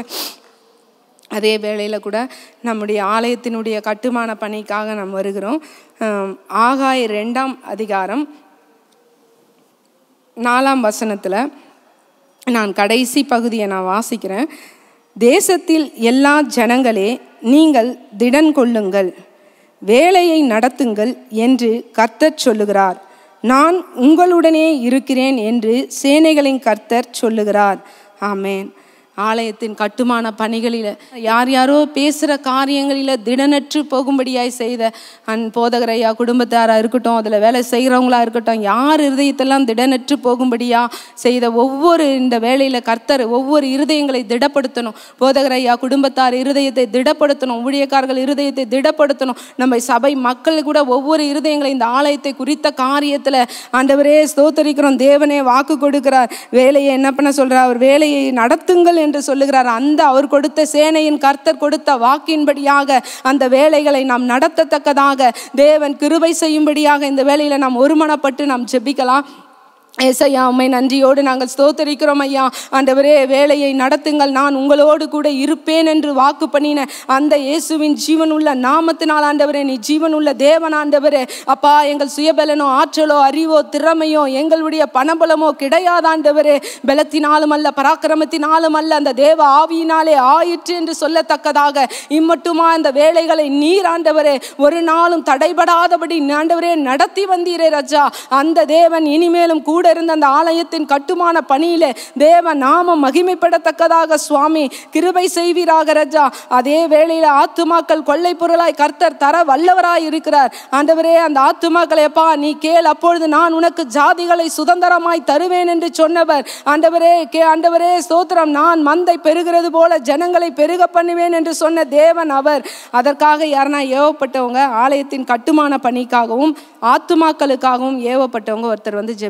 அதே வேளையில் கூட நம்முடைய ஆலயத்தினுடைய கட்டுமான பணிக்காக நாம் வருகிறோம் ஆம், ஆகாய ரெண்டாம் அதிகாரம் நாலாம் வசனத்தில் நான் கடைசி பகுதியை நான் வாசிக்கிறேன் தேசத்தில் எல்லா ஜனங்களே நீங்கள் திடன் கொள்ளுங்கள் வேலையை நடத்துங்கள் என்று கர்த்தர் சொல்லுகிறார் நான் உங்களுடனே இருக்கிறேன் என்று சேனைகளின் கர்த்தர் சொல்லுகிறார் ஆமென் ஆலயத்தின் கட்டுமான பணிகளில் யார் யாரோ பேசுகிற காரியங்களில் திடனற்று போகும்படியாய் செய்த அன் போதகரையா குடும்பத்தாராக இருக்கட்டும் அதில் வேலை செய்கிறவங்களா இருக்கட்டும் யார் இருதயத்தெல்லாம் திடனற்று போகும்படியா செய்த ஒவ்வொரு இந்த வேலையில் கர்த்தர் ஒவ்வொரு இருதயங்களை திடப்படுத்தணும் போதகரையா குடும்பத்தார் இருதயத்தை திடப்படுத்தணும் ஊழியக்காரர்கள் இருதயத்தை திடப்படுத்தணும் நம்ம சபை மக்கள் கூட ஒவ்வொரு இருதயங்களை இந்த ஆலயத்தை குறித்த காரியத்தில் ஆண்டவரே ஸ்தோத்தரிக்கிறோம் தேவனே வாக்கு கொடுக்கிறார் வேலையை என்ன பண்ண சொல்றார் அவர் வேலையை நடத்துங்கள் என்று சொல்லுகிறார் அந்த அவர் கொடுத்த சேனையின் கர்த்தர் கொடுத்த வாக்கின்படியாக அந்த வேலைகளை நாம் நடத்தத்தக்கதாக தேவன் கிருபை செய்யும்படியாக இந்த வேலையில நாம் ஒருமனப்பட்டு நாம் ஜெபிக்கலாம் ஏசையா உம்மை நன்றியோடு நாங்கள் ஸ்தோத்தரிக்கிறோம் ஐயா ஆண்டவரே வேலையை நடத்துங்கள் நான் உங்களோடு கூட இருப்பேன் என்று வாக்கு பண்ணின அந்த இயேசுவின் ஜீவனுள்ள நாமத்தினால் ஆண்டவரே நீ ஜீவனுள்ள தேவன் ஆண்டவரே அப்பா எங்கள் சுயபலனோ ஆற்றலோ அறிவோ திறமையோ எங்களுடைய பணபலமோ கிடையாது ஆண்டவரே பலத்தினாலும் அல்ல பராக்கிரமத்தினாலும் அல்ல அந்த தேவ ஆவியினாலே ஆயிற்று என்று சொல்லத்தக்கதாக இம்மட்டுமா அந்த வேலைகளை நீர் ஆண்டவரே ஒரு நாளும் தடைபடாதபடி ஆண்டவரே நடத்தி வந்தீரே ராஜா அந்த தேவன் இனிமேலும் கூட இருந்த அந்த ஆலயத்தின் கட்டுமான பணியிலே தேவ நாமம் மகிமைப்படத்தக்கதாக சுவாமி கிருபை செய்வீராக ராஜா அதே வேளையில ஆத்துமாக்கள் கொள்ளை பொருளாய் கர்த்தர் தர வல்லவராய் இருக்கிறார் ஆண்டவரே அந்த ஆத்துமாக்களை அப்பா நீ கேள் அப்பொழுது நான் உனக்கு ஜாதிகளை சுதந்திரமாய் தருவேன் என்று சொன்னவர் ஆண்டவரே கே ஆண்டவரே ஸ்தோத்திரம் நான் மந்தை பெருகிறது போல ஜனங்களை பெருக பண்ணுவேன் என்று சொன்ன தேவன் அவர் அதற்காக யாருன்னா ஏவப்பட்டவங்க ஆலயத்தின் கட்டுமான பணிக்காகவும் ஆத்துமாக்களுக்காகவும் ஏவப்பட்டவங்க ஒருத்தர் வந்து ஜெபிங்கம்மா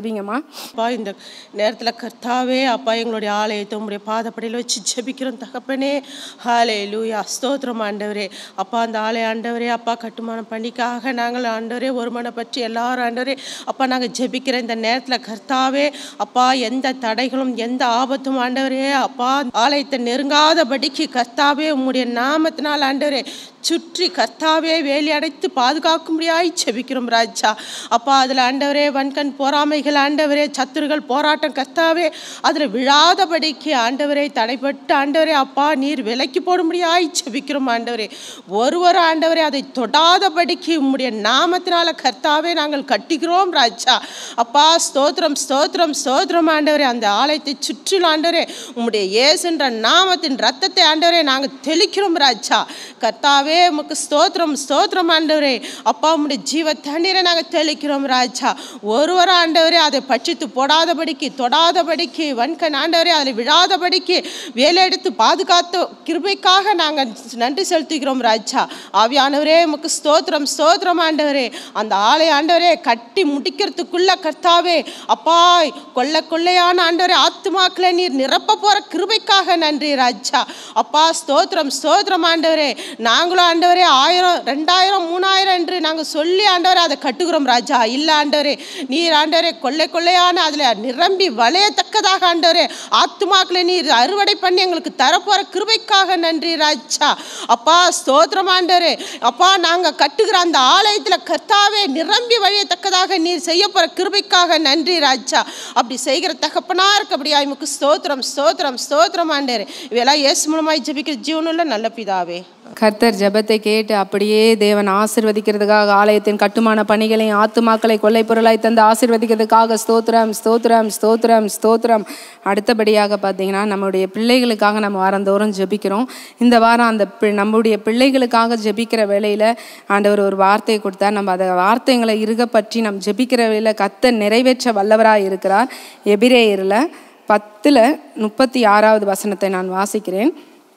அப்பா இந்த நேரத்தில் கர்த்தாவே அப்பா எங்களுடைய ஆலயத்தை உங்களுடைய பாதப்படியில் வச்சு ஜெபிக்கிறோம் தகப்பனே ஹாலே லூயா ஸ்தோத்திரம் ஆண்டவரே அப்பா அந்த ஆலய ஆண்டவரே அப்பா கட்டுமான பணிக்காக நாங்கள் ஆண்டவரே ஒருமனை பற்றி எல்லாரும் ஆண்டவரே அப்பா நாங்கள் ஜெபிக்கிற இந்த நேரத்தில் கர்த்தாவே அப்பா எந்த தடைகளும் எந்த ஆபத்தும் ஆண்டவரே அப்பா ஆலயத்தை நெருங்காதபடிக்கு கர்த்தாவே உம்முடைய நாமத்தினால் ஆண்டவரே சுற்றி கர்த்தாவே வேலி அடைத்து பாதுகாக்கும்படியாய் செபிக்கிறோம் ராஜா அப்பா அதில் ஆண்டவரே வன்கண் பொறாமைகள் ஆண்டவரே சத்துருகள் போராட்டம் கர்த்தாவே அதில் விழாதபடிக்கு ஆண்டவரே தடைப்பட்டு ஆண்டவரே அப்பா நீர் விலைக்கு போடும்படியாய் செபிக்கிறோம் ஆண்டவரே ஒருவர் ஆண்டவரே அதை தொடாதபடிக்கு உம்முடைய நாமத்தினால கர்த்தாவே நாங்கள் கட்டிக்கிறோம் ராஜா அப்பா ஸ்தோத்திரம் ஸ்தோத்திரம் ஸ்தோத்திரம் ஆண்டவரே அந்த ஆலயத்தை சுற்றிலும் ஆண்டவரே உம்முடைய இயேசுன்ற நாமத்தின் ரத்தத்தை ஆண்டவரே நாங்கள் தெளிக்கிறோம் ராஜா கர்த்தாவே உமக்கு ஸ்தோத்திரம் ஸ்தோத்திரம் ஆண்டவரே அப்பா உம்முடைய ஜீவ தண்ணீரை நாங்கள் தெளிக்கிறோம் ராஜா ஒருவர் ஆண்டவரே அதை பட்சித்து போடாதபடிக்கு தொடாதபடிக்கு வன்கண் ஆண்டவரே அதில் விழாதபடிக்கு வேலையெடுத்து பாதுகாத்து கிருபைக்காக நாங்கள் நன்றி செலுத்துகிறோம் ராஜா ஆவியானவரே உமக்கு ஸ்தோத்திரம் ஸ்தோத்திரம் ஆண்டவரே அந்த ஆலய ஆண்டவரே கட்டி முடிக்கிறதுக்குள்ள கர்த்தாவே அப்பா கொள்ள கொள்ளையான ஆண்டவரே ஆத்துமாக்களை நீர் நிரப்ப போற கிருபைக்காக நன்றி ராஜா அப்பா ஸ்தோத்திரம் ஸ்தோத்திரம் ஆண்டவரே நாங்களும் ஆண்டவரே ஆயிரம் ரெண்டாயிரம் மூணாயிரம் என்று நாங்கள் சொல்லி ஆண்டவரே அதை கட்டுகிறோம் ராஜா இல்லை ஆண்டவரே நீர் ஆண்டவரே கொள்ளை கொள்ளையான அதில் நிரம்பி வளையத்தக்கதாக ஆண்டவரே ஆத்துமாக்களை நீர் அறுவடை பண்ணி எங்களுக்கு தரப்போற கிருபைக்காக நன்றி ராஜா அப்பா ஸ்தோத்திரம் ஆண்டவரே அப்பா நாங்கள் கட்டுகிற அந்த ஆலயத்தில் கர்த்தாவே நிரம்பி வழியத்தக்கதாக நீர் செய்ய போகிற கிருபைக்காக நன்றி ராஜா அப்படி செய்கிற தகப்பனா இருக்கபடியா உமக்கு ஸ்தோத்திரம் ஸ்தோத்திரம் ஸ்தோத்திரம் ஆண்டவரே இவையெல்லாம் இயேசு மூலமாய் ஜெபிக்கிற ஜீவனுள்ள நல்ல பிதாவே கர்த்தர் ஜெபத்தை கேட்டு அப்படியே தேவன் ஆசிர்வதிக்கிறதுக்காக ஆலயத்தின் கட்டுமான பணிகளையும் ஆத்துமாக்களை கொள்ளை பொருளாய் தந்து ஆசிர்வதிக்கிறதுக்காக ஸ்தோத்திரம் ஸ்தோத்திரம் ஸ்தோத்திரம் ஸ்தோத்திரம் அடுத்தபடியாக பார்த்தீங்கன்னா நம்முடைய பிள்ளைகளுக்காக நம்ம வாரந்தோறும் ஜெபிக்கிறோம் இந்த வாரம் அந்த பி- நம்முடைய பிள்ளைகளுக்காக ஜெபிக்கிற வேளையில் ஆண்டவர் ஒரு வார்த்தையை கொடுத்தார் நம்ம அதை வார்த்தைகளை இருக பற்றி நம் ஜெபிக்கிற வேளையில் கத்த நிறைவேற்ற வல்லவராக இருக்கிறார் எபிரேயரில் பத்தில் முப்பத்தி ஆறாவது வசனத்தை நான் வாசிக்கிறேன்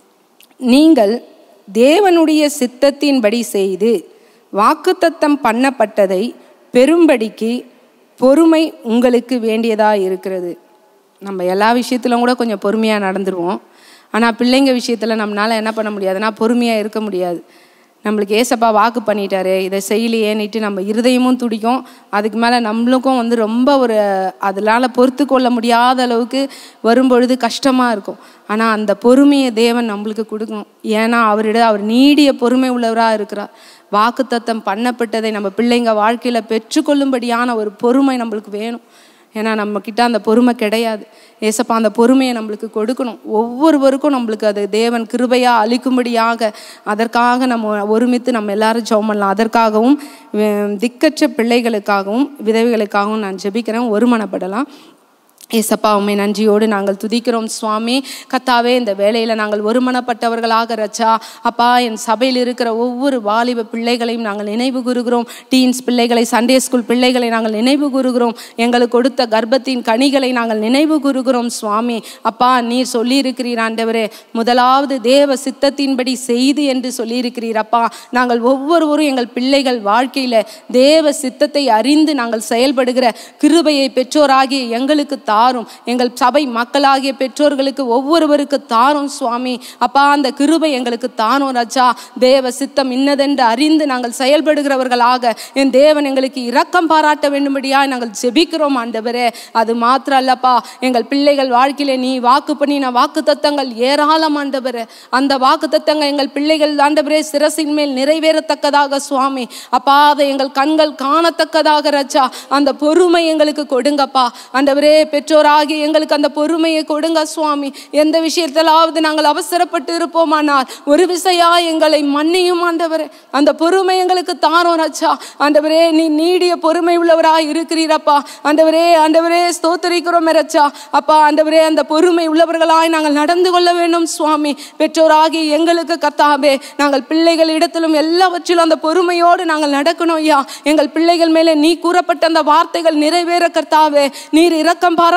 நீங்கள் தேவனுடைய சித்தத்தின்படி செய்து வாக்குத்தத்தம் பண்ணப்பட்டதை பெரும்படிக்கு பொறுமை உங்களுக்கு வேண்டியதாக இருக்கிறது நம்ம எல்லா விஷயத்திலும் கூட கொஞ்சம் பொறுமையாக நடந்துருவோம் ஆனால் பிள்ளைங்க விஷயத்தில் நம்மளால் என்ன பண்ண முடியாதுன்னா பொறுமையாக இருக்க முடியாது நம்மளுக்கு ஏசப்பா வாக்கு பண்ணிட்டாரு இதை செய்யலையேன்னுட்டு நம்ம இருதயமும் துடிக்கும் அதுக்கு மேலே நம்மளுக்கும் வந்து ரொம்ப ஒரு அதனால் பொறுத்து கொள்ள முடியாத அளவுக்கு வரும்பொழுது கஷ்டமாக இருக்கும் ஆனால் அந்த பொறுமையை தேவன் நம்மளுக்கு கொடுக்கணும் ஏன்னா அவரிட அவர் நீடிய பொறுமை உள்ளவராக இருக்கிறார் வாக்குத்தத்தம் பண்ணப்பட்டதை நம்ம பிள்ளைங்க வாழ்க்கையில் பெற்றுக்கொள்ளும்படியான ஒரு பொறுமை நம்மளுக்கு வேணும் ஏன்னா நம்ம கிட்ட அந்த பொறுமை கிடையாது ஏசப்பா அந்த பொறுமையை நம்மளுக்கு கொடுக்கணும் ஒவ்வொருவருக்கும் நம்மளுக்கு அது தேவன் கிருபையா அளிக்கும்படியாக அதற்காக நம்ம ஒருமித்து நம்ம எல்லாரும் ஜெபம் பண்ணலாம் அதற்காகவும் வே- திக்கற்ற பிள்ளைகளுக்காகவும் விதவைகளுக்காகவும் நான் ஜெபிக்கிறேன் ஒருமனப்படலாம் ஏசப்பா உண்மை நன்றியோடு நாங்கள் துதிக்கிறோம் சுவாமி கத்தாவே இந்த வேலையில் நாங்கள் ஒருமனப்பட்டவர்களாக ரச்சா அப்பா என் சபையில் இருக்கிற ஒவ்வொரு வாலிப பிள்ளைகளையும் நாங்கள் நினைவு கூறுகிறோம் டீன்ஸ் பிள்ளைகளை சண்டே ஸ்கூல் பிள்ளைகளை நாங்கள் நினைவு கூறுகிறோம் எங்களுக்கு கொடுத்த கர்ப்பத்தின் கனிகளை நாங்கள் நினைவு கூறுகிறோம் சுவாமி அப்பா நீர் சொல்லியிருக்கிறீர் ஆண்டவரே முதலாவது தேவ சித்தத்தின்படி செய்து என்று சொல்லியிருக்கிறீர் அப்பா நாங்கள் ஒவ்வொருவரும் எங்கள் பிள்ளைகள் வாழ்க்கையில் தேவ சித்தத்தை அறிந்து நாங்கள் செயல்படுகிற கிருபையை பெற்றோராகிய எங்களுக்கு தாரும் எங்கள் சபை மக்களாகிய பெற்றோர்களுக்கு ஒவ்வொருவருக்கு தாரும் சுவாமி அப்பா அந்த கிருபை எங்களுக்கு தாரும் ராஜா தேவ சித்தம் இன்னதென்று அறிந்து நாங்கள் செயல்படுகிறவர்களாக என் தேவன் எங்களுக்கு இரக்கம் பாராட்ட வேண்டும்படியா நாங்கள் ஜெபிக்கிறோம் ஆண்டவரே அது மாத்திரம் அல்லப்பா எங்கள் பிள்ளைகள் வாழ்க்கையில நீ வாக்கு பண்ணின வாக்கு தத்தங்கள் ஏராளம் ஆண்டவரே அந்த வாக்கு தத்தங்கள் எங்கள் பிள்ளைகள் ஆண்டவரே சிரசின் மேல் நிறைவேறத்தக்கதாக சுவாமி அப்பா அதை எங்கள் கண்கள் காணத்தக்கதாக ரச்சா அந்த பொறுமை எங்களுக்கு கொடுங்கப்பா ஆண்டவரே பெற்றோராகி எங்களுக்கு அந்த பொறுமையை கொடுங்க சுவாமி எந்த விஷயத்திலாவது நாங்கள் அவசரப்பட்டு இருப்போமானால் ஒரு விசையா எங்களை மன்னியும் ஆண்டவரே அந்த பொறுமை எங்களுக்கு தாரோம் ரச்சா ஆண்டவரே நீ நீடிய பொறுமை உள்ளவராய் இருக்கிறீரப்பா ஆண்டவரே ஆண்டவரே ஸ்தோத்தரிக்கிறோம் ரச்சா அப்பா ஆண்டவரே அந்த பொறுமை உள்ளவர்களாய் நாங்கள் நடந்து கொள்ள வேண்டும் சுவாமி பெற்றோராகி எங்களுக்கு கர்த்தாவே நாங்கள் பிள்ளைகள் இடத்திலும் எல்லாவற்றிலும் அந்த பொறுமையோடு நாங்கள் நடக்கணும் ஐயா எங்கள் பிள்ளைகள் மேலே நீ கூறப்பட்ட அந்த வார்த்தைகள் நிறைவேற கர்த்தாவே நீர் இரக்கம் பாரா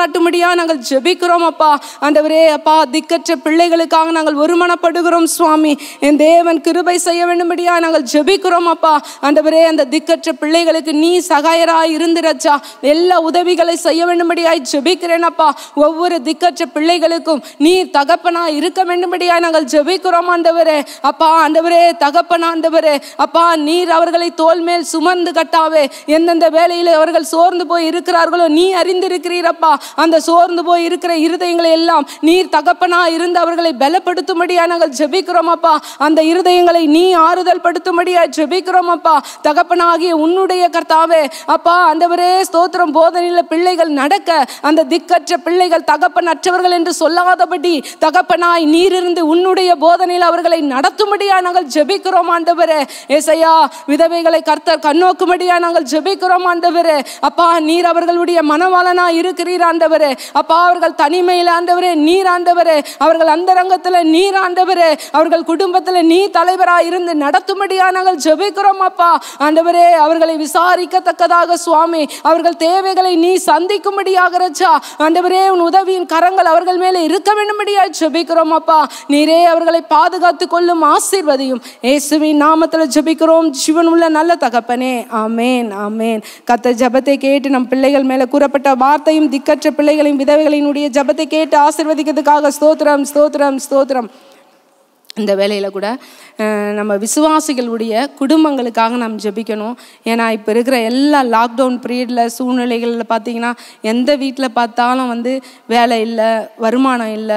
பாராட்டும்படியா நாங்கள் ஜெபிக்கிறோம் அப்பா ஆண்டவரே அப்பா திக்கற்ற பிள்ளைகளுக்காக நாங்கள் ஒருமனப்படுகிறோம் சுவாமி என் தேவன் கிருபை செய்ய வேண்டும்படியா நாங்கள் ஜெபிக்கிறோம் அப்பா ஆண்டவரே அந்த திக்கற்ற பிள்ளைகளுக்கு நீ சகாயராய் இருந்துரச்சா எல்லா உதவிகளை செய்ய வேண்டும்படியாய் ஜெபிக்கிறேன் அப்பா ஒவ்வொரு திக்கற்ற பிள்ளைகளுக்கும் நீ தகப்பனா இருக்க வேண்டும்படியாய் நாங்கள் ஜெபிக்கிறோம் ஆண்டவரே அப்பா ஆண்டவரே தகப்பனா ஆண்டவரே அப்பா நீர் அவர்களை தோல் மேல் சுமந்து கட்டாவே எந்தெந்த வேலையில் அவர்கள் சோர்ந்து போய் இருக்கிறார்களோ நீ அறிந்திருக்கிறீரப்பா அந்த சோர்ந்து போய் இருக்கிற இருதயங்களை எல்லாம் நீர் தகப்பனா இருந்து அவர்களை பலப்படுத்தும்படியா நாங்கள் ஜெபிக்கிறோம் அப்பா அந்த இருதயங்களை நீ ஆறுதல் படுத்தும்படியா ஜெபிக்கிறோம் அப்பா தகப்பனாகிய உன்னுடைய கர்த்தாவே அப்பா ஆண்டவரே ஸ்தோத்திரம் போதனையில பிள்ளைகள் நடக்க அந்த திக்கற்ற பிள்ளைகள் தகப்பன் அற்றவர்கள் என்று சொல்லாதபடி தகப்பனாய் நீர் இருந்து உன்னுடைய போதனையில் அவர்களை நடத்தும்படியா நாங்கள் ஜெபிக்கிறோம் ஆண்டவரே ஏசையா விதவைகளை கர்த்தர் கண்ணோக்கும்படியா நாங்கள் ஜெபிக்கிறோம் ஆண்டவரே அப்பா நீர் அவர்களுடைய மனவாளனா இருக்கிறீர் ஆண்டவரே அப்பா அவர்கள் தனிமையில் ஆண்டவரே நீர் ஆண்டவரே அவர்கள் அந்தரங்கத்தில் நீர் ஆண்டவரே அவர்கள் குடும்பத்தில் நீ தலைவராய் இருந்து நடத்தும்படியா நாங்கள் ஜெபிக்கிறோம் அப்பா ஆண்டவரே அவர்களை விசாரிக்கத்தக்கதாக சுவாமி அவர்கள் தேவைகளை நீ சந்திக்கும்படியாக ரச்சா ஆண்டவரே உன் உதவியின் கரங்கள் அவர்கள் மேலே இருக்க வேண்டும்படியா ஜெபிக்கிறோம் அப்பா நீரே அவர்களை பாதுகாத்து கொள்ளும் ஆசீர்வதியும் இயேசுவின் நாமத்தில் ஜெபிக்கிறோம் ஜீவன் உள்ள நல்ல தகப்பனே ஆமேன் ஆமேன் கத்த ஜெபத்தை கேட்டு நம் பிள்ளைகள் மேலே கூறப்பட்ட வார்த்தையும் திக்கற்ற பிள்ளைகளையும் விதவைகளினுடைய ஜெபத்தை கேட்டு ஆசீர்வதிக்கிறதுக்காக ஸ்தோத்திரம் ஸ்தோத்திரம் ஸ்தோத்திரம் இந்த வேலையில் கூட அஹ், நம்ம விசுவாசிகளுடைய குடும்பங்களுக்காக நாம் ஜெபிக்கணும் ஏன்னா இப்போ இருக்கிற எல்லா லாக்டவுன் பீரியடில் சூழ்நிலைகளில் பார்த்தீங்கன்னா எந்த வீட்டில் பார்த்தாலும் வந்து வேலை இல்லை வருமானம் இல்லை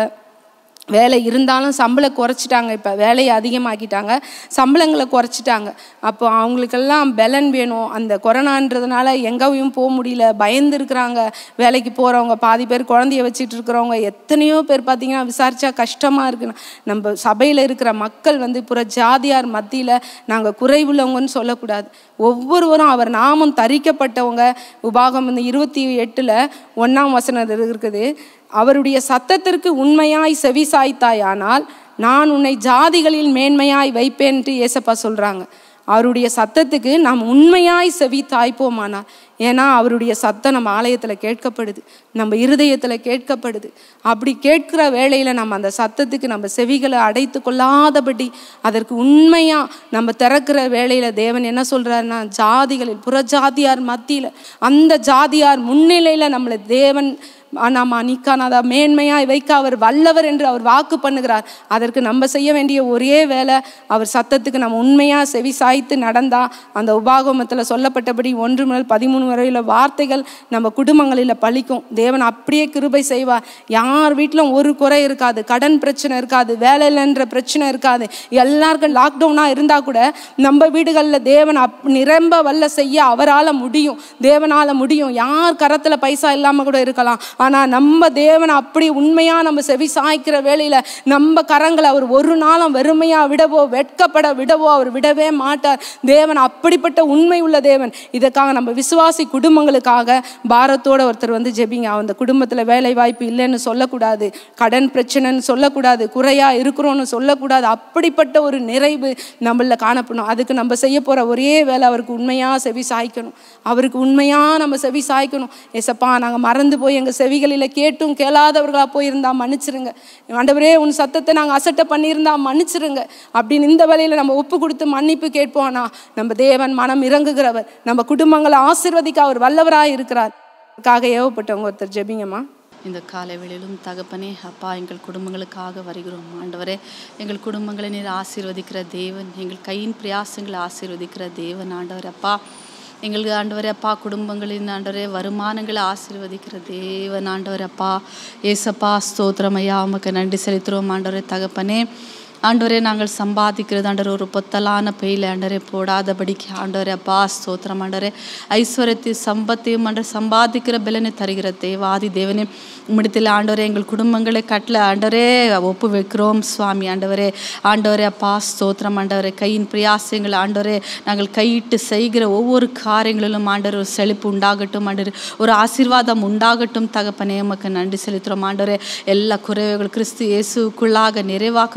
வேலை இருந்தாலும் சம்பளம் குறைச்சிட்டாங்க இப்போ வேலையை அதிகமாக்கிட்டாங்க சம்பளங்களை குறைச்சிட்டாங்க அப்போ அவங்களுக்கெல்லாம் பலன் வேணும் அந்த கொரோனான்றதுனால எங்கேயும் போக முடியல பயந்து இருக்கிறாங்க வேலைக்கு போகிறவங்க பாதி பேர் குழந்தைய வச்சுட்டு இருக்கிறவங்க எத்தனையோ பேர் பார்த்தீங்கன்னா விசாரிச்சா கஷ்டமாக இருக்குன்னு நம்ம சபையில் இருக்கிற மக்கள் வந்து புற ஜாதியார் மத்தியில் நாங்கள் குறைவுள்ளவங்கன்னு சொல்லக்கூடாது ஒவ்வொருவரும் அவர் நாமம் தரிக்கப்பட்டவங்க உபாகம் இந்த இருபத்தி எட்டில் ஒன்றாம் வசனம் இருக்குது அவருடைய சத்தத்திற்கு உண்மையாய் செவி சாய்த்தாயானால் நான் உன்னை ஜாதிகளில் மேன்மையாய் வைப்பேன் என்று ஏசப்பா சொல்கிறாங்க அவருடைய சத்தத்துக்கு நாம் உண்மையாய் செவி தாய்ப்போமானால் ஏன்னா அவருடைய சத்தம் நம்ம ஆலயத்தில் கேட்கப்படுது நம்ம இருதயத்தில் கேட்கப்படுது அப்படி கேட்கிற வேளையில் நம்ம அந்த சத்தத்துக்கு நம்ம செவிகளை அடைத்து கொள்ளாதபடி அதற்கு உண்மையாக நம்ம திறக்கிற வேளையில் தேவன் என்ன சொல்கிறாருன்னா ஜாதிகளில் புறஜாதியார் மத்தியில் அந்த ஜாதியார் முன்னிலையில் நம்மளை தேவன் நாம நிக்கானாதா மேன்மையாய் வைக்க அவர் வல்லவர் என்று அவர் வாக்கு பண்ணுகிறார் அதற்கு நம்ம செய்ய வேண்டிய ஒரே வேலை அவர் சத்தத்துக்கு நம்ம உண்மையா செவி சாய்த்து நடந்தா அந்த உபாகமத்தில் சொல்லப்பட்டபடி ஒன்று முதல் பதிமூணு வரையில வார்த்தைகள் நம்ம குடும்பங்களில் பழிக்கும் தேவன் அப்படியே கிருபை செய்வார் யார் வீட்டிலும் ஒரு குறை இருக்காது கடன் பிரச்சனை இருக்காது வேலை இல்லைன்ற பிரச்சனை இருக்காது எல்லாருக்கும் லாக்டவுனாக இருந்தால் கூட நம்ம வீடுகளில் தேவன் அப் நிரம்ப வல்ல செய்ய அவரால் முடியும் தேவனால் முடியும் யார் கரத்தில் பைசா இல்லாமல் கூட இருக்கலாம் ஆனால் நம்ம தேவனை அப்படி உண்மையாக நம்ம செவி சாய்க்கிற வேளையில் நம்ம கரங்களை அவர் ஒரு நாளும் வெறுமையாக விடவோ வெட்கப்பட விடவோ அவர் விடவே மாட்டார் தேவன் அப்படிப்பட்ட உண்மை உள்ள தேவன் இதற்காக நம்ம விசுவாசி குடும்பங்களுக்காக பாரத்தோட ஒருத்தர் வந்து ஜெபிங்க அந்த குடும்பத்தில் வேலை வாய்ப்பு இல்லைன்னு சொல்லக்கூடாது கடன் பிரச்சனைன்னு சொல்லக்கூடாது குறையா இருக்கிறோன்னு சொல்லக்கூடாது அப்படிப்பட்ட ஒரு நிறைவு நம்மள காணப்படணும் அதுக்கு நம்ம செய்ய போகிற ஒரே வேலை அவருக்கு உண்மையாக செவி சாய்க்கணும் அவருக்கு உண்மையாக நம்ம செவி சாய்க்கணும் ஏசப்பா நாங்கள் மறந்து போய் எங்கள் செவிகளில் கேட்டும் கேளாதவர்களாக போயிருந்தா மன்னிச்சிருங்க ஆண்டவரே உன் சத்தத்தை நாங்கள் அசட்டை பண்ணியிருந்தா மன்னிச்சிருங்க அப்படின்னு இந்த வேலையில் நம்ம ஒப்பு கொடுத்து மன்னிப்பு கேட்போம்னா நம்ம தேவன் மனம் இறங்குகிறவர் நம்ம குடும்பங்களை ஆசீர்வதிக்க அவர் வல்லவராக இருக்கிறார் அதுக்காக ஏவப்பட்டவங்க ஒருத்தர் ஜெபிங்கம்மா இந்த காலை வேளையிலும் தகப்பனே அப்பா எங்கள் குடும்பங்களுக்காக வருகிறோம் ஆண்டவரே எங்கள் குடும்பங்களை நீர் ஆசீர்வதிக்கிற தேவன் எங்கள் கையின் பிரயாசங்களை ஆசீர்வதிக்கிற தேவன் ஆண்டவர் அப்பா எங்களுக்கு ஆண்டவரே அப்பா குடும்பங்களின் ஆண்டவரே வருமானங்களை ஆசீர்வதிக்கிற தேவன் ஆண்டவர் அப்பா ஏசப்பா ஸ்தோத்திரம் ஐயா உமக்கு நன்றி செலுத்துகிறோம் ஆண்டவரே தகப்பனே ஆண்டவரே நாங்கள் சம்பாதிக்கிறது ஆண்டவர் ஒரு பொத்தலான பெயில் ஆண்டவரே போடாதபடிக்கு ஆண்டவரே அப்பா ஸ்தோத்திரம் ஆண்டவரே ஐஸ்வர்யத்தையும் சம்பத்தையும் ஆண்டவர் சம்பாதிக்கிற பலனை தருகிற தேவாதி தேவனே உம்மிடத்தில் ஆண்டவரே எங்கள் குடும்பங்களை கட்டல ஆண்டவரே ஒப்பு வைக்கிறோம் சுவாமி ஆண்டவரே ஆண்டவரே அப்பா ஸ்தோத்திரம் ஆண்டவரே கையின் பிரயாசங்கள் ஆண்டவரே நாங்கள் கையிட்டு செய்கிற ஒவ்வொரு காரியங்களிலும் ஆண்டவர் ஒரு செழிப்பு உண்டாகட்டும் ஆண்டவர் ஒரு ஆசீர்வாதம் உண்டாகட்டும் தகப்பனே உமக்கு நன்றி செலுத்துகிறோம் ஆண்டவரே எல்லா குறைவுகள் கிறிஸ்து இயேசுக்குள்ளாக நிறைவாக்குகிற தேவ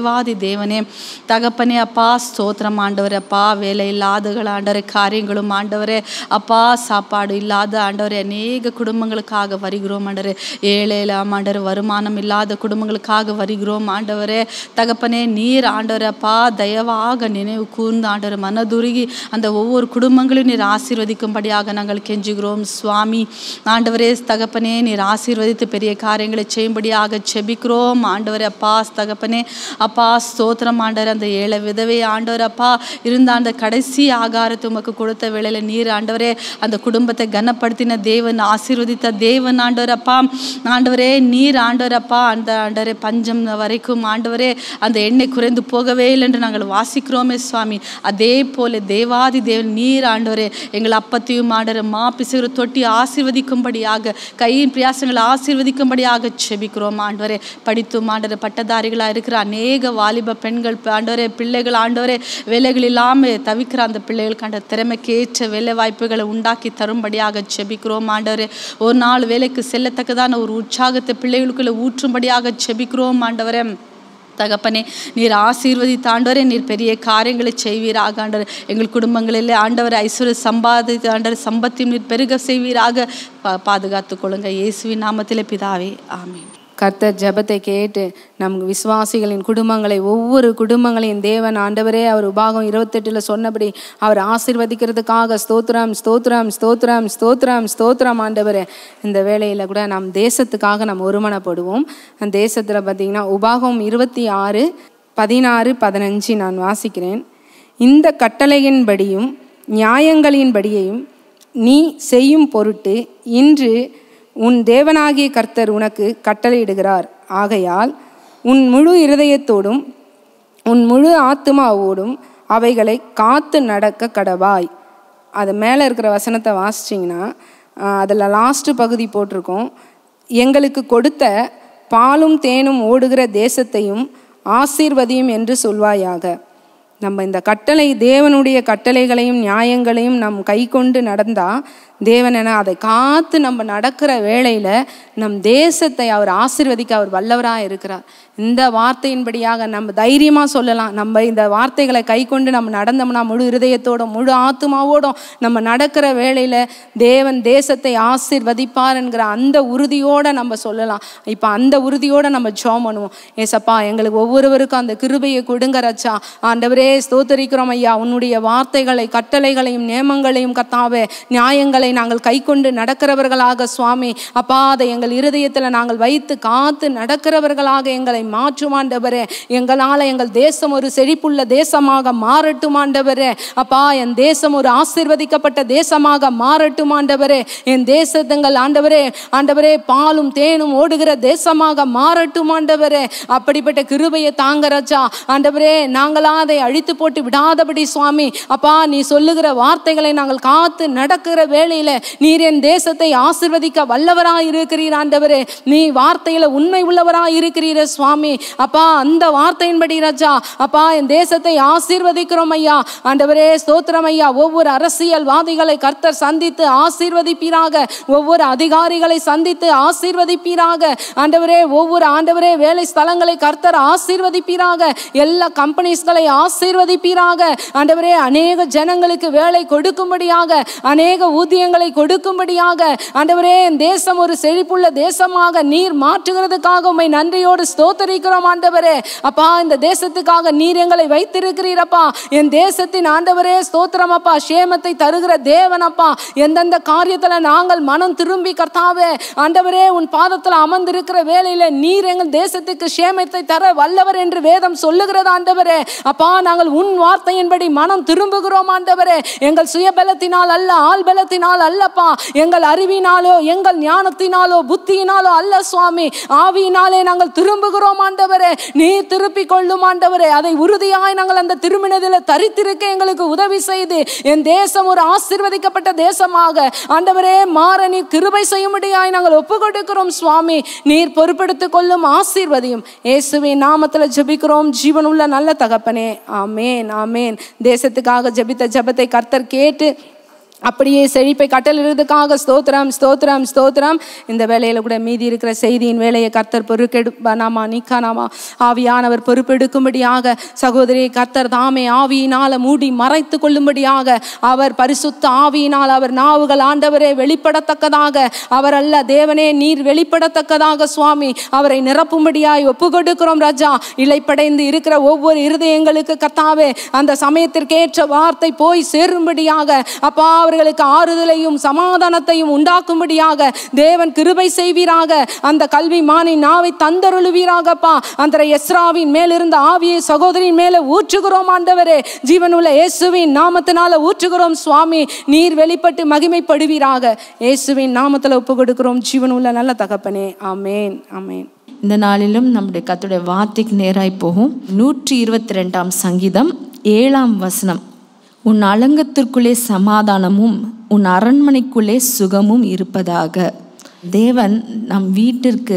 தேவாதி தேவனே தகப்பனே அப்பா ஸ்தோத்திரம் ஆண்டவரே அப்பா வேலை இல்லாதகள் ஆண்டவரே காரியங்களும் ஆண்டவரே அப்பா சாப்பாடு இல்லாத ஆண்டவரே அநேக குடும்பங்களுக்காக வருகிறோம் ஆண்டவரே ஏழையில ஆண்டவர் வருமானம் இல்லாத குடும்பங்களுக்காக வருகிறோம் ஆண்டவரே தகப்பனே நீர் ஆண்டவரே அப்பா தயவாக நினைவு கூர்ந்து ஆண்டவர் மனதுருகி அந்த ஒவ்வொரு குடும்பங்களையும் நீர் ஆசீர்வதிக்கும்படியாக நாங்கள் கெஞ்சுகிறோம் சுவாமி ஆண்டவரே தகப்பனே நீர் ஆசீர்வதித்து பெரிய காரியங்களை செய்யும்படியாக செபிக்கிறோம் ஆண்டவரே அப்பா தகப்பனே அப்பா ஸ்தோத்திரம் ஆண்டவர் அந்த ஏழை விதவை ஆண்டவர் அப்பா இருந்த அந்த கடைசி ஆகாரத்தை உமக்கு கொடுத்த வேளையில நீர் ஆண்டவரே அந்த குடும்பத்தை கனப்படுத்தின தேவன் ஆசீர்வதித்த தேவன் ஆண்டவர் அப்பா ஆண்டவரே நீர் ஆண்டவர் அப்பா அந்த ஆண்டவரே பஞ்சம் வரைக்கும் ஆண்டவரே அந்த எண்ணெய் குறைந்து போகவே இல்லை என்று நாங்கள் வாசிக்கிறோமே சுவாமி அதே போல தேவாதி தேவன் நீர் ஆண்டவரே எங்கள் அப்பத்தையும் ஆண்டவரே மா பிசுகிற தொட்டி ஆசீர்வதிக்கும்படியாக கையின் பிரியாசங்களை ஆசீர்வதிக்கும்படியாக செபிக்கிறோம் ஆண்டவரே படித்தும் ஆண்டவரே பட்டதாரிகளாக இருக்கிற அநேக வாலிப பெண்கள் ஆண்டவரே பிள்ளைகள் ஆண்டவரே வேலைகள் இல்லாமல் தவிக்கிற அந்த பிள்ளைகளுக்கு அந்த திறமைக்கேற்ற வேலை வாய்ப்புகளை உண்டாக்கி தரும்படியாக செபிக்கிறோம் ஆண்டவரே ஒரு நாள் வேலைக்கு செல்லத்தக்கதான ஒரு உற்சாகத்தை பிள்ளைகளுக்குள்ள ஊற்றும்படியாக செபிக்கிறோம் ஆண்டவரே தகப்பனே நீர் ஆசீர்வதித்த ஆண்டவரே நீர் பெரிய காரியங்களை செய்வீராக ஆண்டவர் எங்கள் குடும்பங்களிலே ஆண்டவர் ஐஸ்வர்ய சம்பாதித்த ஆண்டவர் சம்பத்தையும் நீர் பெருக செய்வீராக பா பாதுகாத்துக் கொள்ளுங்க இயேசுவின் நாமத்திலே பிதாவே ஆமென் கர்த்தர் ஜெபத்தை கேட்டு நம் விசுவாசிகளின் குடும்பங்களை ஒவ்வொரு குடும்பங்களையும் தேவன் ஆண்டவரே அவர் உபாகம் இருபத்தெட்டில் சொன்னபடி அவர் ஆசீர்வதிக்கிறதுக்காக ஸ்தோத்திரம் ஸ்தோத்திரம் ஸ்தோத்திரம் ஸ்தோத்திரம் ஸ்தோத்திரம் ஆண்டவரே இந்த வேளையில் கூட நம் தேசத்துக்காக நாம் ஒருமனப்படுவோம் அந்த தேசத்தில் பார்த்தீங்கன்னா உபாகம் இருபத்தி ஆறு பதினாறு பதினஞ்சு நான் வாசிக்கிறேன் இந்த கட்டளையின்படியும் நியாயங்களின்படியையும் நீ செய்யும் பொருட்டு இன்று உன் தேவனாகிய கர்த்தர் உனக்கு கட்டளையிடுகிறார் ஆகையால் உன் முழு இருதயத்தோடும் உன் முழு ஆத்துமாவோடும் அவைகளை காத்து நடக்க கடவாய் அது மேலே இருக்கிற வசனத்தை வாசிச்சிங்கன்னா அதில் லாஸ்ட்டு பகுதி போட்டிருக்கோம் எங்களுக்கு கொடுத்த பாலும் தேனும் ஓடுகிற தேசத்தையும் ஆசீர்வதியும் என்று சொல்வாயாக நம்ம இந்த கட்டளை தேவனுடைய கட்டளைகளையும் நியாயங்களையும் நம் கை கொண்டு நடந்தா தேவன் என அதை காத்து நம்ம நடக்கிற வேளையில நம் தேசத்தை அவர் ஆசீர்வதிக்க அவர் வல்லவராக இருக்கிறார் இந்த வார்த்தையின்படியாக நம்ம தைரியமா சொல்லலாம் நம்ம இந்த வார்த்தைகளை கை கொண்டு நம்ம நடந்தோம்னா முழு இருதயத்தோட முழு ஆத்மாவோடும் நம்ம நடக்கிற வேளையில தேவன் தேசத்தை ஆசீர்வதிப்பார் என்கிற அந்த உறுதியோட நம்ம சொல்லலாம் இப்போ அந்த உறுதியோட நம்ம ஜோம் பண்ணுவோம் ஏசப்பா எங்களுக்கு ஒவ்வொருவருக்கும் அந்த கிருபையை கொடுங்க ரச்சா ஆண்டவரே ஸ்தோத்தரிக்கிறோம் ஐயா உன்னுடைய வார்த்தைகளை கட்டளைகளையும் நியமங்களையும் கத்தாவே நியாயங்களை நாங்கள் கை கொண்டு நடக்கிறவர்களாக சுவாமி அப்பா அதை எங்கள் இருதயத்தில் நாங்கள் வைத்து காத்து நடக்கிறவர்களாக எங்களை மாற்றும் ஆண்டவரே எங்களால் எங்கள் தேசம் ஒரு செழிப்புள்ள தேசமாக மாறட்டும் ஆண்டவரே அப்பா என் தேசம் ஒரு ஆசீர்வதிக்கப்பட்ட தேசமாக மாறட்டும் ஆண்டவரே என் தேசத்துங்கள் ஆண்டவரே ஆண்டவரே பாலும் தேனும் ஓடுகிற தேசமாக மாறட்டும் ஆண்டவரே அப்படிப்பட்ட கிருபையை தாங்க ராஜா ஆண்டவரே நாங்களா அதை அழித்து போட்டு விடாதபடி சுவாமி அப்பா நீ சொல்லுகிற வார்த்தைகளை நாங்கள் காத்து நடக்கிற வேளையில நீர் என் தேசத்தை ஆசிர்வதிக்க வல்லவராய் இருக்கிறீர் ஆண்டவரே நீ வார்த்தையில உண்மை உள்ளவராய் இருக்கிறீர சுவாமி அப்பா அந்த வார்த்தையின்படி ராஜா அப்பா என் தேசத்தை ஆசீர்வதிக்கிறோம் ஐயா ஆண்டவரே ஸ்தோத்திரம் ஐயா ஒவ்வொரு அரசியல்வாதிகளை கர்த்தர் சந்தித்து ஆசீர்வதிப்பீராக ஒவ்வொரு அதிகாரிகளை சந்தித்து ஆசீர்வதிப்பீராக ஆண்டவரே ஒவ்வொரு ஆண்டவரே வேலை ஸ்தலங்களை கர்த்தர் ஆசீர்வதிப்பீராக எல்லா கம்பெனிஸ்களை ஆசீர்வதிப்பீராக ஆண்டவரே அநேக ஜனங்களுக்கு வேலை கொடுக்கும்படியாக அநேக ஊதியங்களை கொடுக்கும்படியாக ஆண்டவரே என் தேசம் ஒரு செழிப்புள்ள தேசமாக நீர் மாற்றுகிறதுக்காக உம்மை நன்றியோடு ஸ்தோத்தரிக்கிறோம் ஆண்டவரே அப்பா இந்த தேசத்துக்காக நீர் எங்களை வைத்திருக்கிறீரப்பா என் தேசத்தின் ஆண்டவரே ஸ்தோத்திரம் அப்பா சேமத்தை தருகிற தேவன் அப்பா எந்தெந்த காரியத்துல நாங்கள் மனம் திரும்பி கர்த்தாவே ஆண்டவரே உன் பாதத்துல அமர்ந்திருக்கிற வேலையில நீர் எங்கள் தேசத்துக்கு சேமத்தை தர வல்லவர் என்று வேதம் சொல்லுகிறது ஆண்டவரே அப்பா நாங்கள் உன் வார்த்தையின்படி மனம் திரும்புகிறோம் ஆண்டவரே எங்கள் சுயபலத்தினால் அல்ல ஆள் பலத்தினால் அல்லப்பா எங்கள் அறிவினாலோ எங்கள் ஞானத்தினாலோ புத்தியினாலோ அல்ல சுவாமி ஆவியினாலே நாங்கள் திரும்புகிறோம் ஆண்டவரே நீ திருப்பிக் கொள்ளும் ஆண்டவரே அதை உறுதியாய் நாங்கள் அந்த திருமணத்தில் தரித்திருக்க எங்களுக்கு உதவி செய்து என் தேசம் ஒரு ஆசீர்வதிக்கப்பட்ட தேசமாக ஆண்டவரே மாற நீர் கிருபை செய்யும்படியாய் நாங்கள் ஒப்பு கொடுக்கிறோம் சுவாமி நீர் பொறுப்பெடுத்துக் கொள்ளும் ஆசீர்வதியும் இயேசுவின் நாமத்துல ஜெபிக்கிறோம் ஜீவனுள்ள நல்ல தகப்பனே ஆமேன் ஆமேன் தேசத்துக்காக ஜெபித்த ஜெபத்தை கர்த்தர் கேட்டு அப்படியே செழிப்பை கட்டளிடுறதுக்காக ஸ்தோத்திரம் ஸ்தோத்திரம் ஸ்தோத்திரம் இந்த வேலையில் கூட மீதி இருக்கிற செய்தியின் வேலையை கர்த்தர் பொறுக்கெடுப்பானாமா நிக்கானாமா ஆவியானவர் பொறுப்பெடுக்கும்படியாக சகோதரி கர்த்தர் தாமே ஆவியினால் மூடி மறைத்து கொள்ளும்படியாக அவர் பரிசுத்த ஆவியினால் அவர் நாவுகள் ஆண்டவரே வெளிப்படத்தக்கதாக அவர் அல்ல தேவனே நீர் வெளிப்படத்தக்கதாக சுவாமி அவரை நிரப்பும்படியாய் ஒப்பு கொடுக்கிறோம் ராஜா இலைப்படைந்து இருக்கிற ஒவ்வொரு இருதயங்களுக்கு கர்த்தாவே அந்த சமயத்திற்கேற்ற வார்த்தை போய் சேரும்படியாக அப்பா அவர்களுக்கு ஆறுதலையும் சமாதானத்தையும் உண்டாக்கும்படியாக தேவன் கிருபை செய்வீராக அந்த கல்வி மானின் நாவை தந்தருளுவீராகப்பா அந்த எஸ்ராவின் மேலிருந்த ஆவியை சகோதரின் மேலே ஊற்றுகிறோம் ஆண்டவரே ஜீவனுள்ள இயேசுவின் நாமத்தினால ஊற்றுகிறோம் சுவாமி நீர் வெளிப்பட்டு மகிமைப்படுவீராக இயேசுவின் நாமத்தில் ஒப்பு கொடுக்கிறோம் ஜீவனுள்ள நல்ல தகப்பனே ஆமேன் ஆமேன் இந்த நாளிலும் நம்முடைய கத்துடைய வார்த்தைக்கு நேராய் போகும் நூற்றி இருபத்தி ரெண்டாம் சங்கீதம் ஏழாம் வசனம் உன் அலங்கத்திற்குள்ளே சமாதானமும் உன் அரண்மனைக்குள்ளே சுகமும் இருப்பதாக தேவன் நம் வீட்டிற்கு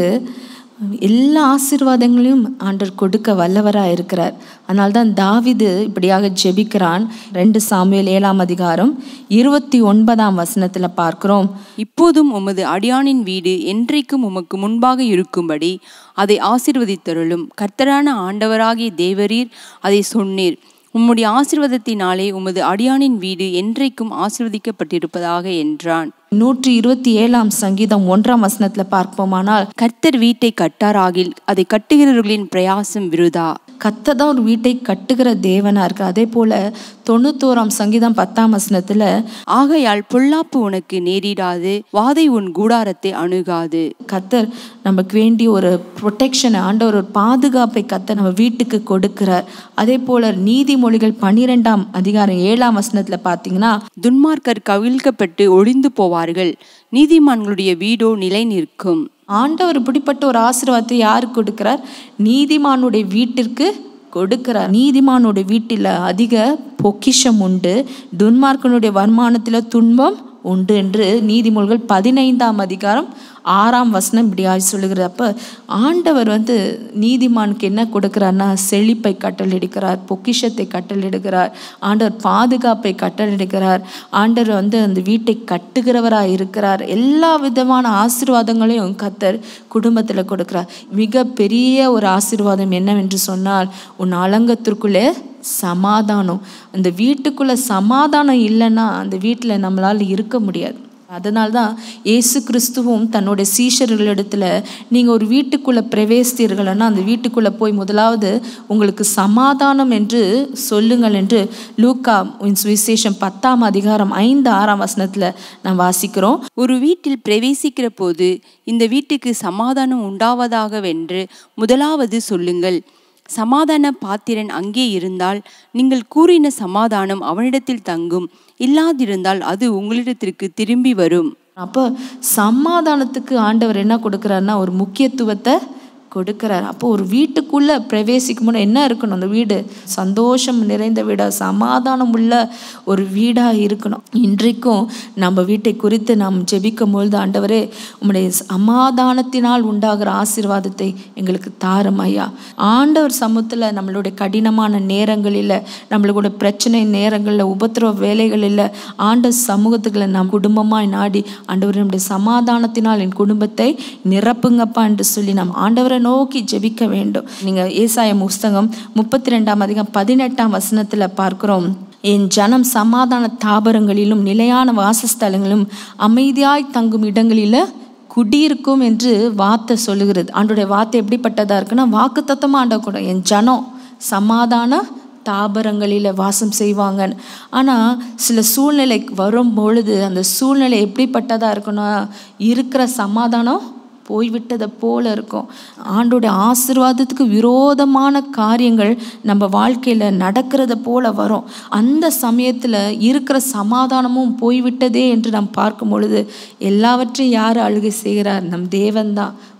எல்லா ஆசீர்வாதங்களையும் ஆண்டவர் கொடுக்க வல்லவராக இருக்கிறார் அதனால தான் தாவிது இப்படியாக ஜெபிக்கிறான் ரெண்டு சாமுவேல் ஏழாம் அதிகாரம் இருபத்தி ஒன்பதாம் வசனத்தில் பார்க்கிறோம் இப்போதும் உமது அடியானின் வீடு என்றைக்கும் உமக்கு முன்பாக இருக்கும்படி அதை ஆசிர்வதித்தருளும் கர்த்தரான ஆண்டவராகிய தேவரீர் அதை சொன்னீர் உம்முடைய ஆசிர்வாதத்தினாலே உமது அடியானின் வீடு என்றைக்கும் ஆசிர்வதிக்கப்பட்டிருப்பதாக என்றான் நூற்றி இருபத்தி ஏழாம் சங்கீதம் ஒன்றாம் வசனத்தில் பார்ப்போமானால் கர்த்தர் வீட்டை கட்டாராகில் அதை கட்டுகிறவர்களின் பிரயாசம் விருதா கத்த தான் ஒரு வீட்டை கட்டுகிற தேவனா இருக்கு அதே போல தொண்ணூத்தோராம் சங்கீதம் பத்தாம் வசனத்துல ஆகையால் பொல்லாப்பு உனக்கு நேரிடாது வாதை உன் கூடாரத்தை அணுகாது கத்தர் நமக்கு வேண்டிய ஒரு ப்ரொடெக்ஷனை ஆண்டவர் ஒரு பாதுகாப்பை கத்த நம்ம வீட்டுக்கு கொடுக்கிறார் அதே போல நீதிமொழிகள் பன்னிரெண்டாம் அதிகாரம் ஏழாம் வசனத்துல பாத்தீங்கன்னா துன்மார்க்கர் கவிழ்க்கப்பட்டு ஒளிந்து போவார்கள் நீதிமான்களுடைய வீடோ நிலை நிற்கும் ஆண்டவர் இப்படிப்பட்ட ஒரு ஆசீர்வாதத்தை யாருக்கு கொடுக்கிறார் நீதிமானுடைய வீட்டிற்கு கொடுக்கிறார் நீதிமானுடைய வீட்டில் அதிக பொக்கிஷம் உண்டு துன்மார்க்கனுடைய வருமானத்தில் துன்பம் உண்டு என்று நீதிமொழிகள் பதினைந்தாம் அதிகாரம் ஆறாம் வசனம் இப்படியாய் சொல்லுகிறது அப்போ ஆண்டவர் வந்து நீதிமானுக்கு என்ன கொடுக்குறாருன்னா செழிப்பை கட்டளிடுகிறார் பொக்கிஷத்தை கட்டளிடுகிறார் ஆண்டவர் பாதுகாப்பை கட்டளிடுகிறார் ஆண்டவர் வந்து அந்த வீட்டை கட்டுகிறவராக இருக்கிறார் எல்லா விதமான ஆசீர்வாதங்களையும் கத்தர் குடும்பத்தில் கொடுக்கிறார் மிக பெரிய ஒரு ஆசீர்வாதம் என்னவென்று சொன்னால் உன் அலங்கத்திற்குள்ளே சமாதானம் அந்த வீட்டுக்குள்ளே சமாதானம் இல்லைன்னா அந்த வீட்டில் நம்மளால் இருக்க முடியாது அதனால தான் இயேசு கிறிஸ்துவும் தன்னுடைய சீஷர்களிடத்துல நீங்கள் ஒரு வீட்டுக்குள்ளே பிரவேசித்தீர்கள்னா அந்த வீட்டுக்குள்ளே போய் முதலாவது உங்களுக்கு சமாதானம் என்று சொல்லுங்கள் என்று லூக்கா விசேஷம் பத்தாம் அதிகாரம் ஐந்து ஆறாம் வசனத்தில் நான் வாசிக்கிறோம் ஒரு வீட்டில் பிரவேசிக்கிற போது இந்த வீட்டுக்கு சமாதானம் உண்டாவதாகவென்று முதலாவது சொல்லுங்கள் சமாதான பாத்திரன் அங்கே இருந்தால் நீங்கள் கூறின சமாதானம் அவனிடத்தில் தங்கும் இல்லாதிருந்தால் அது உங்களிடத்திற்கு திரும்பி வரும் அப்போ சமாதானத்துக்கு ஆண்டவர் என்ன கொடுக்குறாருன்னா ஒரு முக்கியத்துவத்தை கொடுக்குறார் அப்போ ஒரு வீட்டுக்குள்ளே பிரவேசிக்கும் முன்னே என்ன இருக்கணும் அந்த வீடு சந்தோஷம் நிறைந்த வீடாக சமாதானம் உள்ள ஒரு வீடாக இருக்கணும் இன்றைக்கும் நம்ம வீட்டை குறித்து நாம் ஜெபிக்கும் பொழுது ஆண்டவரே உம்முடைய சமாதானத்தினால் உண்டாகிற ஆசீர்வாதத்தை எங்களுக்கு தாரும் ஐயா ஆண்டவர் சமூகத்தில் நம்மளுடைய கடினமான நேரங்களில் நம்மளோட பிரச்சனை நேரங்களில் உபத்திரவ வேலைகளில் ஆண்ட சமூகத்துக்களை நாம் குடும்பமாய் நாடி ஆண்டவர் நம்முடைய சமாதானத்தினால் என் குடும்பத்தை நிரப்புங்கப்பா என்று சொல்லி நாம் ஆண்டவரை நோக்கி ஜெபிக்க வேண்டும் நீங்கள் ஏசாய புஸ்தகம் முப்பத்தி ரெண்டாம் அதிகம் பதினெட்டாம் வசனத்தில் பார்க்கிறோம் என் ஜனம் சமாதான தாபரங்களிலும் நிலையான வாசஸ்தலங்களிலும் அமைதியாய் தங்கும் இடங்களில் குடியிருக்கும் என்று வார்த்தை சொல்லுகிறது ஆண்டுடைய வார்த்தை எப்படிப்பட்டதாக இருக்குன்னா வாக்கு தத்தமாக ஆண்ட கூட என் ஜனம் சமாதான தாபரங்களில் வாசம் செய்வாங்க ஆனால் சில சூழ்நிலை வரும் பொழுது அந்த சூழ்நிலை எப்படிப்பட்டதாக இருக்குன்னா இருக்கிற சமாதானம் போய்விட்டதை போல இருக்கும் ஆண்டோடைய ஆசிர்வாதத்துக்கு விரோதமான காரியங்கள் நம்ம வாழ்க்கையில் நடக்கிறத போல வரும் அந்த சமயத்தில் இருக்கிற சமாதானமும் போய்விட்டதே என்று நாம் பார்க்கும் பொழுது எல்லாவற்றையும் யார் அழுகை செய்கிறார் நம் தேவன்தான்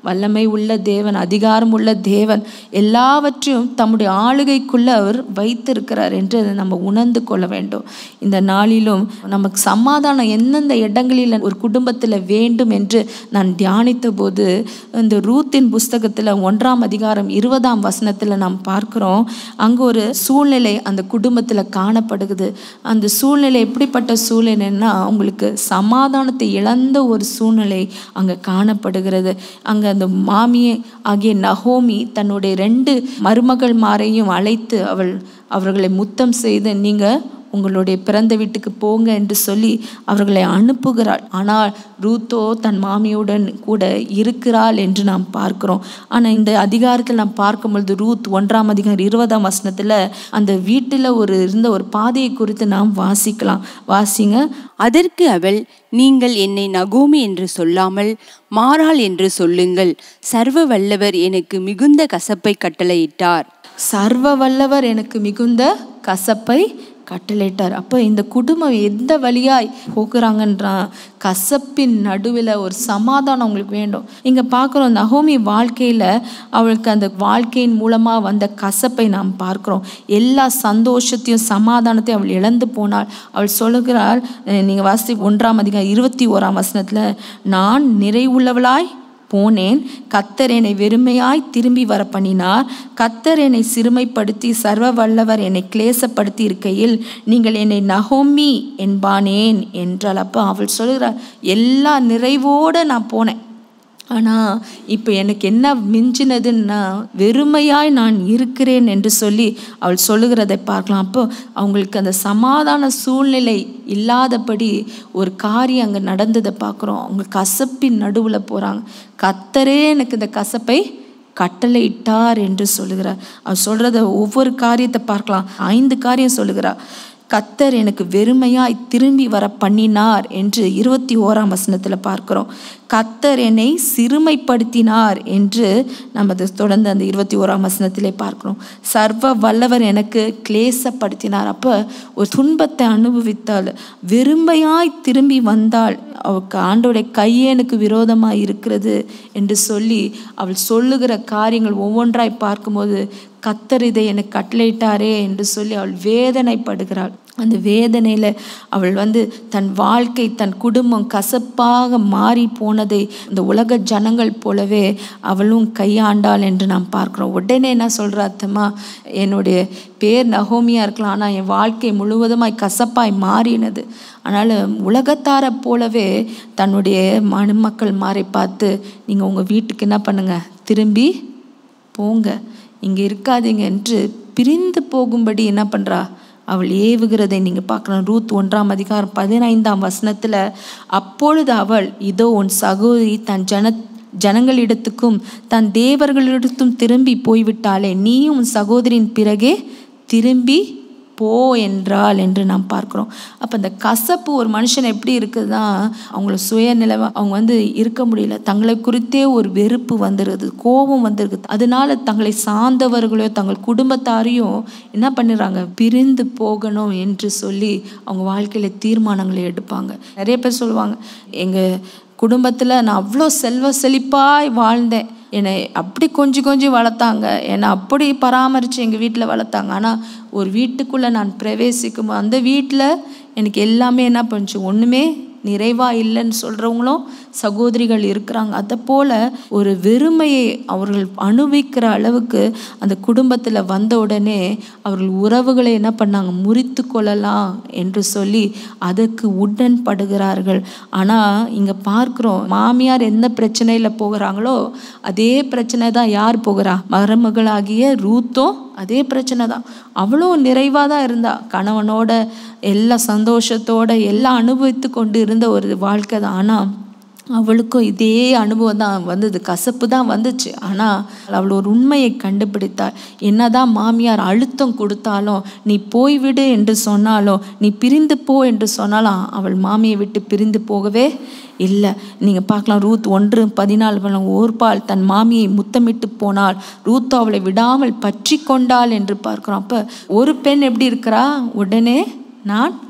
வல்லமை உள்ள தேவன் அதிகாரம் உள்ள தேவன் எல்லாவற்றையும் தம்முடைய ஆளுகைக்குள்ள அவர் வைத்திருக்கிறார் என்று அதை நம்ம உணர்ந்து கொள்ள வேண்டும் இந்த நாளிலும் நமக்கு சமாதானம் எந்தெந்த இடங்களில் ஒரு குடும்பத்தில் வேண்டும் என்று நான் தியானித்த போது இந்த ரூத்தின் புஸ்தகத்தில் ஒன்றாம் அதிகாரம் இருபதாம் வசனத்தில் நாம் பார்க்கிறோம் அங்கே ஒரு சூழ்நிலை அந்த குடும்பத்தில் காணப்படுகிறது அந்த சூழ்நிலை எப்படிப்பட்ட சூழ்நிலைன்னா அவங்களுக்கு சமாதானத்தை இழந்த ஒரு சூழ்நிலை அங்கே காணப்படுகிறது அங்கே அந்த மாமியை ஆகிய நகோமி தன்னுடைய ரெண்டு மருமகள் மாரையும் அழைத்து அவள் அவர்களை முத்தம் செய்து நீங்கள் உங்களுடைய பிறந்த வீட்டுக்கு போங்க என்று சொல்லி அவர்களை அனுப்புகிறாள் ஆனால் ரூத்தோ தன் மாமியுடன் கூட இருக்கிறாள் என்று நாம் பார்க்கிறோம் ஆனால் இந்த அதிகாரத்தில் நாம் பார்க்கும் பொழுது ரூத் ஒன்றாம் அதிகாரம் இருபதாம் வசனத்தில் அந்த வீட்டில் ஒரு இருந்த ஒரு பாதையை குறித்து நாம் வாசிக்கலாம் வாசிங்க அதற்கு அவள் நீங்கள் என்னை நகோமி என்று சொல்லாமல் மாறாள் என்று சொல்லுங்கள் சர்வ வல்லவர் எனக்கு மிகுந்த கசப்பை கட்டளையிட்டார் சர்வ வல்லவர் எனக்கு மிகுந்த கசப்பை கட்டளையிட்டார் அப்போ இந்த குடும்பம் எந்த வழியாய் போக்குறாங்கன்றான் கசப்பின் நடுவில் ஒரு சமாதானம் அவங்களுக்கு வேண்டும் இங்கே பார்க்குறோம் நகோமி வாழ்க்கையில் அவளுக்கு அந்த வாழ்க்கையின் மூலமாக வந்த கசப்பை நாம் பார்க்குறோம் எல்லா சந்தோஷத்தையும் சமாதானத்தையும் அவள் இழந்து போனாள் அவள் சொல்லுகிறாள் நீங்கள் வாசி ஒன்றாம் அதிகாரம் இருபத்தி ஓராம் வசனத்தில் நான் நிறைவுள்ளவளாய் போனேன் கத்தர் என்னை வெறுமையாய் திரும்பி வர பண்ணினார் கத்தர் என்னை சிறுமைப்படுத்தி சர்வ வல்லவர் என்னை கிளேசப்படுத்தி இருக்கையில் நீங்கள் என்னை நகோமி என்பானேன் என்றால் அப்போ அவள் சொல்கிறார் எல்லா நிறைவோடு நான் போனேன் ஆனால் இப்போ எனக்கு என்ன மிஞ்சினதுன்னா வெறுமையாய் நான் இருக்கிறேன் என்று சொல்லி அவள் சொல்லுகிறதை பார்க்கலாம் அப்போ அவங்களுக்கு அந்த சமாதான சூழ்நிலை இல்லாதபடி ஒரு காரியம் அங்கே நடந்ததை பார்க்குறோம் அவங்க கசப்பின் நடுவில் போகிறாங்க கத்தரே எனக்கு இந்த கசப்பை கட்டளை இட்டார் என்று சொல்லுகிறார் அவர் சொல்கிறத ஒவ்வொரு காரியத்தை பார்க்கலாம் ஐந்து காரியம் சொல்லுகிறார் கத்தர் எனக்கு வெறுமையாய் திரும்பி வர பண்ணினார் என்று இருபத்தி ஓராம் வசனத்தில் பார்க்கிறோம் கத்தர் என்னை சிறுமைப்படுத்தினார் என்று நம்ம அதை தொடர்ந்து அந்த இருபத்தி ஓராம் வசனத்திலே பார்க்கிறோம் சர்வ வல்லவர் எனக்கு கிளேசப்படுத்தினார் அப்போ ஒரு துன்பத்தை அனுபவித்தால் வெறுமையாய் திரும்பி வந்தால் அவளுக்கு ஆண்டோடைய கையே எனக்கு விரோதமாக இருக்கிறது என்று சொல்லி அவள் சொல்லுகிற காரியங்கள் ஒவ்வொன்றாய் பார்க்கும்போது கத்தர் இதை எனக்கு கட்டளையிட்டாரே என்று சொல்லி அவள் வேதனைப்படுகிறாள் அந்த வேதனையில் அவள் வந்து தன் வாழ்க்கை தன் குடும்பம் கசப்பாக மாறி போனதை இந்த உலக ஜனங்கள் போலவே அவளும் கையாண்டாள் என்று நாம் பார்க்குறோம் உடனே என்ன சொல்கிறா அத்தம்மா என்னுடைய பேர் நகோமியாக இருக்கலாம் ஆனால் என் வாழ்க்கை முழுவதுமாய் கசப்பாய் மாறினது அதனால் உலகத்தாரை போலவே தன்னுடைய மணமக்கள் மாறி பார்த்து நீங்கள் உங்கள் வீட்டுக்கு என்ன பண்ணுங்கள் திரும்பி போங்க இங்கே இருக்காதீங்க என்று பிரிந்து போகும்படி என்ன பண்ணுறா அவள் ஏவுகிறதை நீங்கள் பார்க்கலாம் ரூத் ஒன்றாம் அதிகாரம் பதினைந்தாம் வசனத்தில் அப்பொழுது அவள் இதோ உன் சகோதரி தன் ஜன ஜனங்களிடத்துக்கும் தன் தேவர்களிடத்தும் திரும்பி போய்விட்டாளே நீயும் உன் சகோதரியின் பிறகே திரும்பி போ என்றால் என்று நாம் பார்க்குறோம் அப்போ இந்த கசப்பு ஒரு மனுஷன் எப்படி இருக்குதுன்னா அவங்கள சுயநிலவ அவங்க வந்து இருக்க முடியல தங்களை குறித்தே ஒரு வெறுப்பு வந்துடுது கோபம் வந்துருக்குது அதனால தங்களை சார்ந்தவர்களையோ தங்கள் குடும்பத்தாரையும் என்ன பண்ணிடுறாங்க பிரிந்து போகணும் என்று சொல்லி அவங்க வாழ்க்கையில் தீர்மானங்களை எடுப்பாங்க நிறைய பேர் சொல்லுவாங்க எங்கள் குடும்பத்தில் நான் அவ்வளோ செல்வ செழிப்பாய் வாழ்ந்தேன் என்னை அப்படி கொஞ்சம் கொஞ்சம் வளர்த்தாங்க என்னை அப்படி பராமரித்து எங்கள் வீட்டில் வளர்த்தாங்க ஆனால் ஒரு வீட்டுக்குள்ளே நான் பிரவேசிக்கும் அந்த வீட்டில் எனக்கு எல்லாமே என்ன பண்ணுச்சு ஒன்றுமே நிறைவாக இல்லைன்னு சொல்கிறவங்களும் சகோதரிகள் இருக்கிறாங்க அதை போல் ஒரு வெறுமையை அவர்கள் அனுபவிக்கிற அளவுக்கு அந்த குடும்பத்தில் வந்த உடனே அவர்கள் உறவுகளை என்ன பண்ணாங்க முறித்து கொள்ளலாம் என்று சொல்லி அதற்கு உடன்படுகிறார்கள் ஆனால் இங்கே பார்க்குறோம் மாமியார் எந்த பிரச்சனையில் போகிறாங்களோ அதே பிரச்சனை தான் யார் போகிறா மருமகளாகிய ரூத்தும் அதே பிரச்சனை தான் அவ்வளோ நிறைவாக தான் இருந்தா கணவனோட எல்லா சந்தோஷத்தோட எல்லாம் அனுபவித்து கொண்டு இருந்த ஒரு வாழ்க்கை தான் ஆனால் அவளுக்கும் இதே அனுபவம் தான் வந்தது கசப்பு தான் வந்துச்சு ஆனால் அவள் ஒரு உண்மையை கண்டுபிடித்தாள் என்னதான் மாமியார் அழுத்தம் கொடுத்தாலும் நீ போய்விடு என்று சொன்னாலும் நீ பிரிந்து போ என்று சொன்னாலும் அவள் மாமியை விட்டு பிரிந்து போகவே இல்லை நீங்கள் பார்க்கலாம் ரூத் ஒன்று பதினாலு பலம் ஓர்பால் தன் மாமியை முத்தமிட்டு போனாள் ரூத் அவளை விடாமல் பற்றி கொண்டாள் என்று பார்க்குறோம் அப்போ ஒரு பெண் எப்படி இருக்கிறா உடனே நான்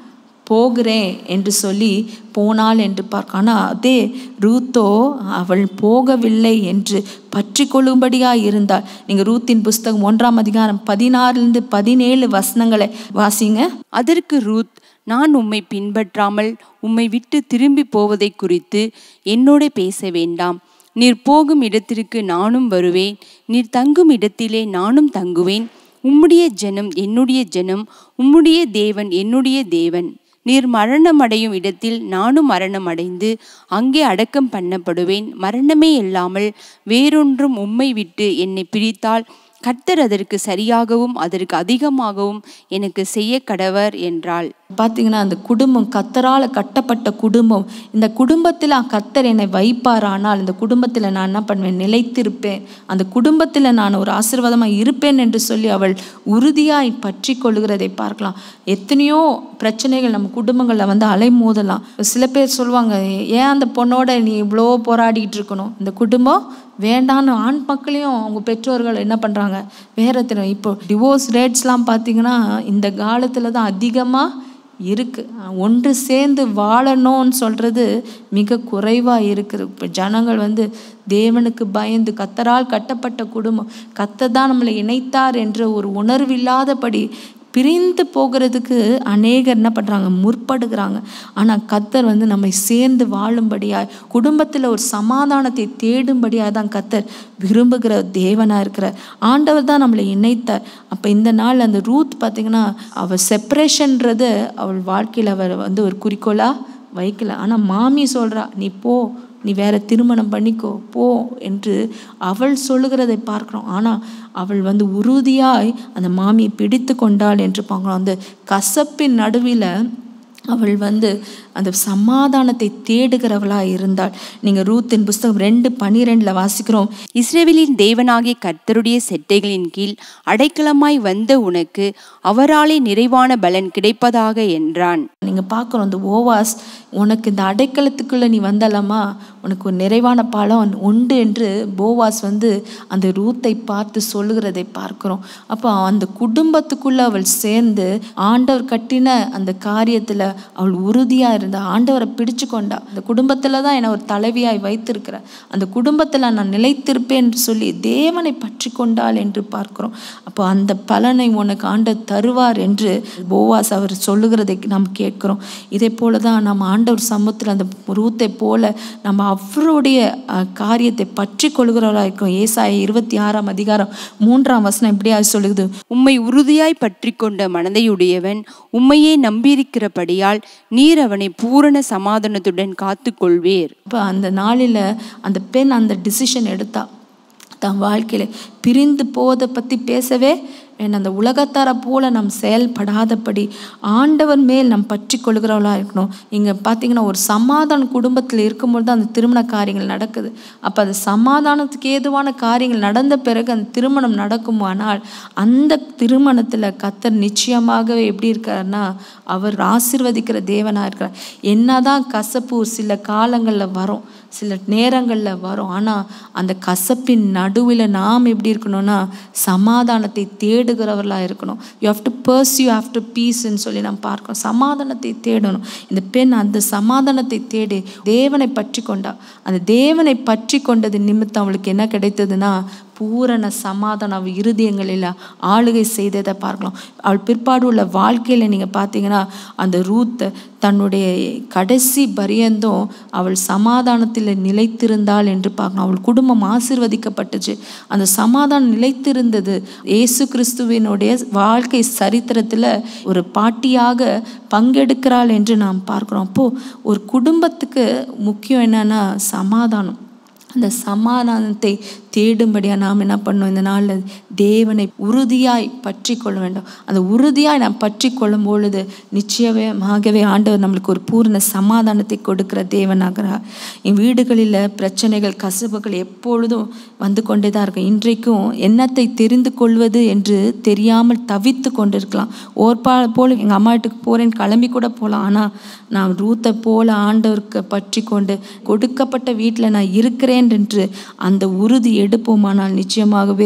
போகிறேன் என்று சொல்லி போனாள் என்று பார்க்க ஆனால் அதே ரூத்தோ அவள் போகவில்லை என்று பற்றி கொள்ளும்படியாக இருந்தாள் நீங்கள் ரூத்தின் புஸ்தகம் ஒன்றாம் அதிகாரம் பதினாறுலேருந்து பதினேழு வசனங்களை வாசிங்க அதற்கு ரூத் நான் உம்மை பின்பற்றாமல் உம்மை விட்டு திரும்பி போவதை குறித்து என்னோட பேச வேண்டாம் நீர் போகும் இடத்திற்கு நானும் வருவேன் நீர் தங்கும் இடத்திலே நானும் தங்குவேன் உம்முடைய ஜனம் என்னுடைய ஜனம் உம்முடைய தேவன் என்னுடைய தேவன் நீர் மரணமடையும் இடத்தில் நானும் மரணம் அடைந்து அங்கே அடக்கம் பண்ணப்படுவேன் மரணமே இல்லாமல் வேறொன்றும் உம்மை விட்டு என்னை பிரித்தால் கர்த்தர் அதற்கு சரியாகவும் அதற்கு அதிகமாகவும் எனக்கு செய்ய கடவர் என்றாள் பார்த்தீங்கன்னா அந்த குடும்பம் கத்தரால் கட்டப்பட்ட குடும்பம் இந்த குடும்பத்தில் கத்தர் என்னை வைப்பாரானால் இந்த குடும்பத்தில் நான் என்ன பண்ணுவேன் நிலைத்திருப்பேன் அந்த குடும்பத்தில் நான் ஒரு ஆசீர்வாதமாக இருப்பேன் என்று சொல்லி அவள் உறுதியாய் பற்றி கொள்கிறதை பார்க்கலாம் எத்தனையோ பிரச்சனைகள் நம்ம குடும்பங்களில் வந்து அலைமோதலாம் சில பேர் சொல்லுவாங்க ஏன் அந்த பொண்ணோட நீ இவ்வளோ போராடிட்டு இருக்கணும் இந்த குடும்பம் வேண்டான்னு ஆண் மக்களையும் அவங்க பெற்றோர்கள் என்ன பண்ணுறாங்க வேற தினம் இப்போ டிவோர்ஸ் ரேட்ஸ்லாம் பார்த்தீங்கன்னா இந்த காலத்தில் தான் அதிகமாக இருக்குது ஒன்று சேர்ந்து வாழணும்னு சொல்கிறது மிக குறைவாக இருக்குது இப்போ ஜனங்கள் வந்து தேவனுக்கு பயந்து கத்தரால் கட்டப்பட்ட குடும்பம் கத்த தான் நம்மளை இணைத்தார் என்ற ஒரு உணர்வில்லாதபடி பிரிந்து போகிறதுக்கு அநேகர் என்ன பண்ணுறாங்க முற்படுகிறாங்க ஆனால் கத்தர் வந்து நம்மை சேர்ந்து வாழும்படியாய் குடும்பத்தில் ஒரு சமாதானத்தை தேடும்படியாக தான் கத்தர் விரும்புகிற தேவனாக இருக்கிற ஆண்டவர் தான் நம்மளை இணைத்தார் அப்போ இந்த நாள் அந்த ரூத் பார்த்திங்கன்னா அவள் செப்பரேஷன்றது அவள் வாழ்க்கையில் அவர் வந்து ஒரு குறிக்கோளாக வைக்கல ஆனால் மாமி சொல்கிறா நீ போ நீ வேற திருமணம் பண்ணிக்கோ போ என்று அவள் சொல்லுகிறதை பார்க்குறோம் ஆனால் அவள் வந்து உறுதியாய் அந்த மாமியை பிடித்து கொண்டாள் என்று பார்க்குறோம் அந்த கசப்பின் நடுவில் அவள் வந்து அந்த சமாதானத்தை தேடுகிறவளாக இருந்தாள் நீங்கள் ரூத்தின் புஸ்தகம் ரெண்டு பன்னிரெண்டில் வாசிக்கிறோம் இஸ்ரேவேலின் தேவனாகிய கர்த்தருடைய செட்டைகளின் கீழ் அடைக்கலமாய் வந்த உனக்கு அவராலே நிறைவான பலன் கிடைப்பதாக என்றான் நீங்கள் பார்க்குறோம் அந்த ஓவாஸ் உனக்கு இந்த அடைக்கலத்துக்குள்ளே நீ வந்தலமா உனக்கு ஒரு நிறைவான பலன் உண்டு என்று போவாஸ் வந்து அந்த ரூத்தை பார்த்து சொல்லுகிறதை பார்க்குறோம் அப்போ அந்த குடும்பத்துக்குள்ளே அவள் சேர்ந்து ஆண்டவர் கட்டின அந்த காரியத்தில் அவள் உறுதியாக இருந்தா ஆண்டவரை பிடிச்சு கொண்டா அந்த குடும்பத்தில் தான் என்னை ஒரு தலைவியாய் வைத்திருக்கிற அந்த குடும்பத்தில் நான் நிலைத்திருப்பேன் என்று சொல்லி தேவனை பற்றி கொண்டாள் என்று பார்க்கிறோம் அப்போ அந்த பலனை உனக்கு ஆண்டவர் தருவார் என்று போவாஸ் அவர் சொல்லுகிறதை நாம் கேட்கிறோம் இதே போல தான் நம்ம ஆண்டவர் சமூகத்தில் அந்த ரூத்தை போல நம்ம அவருடைய அஹ், காரியத்தை பற்றி கொள்கிறவராக இருக்கோம் ஏசாய இருபத்தி ஆறாம் அதிகாரம் மூன்றாம் வசனம் இப்படியா சொல்லுது உம்மை உறுதியாய் பற்றி கொண்ட மனதையுடையவன் உம்மையே நம்பியிருக்கிறபடியால் நீர் அவனை பூரண சமாதானத்துடன் காத்துக்கொள்வீர் இப்போ அந்த நாளில் அந்த பெண் அந்த டிசிஷன் எடுத்தா தன் வாழ்க்கையில் பிரிந்து போவதை பற்றி பேசவே வேண்டாம் அந்த உலகத்தாரை போல நாம் செயல்படாதபடி ஆண்டவர் மேல் நாம் பற்றி கொள்கிறவளாக இருக்கணும் இங்கே பார்த்தீங்கன்னா ஒரு சமாதான குடும்பத்தில் இருக்கும்பொழுது அந்த திருமண காரியங்கள் நடக்குது அப்போ அந்த சமாதானத்துக்கு ஏதுவான காரியங்கள் நடந்த பிறகு அந்த திருமணம் நடக்குமானால் அந்த திருமணத்தில் கத்தர் நிச்சயமாகவே எப்படி இருக்காருன்னா அவர் ஆசீர்வதிக்கிற தேவனாக இருக்கிறார் என்னதான் கசப்பு சில காலங்களில் வரும் சில நேரங்களில் வரும் ஆனால் அந்த கசப்பின் நடுவில் நாம் எப்படி இருக்கணும்னா சமாதானத்தை தேடுகிறவர்களாக இருக்கணும் you have to pursue have to பீஸ்ன்னு சொல்லி நாம் பார்க்கணும் சமாதானத்தை தேடணும் இந்த பெண் அந்த சமாதானத்தை தேடி தேவனை பற்றி கொண்டா அந்த தேவனை பற்றி கொண்டது நிமித்தம் அவளுக்கு என்ன கிடைத்ததுன்னா பூரண சமாதானம் அவள் இருதயங்களில் ஆளுகை செய்ததை பார்க்கலாம் அவள் பிற்பாடு உள்ள வாழ்க்கையில் நீங்கள் பார்த்தீங்கன்னா அந்த ரூத்தை தன்னுடைய கடைசி பரியந்தும் அவள் சமாதானத்தில் நிலைத்திருந்தாள் என்று பார்க்கணும் அவள் குடும்பம் ஆசிர்வதிக்கப்பட்டுச்சு அந்த சமாதானம் நிலைத்திருந்தது இயேசு கிறிஸ்துவினுடைய வாழ்க்கை சரித்திரத்தில் ஒரு பாட்டியாக பங்கெடுக்கிறாள் என்று நாம் பார்க்குறோம் அப்போது ஒரு குடும்பத்துக்கு முக்கியம் என்னன்னா சமாதானம் அந்த சமாதானத்தை தேடும்படியாக நாம் என்ன பண்ணோம் இந்த நாளில் தேவனை உறுதியாய் பற்றி கொள்ள வேண்டும் அந்த உறுதியாய் நாம் பற்றி கொள்ளும் பொழுது நிச்சயமாகவே ஆண்டவர் நம்மளுக்கு ஒரு பூர்ண சமாதானத்தை கொடுக்கிற தேவனாகிறார் என் வீடுகளில் பிரச்சனைகள் கசப்புகள் எப்பொழுதும் வந்து கொண்டே தான் இருக்கும் இன்றைக்கும் என்னத்தை தெரிந்து கொள்வது என்று தெரியாமல் தவித்து கொண்டிருக்கலாம் ஓர்பா போல எங்கள் அம்மா வீட்டுக்கு போகிறேன் கிளம்பி கூட போகலாம் ஆனால் நான் ரூத்தை போல ஆண்டவருக்கு பற்றி கொண்டு கொடுக்கப்பட்ட வீட்டில் நான் இருக்கிறேன் என்று அந்த உறுதி எடுப்போமானால் நிச்சயமாகவே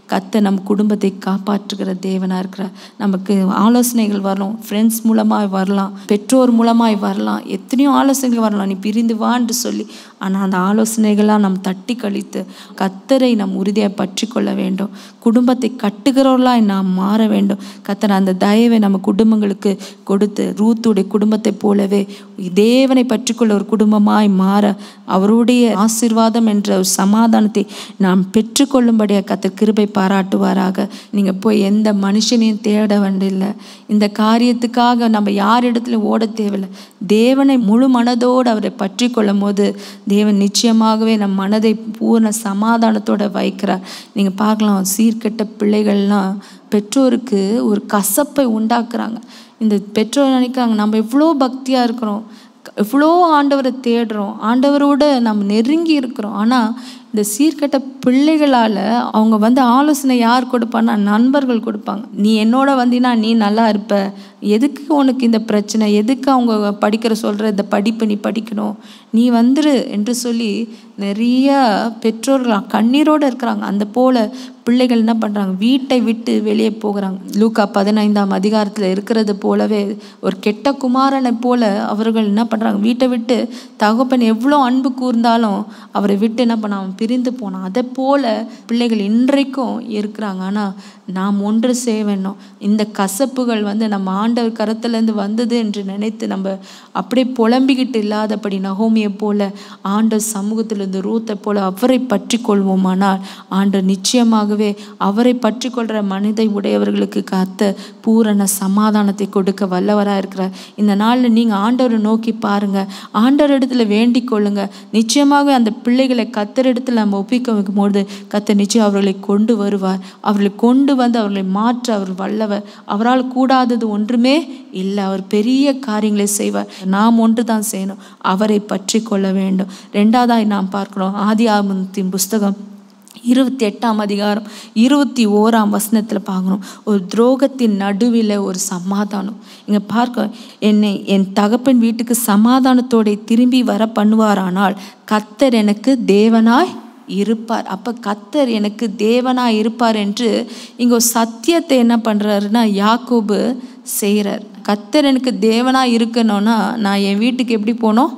கத்த நம் குடும்பத்தை காப்பாற்றுகிற தேவனாக இருக்கிறார் நமக்கு ஆலோசனைகள் வரலாம் ஃப்ரெண்ட்ஸ் மூலமாய் வரலாம் பெற்றோர் மூலமாய் வரலாம் எத்தனையோ ஆலோசனைகள் வரலாம் நீ பிரிந்து வான்னு சொல்லி ஆனால் அந்த ஆலோசனைகளாக நாம் தட்டி கழித்து கத்தரை நாம் உறுதியாக பற்றி கொள்ள வேண்டும் குடும்பத்தை கட்டுகிறவர்களாய் நாம் மாற வேண்டும் கத்தர் அந்த தயவை நம்ம குடும்பங்களுக்கு கொடுத்து ரூத்துடைய குடும்பத்தை போலவே தேவனை பற்றிக்கொள்ள ஒரு குடும்பமாய் மாற அவருடைய ஆசீர்வாதம் என்ற ஒரு சமாதானத்தை நாம் பெற்றுக்கொள்ளும்படியாக கத்தர் கிருபை பாராட்டுவாராக நீங்கள் போய் எந்த மனுஷனையும் தேட வேண்டியில்லை இந்த காரியத்துக்காக நம்ம யார் இடத்துலையும் ஓட தேவையில்லை தேவனை முழு மனதோடு அவரை பற்றி கொள்ளும் போது தேவன் நிச்சயமாகவே நம் மனதை பூர்ண சமாதானத்தோட வைக்கிறார் நீங்கள் பார்க்கலாம் சீர்கெட்ட பிள்ளைகள்லாம் பெற்றோருக்கு ஒரு கசப்பை உண்டாக்குறாங்க இந்த பெற்றோர் நினைக்கிறாங்க நம்ம எவ்வளோ பக்தியாக இருக்கிறோம் எவ்வளோ ஆண்டவரை தேடுறோம் ஆண்டவரோட நம்ம நெருங்கி இருக்கிறோம் ஆனால் இந்த சீர்கெட்ட பிள்ளைகளால் அவங்க வந்து ஆலோசனை யார் கொடுப்பான்னா நண்பர்கள் கொடுப்பாங்க நீ என்னோட வந்தினா நீ நல்லா இருப்ப எதுக்கு உனக்கு இந்த பிரச்சனை எதுக்கு அவங்க படிக்கிற சொல்கிற இந்த படிப்பு நீ படிக்கணும் நீ வந்துரு என்று சொல்லி நிறைய பெற்றோர்கள் கண்ணீரோடு இருக்கிறாங்க அந்த போல பிள்ளைகள் என்ன பண்ணுறாங்க வீட்டை விட்டு வெளியே போகிறாங்க லூக்கா பதினைந்தாம் அதிகாரத்தில் இருக்கிறது போலவே ஒரு கெட்ட குமாரனை போல அவர்கள் என்ன பண்ணுறாங்க வீட்டை விட்டு தகப்பன் எவ்வளோ அன்பு கூர்ந்தாலும் அவரை விட்டு என்ன பண்ணான் பிரிந்து போனான் அதை போல பிள்ளைகள் இன்றைக்கும் இருக்கிறாங்க ஆனால் நாம் ஒன்று செய்ய வேண்டும் இந்த கசப்புகள் வந்து நம்ம ஆண்டவர் கரத்துலேருந்து வந்தது என்று நினைத்து நம்ம அப்படியே புலம்பிக்கிட்டு இல்லாதபடி நகோமியை போல ஆண்டவர் சமூகத்திலிருந்து ரூத்தை போல அவரை பற்றி கொள்வோமானால் ஆண்டவர் நிச்சயமாகவே அவரை பற்றி கொள்கிற மனிதை உடையவர்களுக்கு காத்த பூரண சமாதானத்தை கொடுக்க வல்லவராக இருக்கிறார் இந்த நாளில் நீங்கள் ஆண்டவரை நோக்கி பாருங்க ஆண்டவர் இடத்துல வேண்டிக் கொள்ளுங்க நிச்சயமாகவே அந்த பிள்ளைகளை கத்தர் இடத்துல நம்ம ஒப்பிக்க வைக்கும்போது கத்தர் நிச்சயம் அவர்களை கொண்டு வருவார் அவர்களை கொண்டு வந்து அவர்களை மாற்ற அவர் வல்லவர் அவரால் கூடாதது ஒன்றுமே இல்லை அவர் பெரிய காரியங்களை செய்வார் நாம் ஒன்று தான் செய்யணும் அவரை பற்றி கொள்ள வேண்டும் ரெண்டாவதாய் நாம் பார்க்கிறோம் ஆதி ஆகமத்தின் புஸ்தகம் இருபத்தி எட்டாம் அதிகாரம் இருபத்தி ஓராம் வசனத்தில் பார்க்கணும் ஒரு துரோகத்தின் நடுவில் ஒரு சமாதானம் இங்கே பார்க்க என்னை என் தகப்பன் வீட்டுக்கு சமாதானத்தோட திரும்பி வர பண்ணுவாரானால் கத்தர் எனக்கு தேவனாய் இருப்பார் அப்போ கத்தர் எனக்கு தேவனாய் இருப்பார் என்று இங்கே ஒரு சத்தியத்தை என்ன பண்ணுறாருன்னா யாக்கோபு செய்கிறார் கத்தர் எனக்கு தேவனாய் இருக்கணும்னா நான் என் வீட்டுக்கு எப்படி போனோம்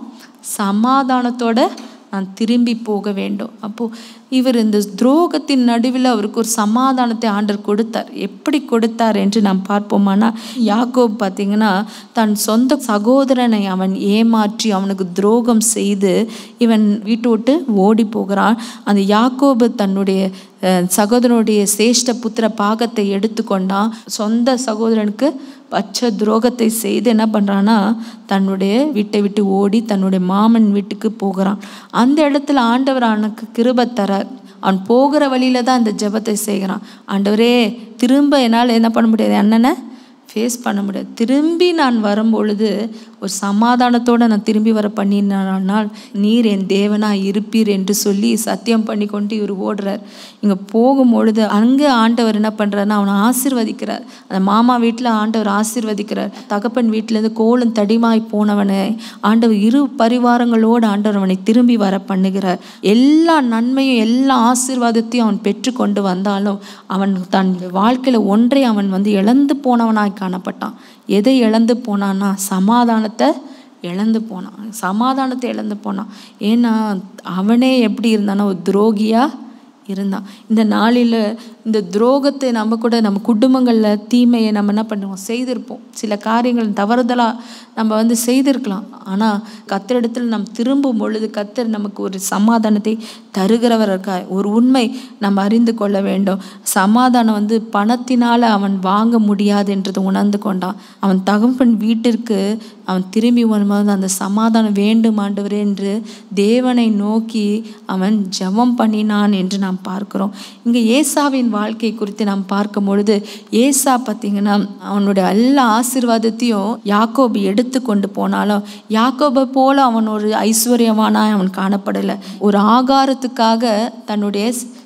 சமாதானத்தோட நான் திரும்பி போக வேண்டும் அப்போது இவர் இந்த துரோகத்தின் நடுவில் அவருக்கு ஒரு சமாதானத்தை ஆண்டர் கொடுத்தார் எப்படி கொடுத்தார் என்று நாம் பார்ப்போமானா யாக்கோப் பார்த்தீங்கன்னா தன் சொந்த சகோதரனை அவன் ஏமாற்றி அவனுக்கு துரோகம் செய்து இவன் வீட்டு விட்டு ஓடி போகிறான் அந்த யாக்கோபு தன்னுடைய அஹ், சகோதரனுடைய சேஷ்ட புத்திர பாகத்தை எடுத்துக்கொண்டான் சொந்த சகோதரனுக்கு பச்சை துரோகத்தை செய்து என்ன பண்ணுறான்னா தன்னுடைய வீட்டை விட்டு ஓடி தன்னுடைய மாமன் வீட்டுக்கு போகிறான் அந்த இடத்துல ஆண்டவர் அவனுக்கு கிருபை தரார் அவன் போகிற வழியில தான் இந்த ஜெபத்தை செய்கிறான் ஆண்டவரே திரும்ப என்னால் என்ன பண்ண முடியாது அண்ணனை ஃபேஸ் பண்ண முடியாது திரும்பி நான் வரும்பொழுது ஒரு சமாதானத்தோடு நான் திரும்பி வர பண்ணினால் நீர் என் தேவனா இருப்பீர் என்று சொல்லி சத்தியம் பண்ணி கொண்டு இவர் ஓடுறார் இங்கே போகும்பொழுது அங்கே ஆண்டவர் என்ன பண்ணுறாருன்னா அவனை ஆசீர்வதிக்கிறார் அந்த மாமா வீட்டில் ஆண்டவர் ஆசீர்வதிக்கிறார் தகப்பன் வீட்டிலேருந்து கோலும் தடிமாய் போனவனை ஆண்டவர் இரு பரிவாரங்களோடு ஆண்டவர் அவனை திரும்பி வர பண்ணுகிறார் எல்லா நன்மையும் எல்லா ஆசீர்வாதத்தையும் அவன் பெற்று கொண்டு வந்தாலும் அவன் தன் வாழ்க்கையில் ஒன்றை அவன் வந்து இழந்து போனவனாய் காணப்பட்டான் எதை இழந்து போனான்னா சமாதானத்தை இழந்து போனான் சமாதானத்தை இழந்து போனான் ஏன்னா அவனே எப்படி இருந்தானா ஒரு துரோகியாக இருந்தான் இந்த நாளில் இந்த துரோகத்தை நம்ம கூட நம்ம குடும்பங்களில் தீமையை நம்ம என்ன பண்ணுவோம் செய்திருப்போம் சில காரியங்கள் தவறுதலாக நம்ம வந்து செய்திருக்கலாம் ஆனால் கத்தரிடத்தில் நாம் திரும்பும் பொழுது கத்தர் நமக்கு ஒரு சமாதானத்தை தருகிறவர் இருக்காய் ஒரு உண்மை நம்ம அறிந்து கொள்ள வேண்டும் சமாதானம் வந்து பணத்தினால் அவன் வாங்க முடியாது என்றதை உணர்ந்து கொண்டான் அவன் தகப்பன் வீட்டிற்கு அவன் திரும்பி வரும்போது அந்த சமாதானம் வேண்டும் ஆண்டவரே என்று தேவனை நோக்கி அவன் ஜெபம் பண்ணினான் என்று நாம் பார்க்கிறோம் இங்கே ஏசாவின் வாழ்க்கை குறித்து நாம் பார்க்கும் பொழுது ஏசா பார்த்தீங்கன்னா அவனுடைய எல்லா ஆசீர்வாதத்தையும் யாக்கோபு எடுத்து கொண்டு போனாலும் யாக்கோபை போல அவன் ஒரு ஐஸ்வர்யவானாய் அவன் காணப்படலை ஒரு ஆகாரத்துக்காக தன்னுடைய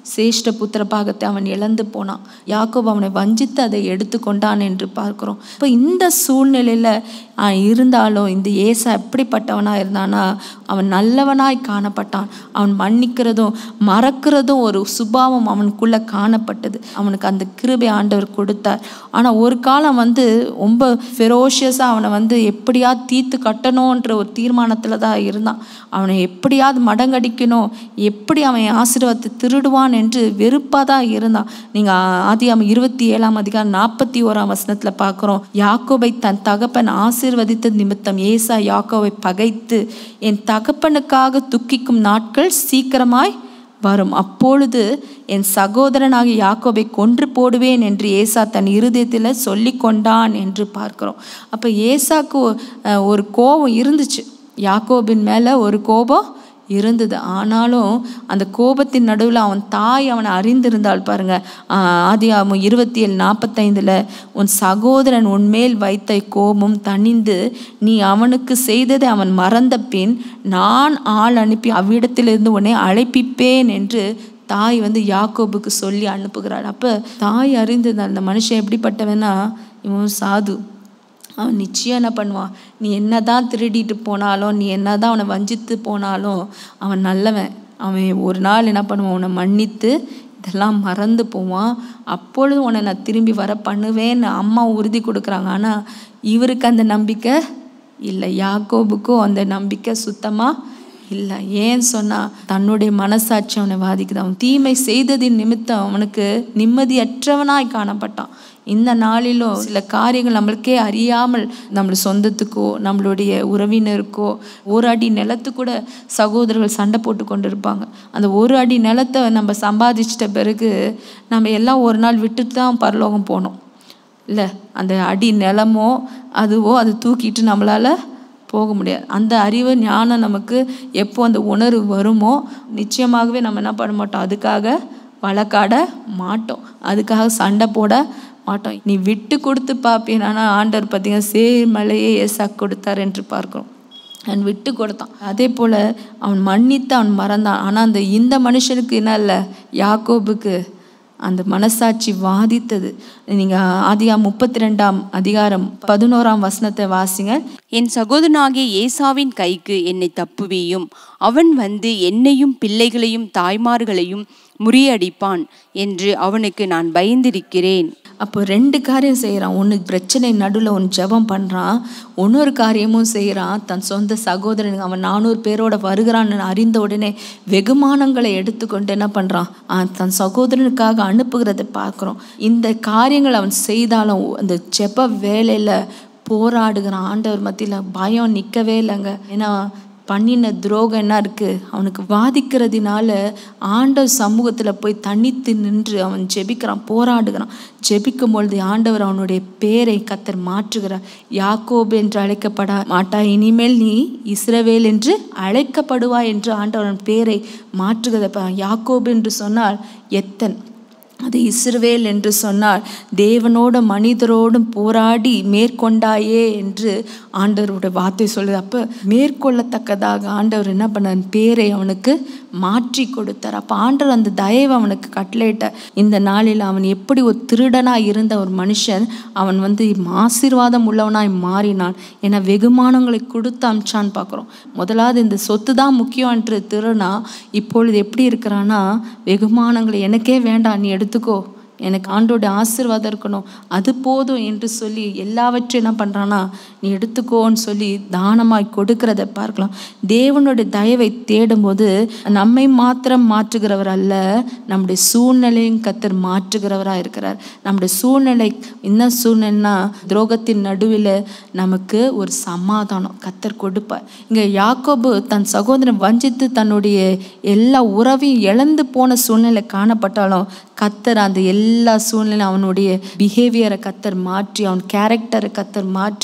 சேஷ்ட புத்திர பாகத்தை அவன் இழந்து போனான் யாக்கோபு அவனை வஞ்சித்து அதை எடுத்துக்கொண்டான் என்று பார்க்கிறோம் இப்போ இந்த சூழ்நிலையில ஆஹ், இருந்தாலும் இந்த ஏசா எப்படிப்பட்டவனா இருந்தானா அவன் நல்லவனாய் காணப்பட்டான் அவன் மன்னிக்கிறதும் மறக்கிறதும் ஒரு சுபாவம் அவனுக்குள்ள காணப்பட்டது அவனுக்கு அந்த கிருபை ஆண்டவர் கொடுத்தார் ஆனா ஒரு காலம் வந்து ரொம்ப ஃபெரோஷியஸா அவனை வந்து எப்படியாவது தீர்த்து கட்டணுன்ற ஒரு தீர்மானத்துல தான் இருந்தான் அவனை எப்படியாவது மடங்கடிக்கணும் எப்படி அவன் ஆசீர்வாதத்தை திருடுவான் என்று வெறுப்பாக தான் இருந்தான் நீங்கள் ஆதியாம இருபத்தி ஏழாம் அதிகாரம் நாற்பத்தி ஓராம் வசனத்தில் பார்க்குறோம் யாக்கோபை தன் தகப்பன் ஆசீர்வதித்த நிமித்தம் ஏசா யாக்கோவை பகைத்து என் தகப்பனுக்காக துக்கிக்கும் நாட்கள் சீக்கிரமாய் வரும் அப்பொழுது என் சகோதரனாகிய யாக்கோபை கொன்று போடுவேன் என்று ஏசா தன் இருதயத்தில் சொல்லி கொண்டான் என்று பார்க்கிறோம் அப்போ ஏசாக்கு ஒ- அஹ் ஒரு கோபம் இருந்துச்சு யாக்கோபின் மேலே ஒரு கோபம் இருந்தது ஆனாலும் அந்த கோபத்தின் நடுவில் அவன் தாய் அவனை அறிந்திருந்தாள் பாருங்க ஆஹ் ஆதியாகமம் இருபத்தி ஏழு நாற்பத்தைந்தில் உன் சகோதரன் உன்மேல் வைத்த கோபம் தணிந்து நீ அவனுக்கு செய்ததை அவன் மறந்த பின் நான் ஆள் அனுப்பி அவ்விடத்திலிருந்து உன்னை அழைப்பிப்பேன் என்று தாய் வந்து யாக்கோபுக்கு சொல்லி அனுப்புகிறாள் அப்போ தாய் அறிந்தது அந்த மனுஷன் எப்படிப்பட்டவனா இவன் சாது அவன் நிச்சயம் என்ன பண்ணுவான் நீ என்னதான் திருடிட்டு போனாலும் நீ என்னதான் அவனை வஞ்சித்து போனாலும் அவன் நல்லவன் அவன் ஒரு நாள் என்ன பண்ணுவான் உன்னை மன்னித்து இதெல்லாம் மறந்து போவான் அப்பொழுது உன்னை நான் திரும்பி வர பண்ணுவேன்னு அம்மா உறுதி கொடுக்குறாங்க ஆனால் இவருக்கு அந்த நம்பிக்கை இல்லை யாக்கோபுக்கும் அந்த நம்பிக்கை சுத்தமாக இல்லை ஏன் சொன்னா தன்னுடைய மனசாட்சி அவனை பாதிக்குது அவன் தீமை செய்ததின் நிமித்தம் அவனுக்கு நிம்மதியற்றவனாய் காணப்பட்டான் இந்த நாளிலும் சில காரியங்கள் நம்மளுக்கே அறியாமல் நம்ம சொந்தத்துக்கோ நம்மளுடைய உறவினருக்கோ ஒரு அடி நிலத்து கூட சகோதரர்கள் சண்டை போட்டு கொண்டு இருப்பாங்க அந்த ஒரு அடி நிலத்தை நம்ம சம்பாதிச்சிட்ட பிறகு நம்ம எல்லாம் ஒரு நாள் விட்டுட்டு தான் பரலோகம் போனோம் இல்லை அந்த அடி நிலமோ அதுவோ அதை தூக்கிட்டு நம்மளால போக முடியாது அந்த அறிவு ஞானம் நமக்கு எப்போ அந்த உணர்வு வருமோ நிச்சயமாகவே நம்ம என்ன பண்ண மாட்டோம் அதுக்காக வழக்காட மாட்டோம் அதுக்காக சண்டை போட மாட்டோம் நீ விட்டு கொடுத்து பார்ப்பீனா ஆண்டவர் பார்த்தீங்கன்னா சேர்மலையே ஏசா கொடுத்தார் என்று பார்க்கிறோம் அவன் விட்டு கொடுத்தான் அதே போல் அவன் மன்னித்து அவன் மறந்தான் ஆனால் அந்த இந்த மனுஷனுக்கு என்ன இல்லை யாக்கோபுக்கு அந்த மனசாட்சி வாதித்தது நீங்கள் ஆதியா முப்பத்தி ரெண்டாம் அதிகாரம் பதினோராம் வசனத்தை வாசிங்க என் சகோதரனாகிய ஏசாவின் கைக்கு என்னை தப்புவியும் அவன் வந்து என்னையும் பிள்ளைகளையும் தாய்மார்களையும் முறியடிப்பான் என்று அவனுக்கு நான் பயந்திருக்கிறேன் அப்போ ரெண்டு காரியம் செய்கிறான் ஒன்று பிரச்சனை நடுவில் ஒன்று ஜெபம் பண்ணுறான் இன்னொரு காரியமும் செய்கிறான் தன் சொந்த சகோதரனுக்கு அவன் நானூறு பேரோட வருகிறான்னு அறிந்த உடனே வெகுமானங்களை எடுத்துக்கொண்டு என்ன பண்ணுறான் தன் சகோதரனுக்காக அனுப்புகிறதை பார்க்குறோம் இந்த காரியங்கள் அவன் செய்தாலும் அந்த ஜெப வேலையில் போராடுகிறான் ஆண்டவர் மத்தியில் பயம் நிற்கவே இல்லைங்க ஏன்னா பண்ணின துரோகம் என்ன இருக்கு அவனுக்கு வாதிக்கிறதுனால ஆண்டவர் சமூகத்தில் போய் தனித்து நின்று அவன் ஜெபிக்கிறான் போராடுகிறான் ஜெபிக்கும் பொழுது ஆண்டவர் அவனுடைய பேரை கத்தர் மாற்றுகிறார் யாக்கோபு என்று அழைக்கப்பட மாட்டாய் இனிமேல் நீ இஸ்ரவேல் என்று அழைக்கப்படுவாய் என்று ஆண்டவர் அவன் பேரை மாற்றுகிறத பா- யாக்கோபு என்று சொன்னால் எத்தன் அது இஸ்ரவேல் என்று சொன்னால் தேவனோட மனிதரோடும் போராடி மேற்கொண்டாயே என்று ஆண்டவருடைய வார்த்தை சொல்லுது அப்போ மேற்கொள்ளத்தக்கதாக ஆண்டவர் என்ன பண்ணார் பேரை அவனுக்கு மாற்றி கொடுத்தார் அப்போ ஆண்டவர் அந்த தயவை அவனுக்கு கட்டளையிட்டார் இந்த நாளில் அவன் எப்படி ஒரு திருடனாக இருந்த ஒரு மனுஷன் அவன் வந்து ஆசீர்வாதம் உள்ளவனாய் மாறினான் என வெகுமானங்களை கொடுத்து அமிச்சான்னு பார்க்குறோம் முதலாவது இந்த சொத்து தான் முக்கியம் என்று திருனா இப்பொழுது எப்படி இருக்கிறான்னா வெகுமானங்களை எனக்கே வேண்டாம் நீ எடுத்துக்கோ எனக்கு ஆண்டோட ஆசீர்வாதம் இருக்கணும் அது போதும் என்று சொல்லி எல்லாவற்றையும் என்ன பண்ணுறான்னா நீ எடுத்துக்கோன்னு சொல்லி தானமாய் கொடுக்கிறத பார்க்கலாம் தேவனுடைய தயவை தேடும்போது நம்மை மாத்திரம் மாற்றுகிறவர் அல்ல நம்முடைய சூழ்நிலையும் கத்தர் மாற்றுகிறவராக இருக்கிறார் நம்முடைய சூழ்நிலை என்ன சூழ்நிலைன்னா துரோகத்தின் நடுவில் நமக்கு ஒரு சமாதானம் கத்தர் கொடுப்பார் இங்கே யாக்கோபு தன் சகோதரன் வஞ்சித்து தன்னுடைய எல்லா உறவையும் இழந்து போன சூழ்நிலை காணப்பட்டாலும் கத்தர் அந்த எல்லா சூழ்நிலையும் அவனுடைய பிஹேவியரை கத்தர் மாற்றி அவன் கேரக்டரை கத்தர் மாற்றி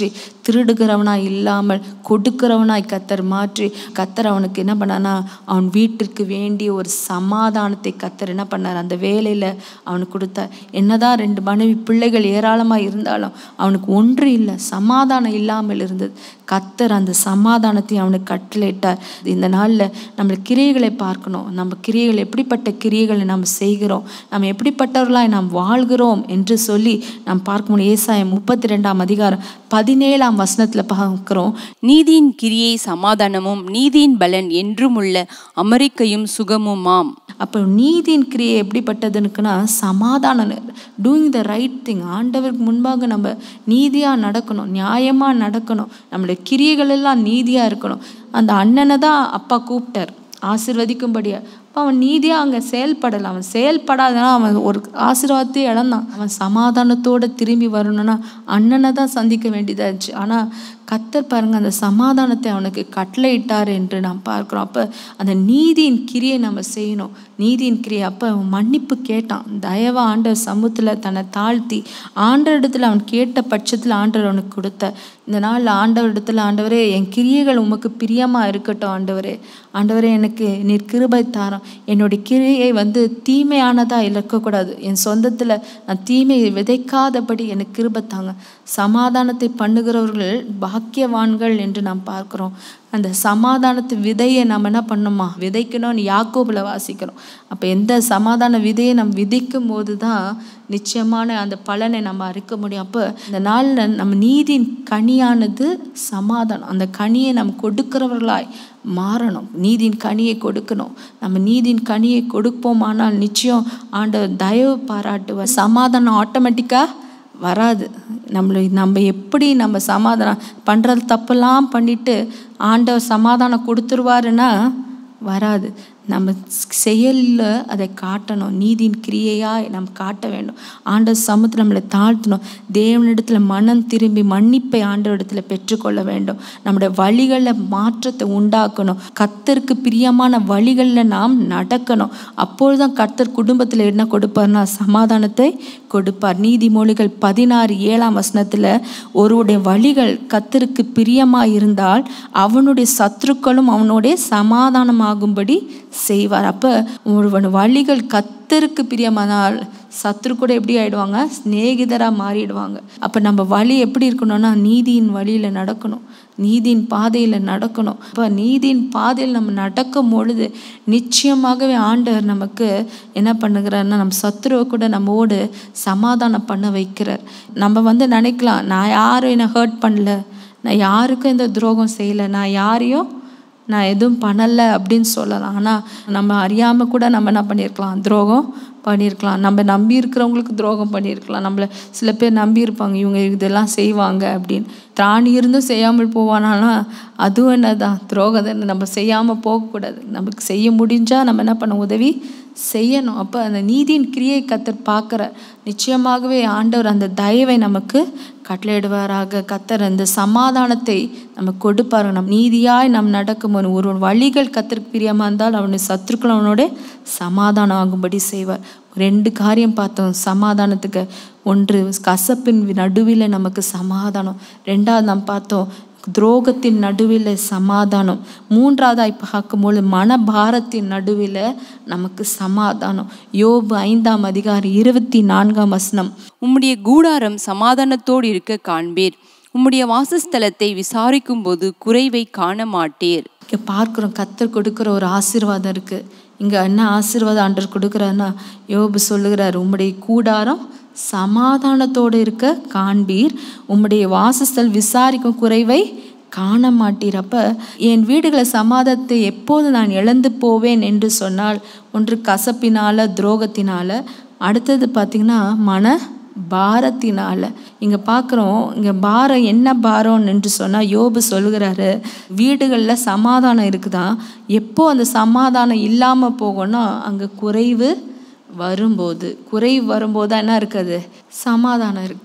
திருடுகிறவனாய் இல்லாமல் கொடுக்கிறவனாய் கத்தர் மாற்றி கத்தர் அவனுக்கு என்ன பண்ணானா அவன் வீட்டிற்கு வேண்டிய ஒரு சமாதானத்தை கத்தர் என்ன பண்ணார் அந்த வேலையில் அவனுக்கு கொடுத்தார் என்னதான் ரெண்டு மனைவி பிள்ளைகள் ஏராளமாக இருந்தாலும் அவனுக்கு ஒன்று இல்லை சமாதானம் இல்லாமல் இருந்தது கத்தர் அந்த சமாதானத்தை அவனுக்கு கட்டளையிட்டார் இந்த நாளில் நம்ம கிரியைகளை பார்க்கணும் நம்ம கிரியைகள் எப்படிப்பட்ட கிரியைகளை நாம் செய்கிறோம் நம்ம எப்படிப்பட்டவர்களாய் நாம் வாழ்கிறோம் என்று சொல்லி நாம் பார்க்கணும் ஏசாயம் முப்பத்தி ரெண்டாம் அதிகாரம் பதினேழாம் வசனத்தில் பார்க்கிறோம் நீதியின் கிரியை சமாதானமும் நீதியின் பலன் என்றுமுள்ள அமெரிக்கையும் சுகமுமாம் அப்போ நீதியின் கிரியை எப்படிப்பட்டதுனுக்குன்னா சமாதானம் டூயிங் த ரைட் திங் ஆண்டவருக்கு முன்பாக நம்ம நீதியாக நடக்கணும் நியாயமாக நடக்கணும் நம்மளுடைய கிரியைகள் எல்லாம் நீதியாக இருக்கணும் அந்த அண்ணனை தான் அப்பா கூப்பிட்டார் ஆசிர்வதிக்கும்படியா அப்போ அவன் நீதியாக அங்கே செயல்படலை அவன் செயல்படாதனா அவன் ஒரு ஆசீர்வாதத்தை இழந்தான் அவன் சமாதானத்தோடு திரும்பி வரணும்னா அண்ணனை தான் சந்திக்க வேண்டியதாக இருந்துச்சு ஆனால் கத்தர் பாருங்க அந்த சமாதானத்தை அவனுக்கு கட்டளையிட்டார் என்று நாம் பார்க்குறோம் அப்போ அந்த நீதியின் கிரியை நம்ம செய்யணும் நீதியின் கிரியை அப்போ அவன் மன்னிப்பு கேட்டான் தயவா ஆண்டவர் சமூகத்தில் தன்னை தாழ்த்தி ஆண்டவரிடத்தில் அவன் கேட்ட பட்சத்தில் ஆண்டவர் அவனுக்கு கொடுத்த இந்த நாளில் ஆண்டவரிடத்தில் ஆண்டவரே என் கிரியைகள் உமக்கு பிரியமாக இருக்கட்டும் ஆண்டவரே ஆண்டவரே எனக்கு நீர் கிருபை தாரம் என்னுடைய கிரியை வந்து தீமையானதாக இருக்கக்கூடாது என் சொந்தத்தில் நான் தீமையை விதைக்காதபடி எனக்கு கிருபை தாங்க சமாதானத்தை பண்ணுகிறவர்கள் பாக்கியவான்கள் என்று நாம் பார்க்கிறோம் அந்த சமாதானத்து விதையை நம்ம என்ன பண்ணணுமா விதைக்கணும்னு யாக்கோபில் வாசிக்கிறோம் அப்போ எந்த சமாதான விதையை நம்ம விதைக்கும் போது தான் நிச்சயமான அந்த பலனை நம்ம அறுக்க முடியும் அப்போ இந்த நாளில் நம்ம நீதியின் கனியானது சமாதானம் அந்த கனியை நம்ம கொடுக்கிறவர்களாய் மாறணும் நீதியின் கனியை கொடுக்கணும் நம்ம நீதியின் கனியை கொடுப்போமானால் நிச்சயம் ஆண்டவர் தயவு பாராட்டுவார் சமாதானம் ஆட்டோமேட்டிக்காக வராது நம்மளை நம்ம எப்படி நம்ம சமாதானம் பண்ணுறது தப்பெல்லாம் பண்ணிட்டு ஆண்டவர் சமாதானம் கொடுத்துருவாருன்னா வராது நம்ம செயலில் அதை காட்டணும் நீதியின் கிரியையாய் நம்ம காட்ட வேண்டும் ஆண்டவர் சமூகத்தில் நம்மளை தாழ்த்தணும் தேவனிடத்தில் மனம் திரும்பி மன்னிப்பை ஆண்டவரிடத்தில் பெற்றுக்கொள்ள வேண்டும் நம்முடைய வழிகளில் மாற்றத்தை உண்டாக்கணும் கத்தருக்கு பிரியமான வழிகளில் நாம் நடக்கணும் அப்பொழுதுதான் கர்த்தர் குடும்பத்தில் என்ன கொடுப்பார்னா சமாதானத்தை கொடுப்பார் நீதிமொழிகள் பதினாறு ஏழாம் வசனத்தில் ஒருவருடைய வழிகள் கத்தருக்கு பிரியமாக இருந்தால் அவனுடைய சத்துருக்களும் அவனுடைய சமாதானமாகும்படி செய்வார் அப்போ ஒருவன் வழிகள் கத்தருக்கு பிரியமானால் சத்துரு கூட எப்படி ஆயிடுவாங்க சிநேகிதராக மாறிடுவாங்க அப்போ நம்ம வழி எப்படி இருக்கணும்னா நீதியின் வழியில் நடக்கணும் நீதியின் பாதையில் நடக்கணும் அப்போ நீதியின் பாதையில் நம்ம நடக்கும் பொழுது நிச்சயமாகவே ஆண்டவர் நமக்கு என்ன பண்ணுகிறாருன்னா நம்ம சத்துருவை கூட நம்மோடு சமாதானம் பண்ண வைக்கிறார் நம்ம வந்து நினைக்கலாம் நான் யாரும் என்னை ஹர்ட் பண்ணல நான் யாருக்கும் இந்த துரோகம் செய்யலை நான் யாரையும் நான் எதுவும் பண்ணலை அப்படின்னு சொல்லலாம் ஆனால் நம்ம அறியாமல் கூட நம்ம என்ன பண்ணியிருக்கலாம் துரோகம் பண்ணியிருக்கலாம் நம்ம நம்பி இருக்கிறவங்களுக்கு துரோகம் பண்ணியிருக்கலாம் நம்மளை சில பேர் நம்பி இருப்பாங்க இவங்க இதெல்லாம் செய்வாங்க அப்படின்னு திராணி இருந்தும் செய்யாமல் போவானாலும் அதுவும் என்னதான் துரோகம் தானே நம்ம செய்யாமல் போகக்கூடாது நமக்கு செய்ய முடிஞ்சால் நம்ம என்ன பண்ண உதவி செய்யணும் அப்போ அந்த நீதியின் கிரியை கத்தர் பார்க்குற நிச்சயமாகவே ஆண்டவர் அந்த தயவை நமக்கு கட்டளையிடுவாராக கத்தர் அந்த சமாதானத்தை நம்ம கொடுப்பாரு நம் நீதியாய் நாம் நடக்கும் ஒரு ஒரு வழிகள் கத்தருக்கு பிரியமாக இருந்தால் அவனுடைய சத்துருக்கள் அவனோட சமாதானம் ஆகும்படி செய்வார் ரெண்டு காரியம் பார்த்தோம் சமாதானத்துக்கு ஒன்று கசப்பின் நடுவில் நமக்கு சமாதானம் ரெண்டாவது நாம் பார்த்தோம் துரோகத்தின் நடுவில் சமாதானம் மூன்றாவதாய் பார்க்கும்போது மனபாரத்தின் நடுவில் நமக்கு சமாதானம் யோபு ஐந்தாம் அதிகாரம் இருபத்தி நான்காம் வசனம் உம்முடைய கூடாரம் சமாதானத்தோடு இருக்க காண்பீர் உம்முடைய வாசஸ்தலத்தை விசாரிக்கும் போது குறைவை காண மாட்டீர் இங்கே பார்க்குறோம் கத்தர் கொடுக்குற ஒரு ஆசீர்வாதம் இருக்குது இங்கே என்ன ஆசீர்வாதம் ஆண்டர் கொடுக்குறாருன்னா யோபு சொல்லுகிறார் உம்முடைய கூடாரம் சமாதானத்தோடு இருக்க காண்பீர் உம்முடைய வாசஸ்தல் விசாரிக்கும் குறைவை காண மாட்டீர் அப்போ என் வீடுகளை சமாதானத்தை எப்போது நான் இழந்து போவேன் என்று சொன்னால் ஒன்று கசப்பினால துரோகத்தினால அடுத்தது பார்த்திங்கன்னா மன பாரத்தினால இங்கே பார்க்குறோம் இங்கே பாரம் என்ன பாரம் என்று சொன்னால் யோபு சொல்லுகிறாரு வீடுகளில் சமாதானம் இருக்குதான் எப்போ அந்த சமாதானம் இல்லாமல் போகணும்னா அங்கே குறைவு வரும்போது குறைவு வரும்போது என்ன இருக்காது சமாதானம் இருக்காது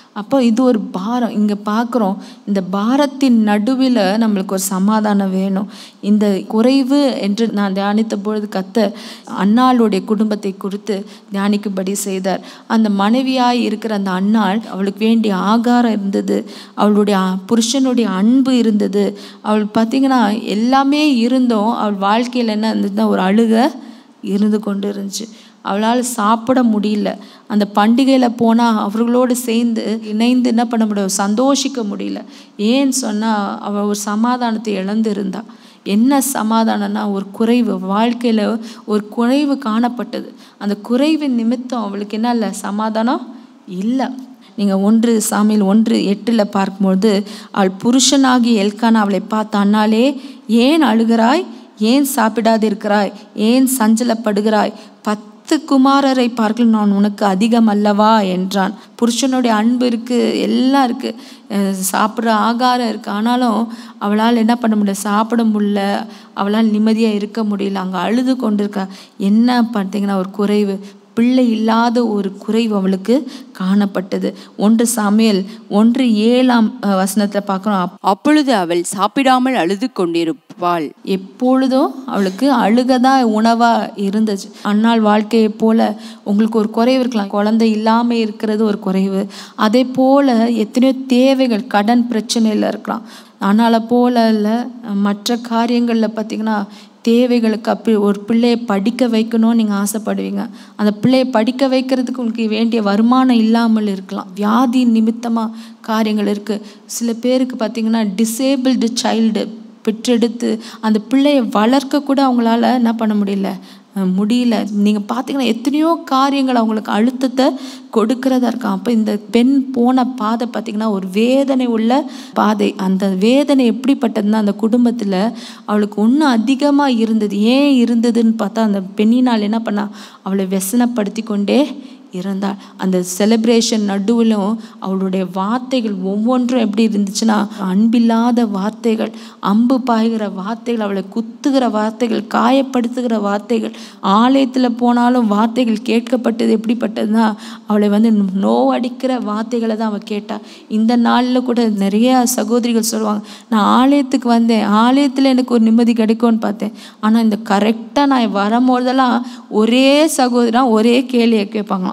அப்போ இது ஒரு பாரம் இங்கே பார்க்குறோம் இந்த பாரத்தின் நடுவில் நம்மளுக்கு ஒரு சமாதானம் வேணும் இந்த குறைவு என்று நான் தியானித்த பொழுது கத்த அன்னாளுடைய குடும்பத்தை குறித்து தியானிக்கும்படி செய்தார் அந்த மனைவியாய் இருக்கிற அந்த அன்னாள் அவளுக்கு வேண்டிய ஆகாரம் இருந்தது அவளுடைய அ- புருஷனுடைய அன்பு இருந்தது அவள் பார்த்தீங்கன்னா எல்லாமே இருந்தும் அவள் வாழ்க்கையில் என்ன இருந்ததுன்னா ஒரு அழுகை இருந்து கொண்டு இருந்துச்சு அவளால் சாப்பிட முடியல அந்த பண்டிகையில் போனால் அவர்களோடு சேர்ந்து இணைந்து என்ன பண்ண முடியும் சந்தோஷிக்க முடியல ஏன்னு சொன்னால் அவள் ஒரு சமாதானத்தை இழந்து இருந்தா என்ன சமாதானம்னா ஒரு குறைவு வாழ்க்கையில் ஒரு குறைவு காணப்பட்டது அந்த குறைவின் நிமித்தம் அவளுக்கு என்ன இல்லை சமாதானம் இல்லை நீங்கள் ஒன்று சாமியில் ஒன்று எட்டில் பார்க்கும்போது அவள் புருஷனாகி எல்கானா அவளை பார்த்த அண்ணாலே ஏன் அழுகிறாய் ஏன் சாப்பிடாதிருக்கிறாய் ஏன் சஞ்சலப்படுகிறாய் பத்து குமாரரை பார்க்கல நான் உனக்கு அதிகம் அல்லவா என்றான் புருஷனுடைய அன்பு இருக்கு எல்லாம் இருக்கு அஹ் சாப்பிட்ற ஆகாரம் இருக்கு ஆனாலும் அவளால் என்ன பண்ண முடியல சாப்பிட முடியல அவளால் நிம்மதியாக இருக்க முடியல அங்கே அழுது கொண்டிருக்கா என்ன பார்த்தீங்கன்னா ஒரு குறைவு பிள்ளை இல்லாத ஒரு குறைவு அவளுக்கு காணப்பட்டது ஒன்று சமையல் ஒன்று ஏழாம் அஹ், வசனத்துல பார்க்குறோம் அப்பொழுது அவள் சாப்பிடாமல் அழுது கொண்டிருப்பாள் எப்பொழுதும் அவளுக்கு அழுகதா உணவா இருந்துச்சு அன்னாள் வாழ்க்கையை போல உங்களுக்கு ஒரு குறைவு இருக்கலாம் குழந்தை இல்லாம இருக்கிறது ஒரு குறைவு அதே போல எத்தனையோ தேவைகள் கடன் பிரச்சனையில் இருக்கலாம் அன்னால போல இல்லை மற்ற காரியங்களில் பார்த்தீங்கன்னா தேவைகளுக்கு அப்படி ஒரு பிள்ளையை படிக்க வைக்கணும்னு நீங்கள் ஆசைப்படுவீங்க அந்த பிள்ளையை படிக்க வைக்கிறதுக்கு உங்களுக்கு வேண்டிய வருமானம் இல்லாமல் இருக்கலாம் வியாதி நிமித்தமாக காரியங்கள் இருக்குது சில பேருக்கு பார்த்தீங்கன்னா டிசேபிள்டு சைல்டு பெற்றெடுத்து அந்த பிள்ளையை வளர்க்க கூட அவங்களால என்ன பண்ண முடியல அஹ் முடியல நீங்கள் பார்த்தீங்கன்னா எத்தனையோ காரியங்கள் அவங்களுக்கு அழுத்தத்தை கொடுக்கறதா இருக்கான் அப்போ இந்த பெண் போன பாதை பார்த்தீங்கன்னா ஒரு வேதனை உள்ள பாதை அந்த வேதனை எப்படிப்பட்டதுன்னா அந்த குடும்பத்தில் அவளுக்கு ஒன்றும் அதிகமாக இருந்தது ஏன் இருந்ததுன்னு பார்த்தா அந்த பெண்ணினால் என்ன பண்ணா அவளை व्यसனப்படுத்தி கொண்டே இருந்தாள் அந்த செலிப்ரேஷன் நடுவிலும் அவளுடைய வார்த்தைகள் ஒவ்வொன்றும் எப்படி இருந்துச்சுன்னா அன்பில்லாத வார்த்தைகள் அம்பு பாய்கிற வார்த்தைகள் அவளை குத்துகிற வார்த்தைகள் காயப்படுத்துகிற வார்த்தைகள் ஆலயத்தில் போனாலும் வார்த்தைகள் கேட்கப்பட்டது எப்படிப்பட்டதுன்னா அவளை வந்து நோவடிக்கிற வார்த்தைகளை தான் அவள் கேட்டா இந்த நாளில் கூட நிறைய சகோதரிகள் சொல்லுவாங்க நான் ஆலயத்துக்கு வந்தேன் ஆலயத்தில் எனக்கு ஒரு நிம்மதி கிடைக்கும்னு பார்த்தேன் ஆனால் இந்த கரெக்டாக நான் வரும்போதெல்லாம் ஒரே சகோதரா ஒரே கேள்வியை கேட்பாங்களாம்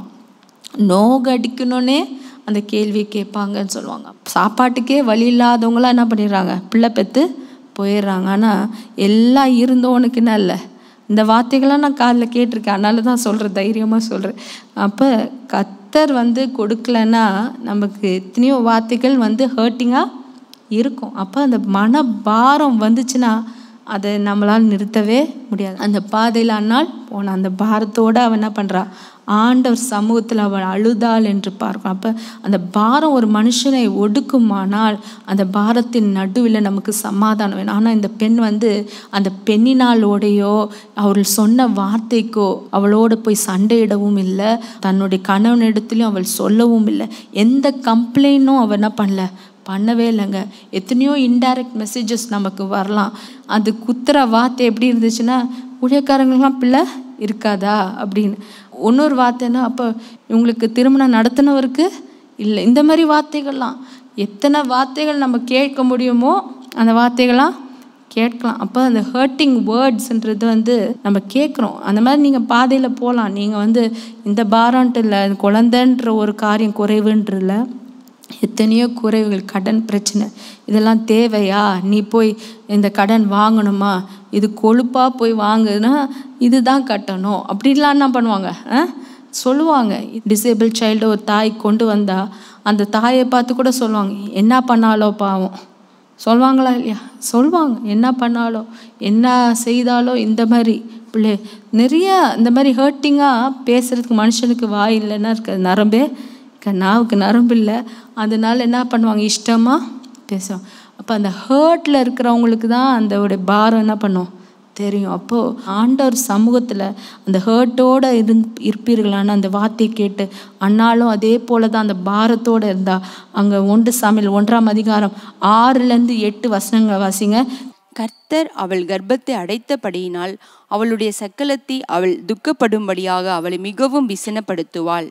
நோக அடிக்கணுன்னே அந்த கேள்வியை கேட்பாங்கன்னு சொல்லுவாங்க சாப்பாட்டுக்கே வழி இல்லாதவங்களாம் என்ன பண்ணிடுறாங்க பிள்ளை பெற்று போயிடுறாங்க ஆனால் எல்லாம் இருந்தவனுக்கு என்ன இல்லை இந்த வார்த்தைகள்லாம் நான் காதில் கேட்டிருக்கேன் அதனால தான் சொல்கிறேன் தைரியமாக சொல்கிறேன் அப்போ கத்தர் வந்து கொடுக்கலன்னா நமக்கு எத்தனையோ வார்த்தைகள் வந்து ஹர்ட்டிங்காக இருக்கும் அப்போ அந்த மன பாரம் வந்துச்சுன்னா அதை நம்மளால் நிறுத்தவே முடியாது அந்த பாதையில் அண்ணால் போன அந்த பாரத்தோடு அவன் என்ன பண்ணுறா ஆண்டவர் சமூகத்தில் அவள் அழுதாள் என்று பார்க்கும் அப்போ அந்த பாரம் ஒரு மனுஷனை ஒடுக்குமானால் அந்த பாரத்தின் நடுவில் நமக்கு சமாதானம் வேணும் ஆனால் இந்த பெண் வந்து அந்த பெண்ணினாலோடையோ அவள் சொன்ன வார்த்தைக்கோ அவளோட போய் சண்டையிடவும் இல்லை தன்னுடைய கணவனிடத்துலையும் அவள் சொல்லவும் இல்லை எந்த கம்ப்ளைண்ட்டும் அவள் என்ன பண்ணல பண்ணவே இல்லைங்க எத்தனையோ இன்டைரக்ட் மெசேஜஸ் நமக்கு வரலாம் அது குத்துற வார்த்தை எப்படி இருந்துச்சுன்னா ஊழியக்காரங்களுக்கெல்லாம் பிள்ளை இருக்காதா அப்படின்னு இன்னொரு வார்த்தைன்னா அப்போ இவங்களுக்கு திருமணம் நடத்தினவருக்கு இல்லை இந்த மாதிரி வார்த்தைகள்லாம் எத்தனை வார்த்தைகள் நம்ம கேட்க முடியுமோ அந்த வார்த்தைகள்லாம் கேட்கலாம் அப்போ அந்த ஹர்ட்டிங் வேர்ட்ஸ்ன்றது வந்து நம்ம கேட்குறோம் அந்த மாதிரி நீங்கள் பாதையில் போகலாம் நீங்கள் வந்து இந்த பாரம்ன்ட்டு இல்லை குழந்தைன்ற ஒரு காரியம் குறைவுன்றல எத்தனையோ குறைவுகள் கடன் பிரச்சனை இதெல்லாம் தேவையா நீ போய் இந்த கடன் வாங்கணுமா இது கொழுப்பாக போய் வாங்குனா இதுதான் கட்டணும் அப்படின்லாம் என்ன பண்ணுவாங்க ஆ? சொல்லுவாங்க டிசேபிள் சைல்டு ஒரு தாய் கொண்டு வந்தா அந்த தாயை பார்த்து கூட சொல்லுவாங்க என்ன பண்ணாலோ பாவம் சொல்லுவாங்களா இல்லையா சொல்லுவாங்க என்ன பண்ணாலோ என்ன செய்தாலோ இந்த மாதிரி பிள்ளை நிறைய இந்த மாதிரி ஹர்ட்டிங்காக பேசுறதுக்கு மனுஷனுக்கு வாய் இல்லைன்னா இருக்க நரம்பே க- நாவுக்கு நரம்பு இல்லை அதனால என்ன பண்ணுவாங்க இஷ்டமாக பேசுவாங்க அப்போ அந்த ஹர்ட்டில் இருக்கிறவங்களுக்கு தான் அந்த ஒரு பாரம் என்ன பண்ணும் தெரியும் அப்போது ஆண்டவர் சமூகத்தில் அந்த ஹர்ட்டோடு இருந் இருப்பீர்களான அந்த வார்த்தையை கேட்டு அண்ணாலும் அதே போல தான் அந்த பாரத்தோடு இருந்தா அங்கே ஒன்று சாமியில் ஒன்றாம் அதிகாரம் ஆறுலேருந்து எட்டு வசனங்களை வாசிங்க கர்த்தர் அவள் கர்ப்பத்தை அடைத்தபடியினால் அவளுடைய சக்கலத்தை அவள் துக்கப்படும்படியாக அவளை மிகவும் விசனப்படுத்துவாள்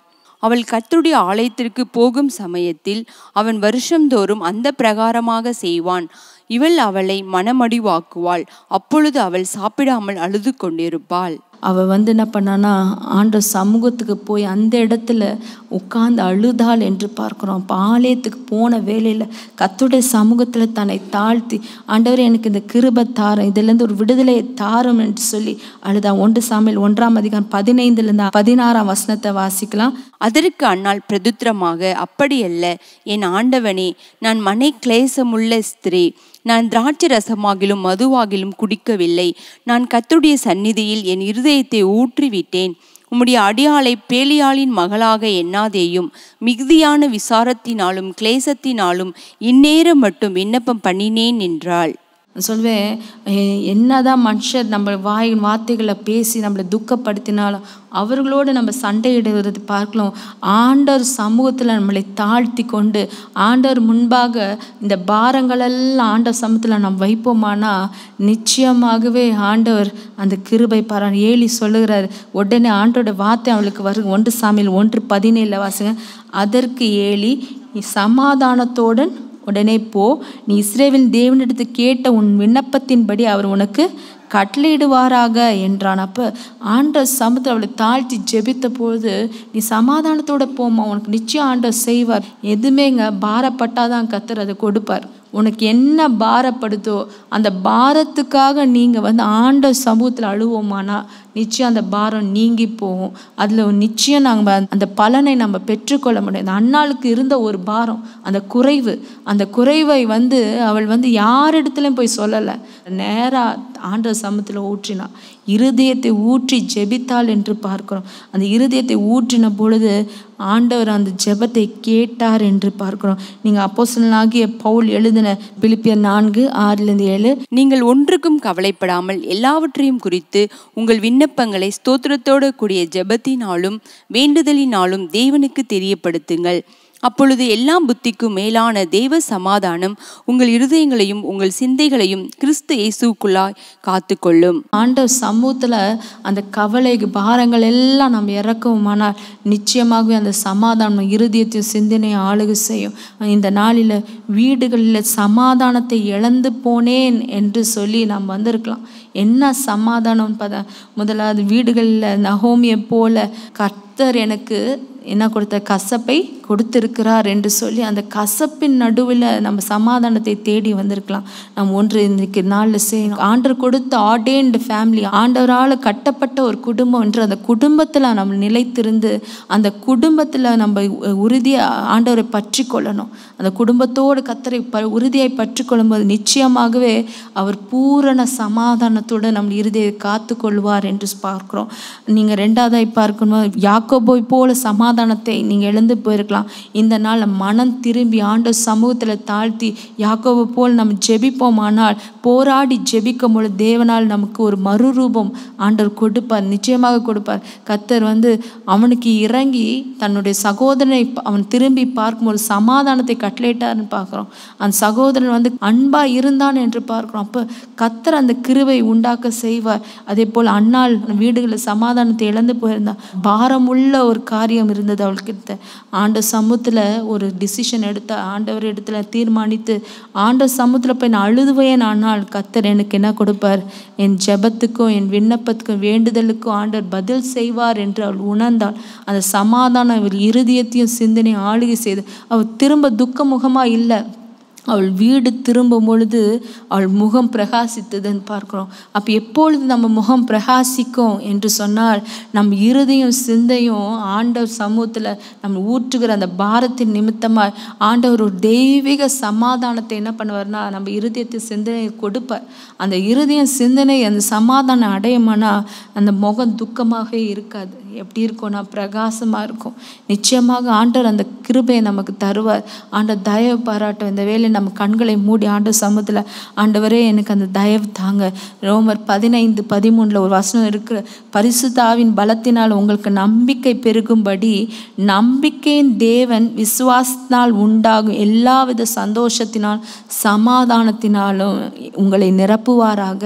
அவள் கர்த்தருடைய ஆலயத்திற்கு போகும் சமயத்தில் அவன் வருஷந்தோறும் அந்த பிரகாரமாக செய்வான் இவள் அவளை மனமடிவாக்குவாள் அப்பொழுது அவள் சாப்பிடாமல் அழுது கொண்டிருப்பாள் அவள் வந்து என்ன பண்ணானா ஆண்டவர் சமூகத்துக்கு போய் அந்த இடத்துல உட்கார்ந்து அழுதாள் என்று பார்க்குறோம் அப்போ ஆலயத்துக்கு போன வேலையில் கத்துடைய சமூகத்தில் தன்னை தாழ்த்தி ஆண்டவர் எனக்கு இந்த கிருபை தாரம் இதுலேருந்து ஒரு விடுதலையை தாரும் என்று சொல்லி அழுதா ஒன்று சாமியில் ஒன்றாம் அதிகாரம் பதினைந்துலேருந்து பதினாறாம் வசனத்தை வாசிக்கலாம் அதற்கு அன்னாள் பிரதுத்திரமாக அப்படியல்ல என் ஆண்டவனே நான் மனை கிளேசமுள்ள ஸ்திரீ நான் திராட்சை ரசமாகிலும் மதுவாகிலும் குடிக்கவில்லை நான் கர்த்தருடைய சந்நிதியில் என் இருதயத்தை ஊற்றிவிட்டேன் உம்முடைய அடியாளை பேலியாளின் மகளாக எண்ணாதேயும் மிகுதியான விசாரத்தினாலும் கிளேசத்தினாலும் இந்நேரம் மட்டும் விண்ணப்பம் பண்ணினேன் என்றாள் சொல்வேன் எ- என்னதான் மனுஷர் நம்ம வாய் வார்த்தைகளை பேசி நம்மளை துக்கப்படுத்தினாலும் அவர்களோடு நம்ம சண்டையிடுவது பார்க்கலாம் ஆண்டவர் சமூகத்தில் நம்மளை தாழ்த்தி கொண்டு ஆண்டவர் முன்பாக இந்த பாரங்களெல்லாம் ஆண்டவர் சமூகத்தில் நம்ம வைப்போமானா நிச்சயமாகவே ஆண்டவர் அந்த கிருபை பாரான் ஏலி சொல்லுகிறார் உடனே ஆண்டோட வார்த்தை அவளுக்கு வரும் ஒன்று சாமியில் ஒன்று பதினேழில் வாசுங்க அதற்கு ஏலி "நீ சமாதானத்தோடன் உடனே போ நீ இஸ்ரேவின் தேவனிடத்து கேட்ட உன் விண்ணப்பத்தின்படி அவர் உனக்கு கட்டளையிடுவாராக என்றான் அப்போ ஆண்டவர் சமுத்திர அவளை தாழ்த்தி ஜெபித்த பொழுது நீ சமாதானத்தோட போமா உனக்கு நிச்சயம் ஆண்டவர் செய்வார் எதுவுமேங்க பாரப்பட்டாதான் கத்தர் அதை கொடுப்பார் உனக்கு என்ன பாரப்படுதோ அந்த பாரத்துக்காக நீங்கள் வந்து ஆண்டவர் சமூகத்தில் அழுவோமானா நிச்சயம் அந்த பாரம் நீங்கி போகும் அதில் நிச்சயம் நாங்கள் அந்த பலனை நம்ம பெற்றுக்கொள்ள முடியும் அந்த அண்ணாளுக்கு இருந்த ஒரு பாரம் அந்த குறைவு அந்த குறைவை வந்து அவள் வந்து யாரிடத்துலையும் போய் சொல்லலை நேராக ஆண்டவர் சமூகத்தில் ஊற்றினா இருதயத்தை ஊற்றி ஜெபித்தாள் என்று பார்க்கிறோம் அந்த இருதயத்தை ஊற்றின பொழுது ஆண்டவர் அந்த ஜெபத்தை கேட்டார் என்று பார்க்கிறோம் நீங்கள் அப்போஸ்தலனாகிய பவுல் எழுதின பிலிப்பியர் நான்கு ஆறிலிருந்து ஏழு நீங்கள் ஒன்றுக்கும் கவலைப்படாமல் எல்லாவற்றையும் குறித்து உங்கள் விண்ணப்பங்களை ஸ்தோத்திரத்தோடு கூடிய ஜெபத்தினாலும் வேண்டுதலினாலும் தேவனுக்கு தெரியப்படுத்துங்கள் அப்பொழுது எல்லா புத்திக்கும் மேலான தேவ சமாதானம் உங்கள் இருதயங்களையும் உங்கள் சிந்தைகளையும் கிறிஸ்து இயேசுக்குள்ளாய் காத்துக்கொள்ளும் ஆண்டவர் சமூகத்தில் அந்த கவலை பாரங்கள் எல்லாம் நம்ம இறக்குவோமானால் நிச்சயமாகவே அந்த சமாதானம் இருதயத்தையும் சிந்தனையும் ஆளுகை செய்யும் இந்த நாளில் வீடுகளில் சமாதானத்தை இழந்து போனேன் என்று சொல்லி நாம் வந்திருக்கலாம் என்ன சமாதானம் பார்த்தா முதலாவது வீடுகளில் நகோமியை போல கர்த்தர் எனக்கு என்ன கொடுத்த கசப்பை கொடுத்திருக்கிறார் என்று சொல்லி அந்த கசப்பின் நடுவில் நம்ம சமாதானத்தை தேடி வந்திருக்கலாம் நம்ம ஒன்று இன்றைக்கு நாளில் செய்யணும் ஆண்டவர் கொடுத்த ஆர்டேன்டு ஃபேமிலி ஆண்டவரால் கட்டப்பட்ட ஒரு குடும்பம் என்று அந்த குடும்பத்தில் நம்ம நிலைத்திருந்து அந்த குடும்பத்தில் நம்ம உறுதியாக ஆண்டவரை பற்றி கொள்ளணும் அந்த குடும்பத்தோடு கத்தரை ப உறுதியை பற்றி கொள்ளும்போது நிச்சயமாகவே அவர் பூரண சமாதானத்தோடு நம்ம இறுதியை காத்து கொள்வார் என்று பார்க்கிறோம் நீங்கள் ரெண்டாவதாய் பார்க்கணும் யாக்கோபோய் போல சமாதானத்தை நீங்கள் எழுந்து போயிருக்கலாம் இந்த நாள் மனம் திரும்பி ஆண்டவர் சமூகத்தில் தாழ்த்தி யாக்கோபு போல் நம்ம ஜெபிப்போமானால் போராடி ஜெபிக்கும் பொழுது தேவனால் நமக்கு ஒரு மறுரூபம் ஆண்டவர் கொடுப்பார் நிச்சயமாக கொடுப்பார் கத்தர் வந்து அவனுக்கு இறங்கி தன்னுடைய சகோதரனை அவன் திரும்பி பார்க்கும் ஒரு சமாதானத்தை கட்டளையிட்டார்னு பார்க்குறோம் அந்த சகோதரன் வந்து அன்பாக இருந்தான் என்று பார்க்குறோம் அப்போ கத்தர் அந்த கிருவை உண்டாக்க செய்வார் அதே போல் அன்னாள் வீடுகளில் சமாதானத்தை இழந்து போயிருந்தா பாரமுள்ள ஒரு காரியம் இருந்தது அவள்கிட்ட ஆண்ட சமூகத்தில் ஒரு டிசிஷன் எடுத்த ஆண்டவர் இடத்துல தீர்மானித்து ஆண்ட சமூகத்தில் போய் நான் அழுதுவேன் ஆனால் கத்தர் எனக்கு என்ன கொடுப்பார் என் ஜெபத்துக்கும் என் விண்ணப்பத்துக்கும் வேண்டுதலுக்கும் ஆண்டவர் பதில் செய்வார் என்று அவள் உணர்ந்தாள் அந்த சமாதானம் அவள் இருதயத்தையும் சிந்தனையும் ஆளுகை செய்து அவள் திரும்ப துக்க முகமாக இல்லை அவள் வீடு திரும்பும் பொழுது அவள் முகம் பிரகாசித்ததுன்னு பார்க்குறோம் அப்போ எப்பொழுது நம்ம முகம் பிரகாசிக்கும் என்று சொன்னால் நம்ம இருதையும் சிந்தையும் ஆண்டவர் சமூகத்தில் நம்ம ஊற்றுகிற அந்த பாரத்தின் நிமித்தமாக ஆண்டவர் ஒரு தெய்வீக சமாதானத்தை என்ன பண்ணுவார்னா நம்ம இருதயத்தை சிந்தனையை கொடுப்பார் அந்த இருதயம் சிந்தனை அந்த சமாதானம் அடையுமானா அந்த முகம் துக்கமாகவே இருக்காது எப்படி இருக்கும்னா பிரகாசமாக இருக்கும் நிச்சயமாக ஆண்டவர் அந்த கிருபையை நமக்கு தருவார் ஆண்டவர் தயவு பாராட்டும் இந்த வேலை நம்ம கண்களை மூடி ஆண்டவர் சமூகத்தில் ஆண்டவரே எனக்கு அந்த தயவு தாங்க ரோமர் பதினைந்து பதிமூணில் ஒரு வசனம் இருக்கிற பரிசுத்தாவின் பலத்தினால் உங்களுக்கு நம்பிக்கை பெருகும்படி நம்பிக்கையின் தேவன் விசுவாசத்தினால் உண்டாகும் எல்லாவித சந்தோஷத்தினால் சமாதானத்தினாலும் உங்களை நிரப்புவாராக இருக்கு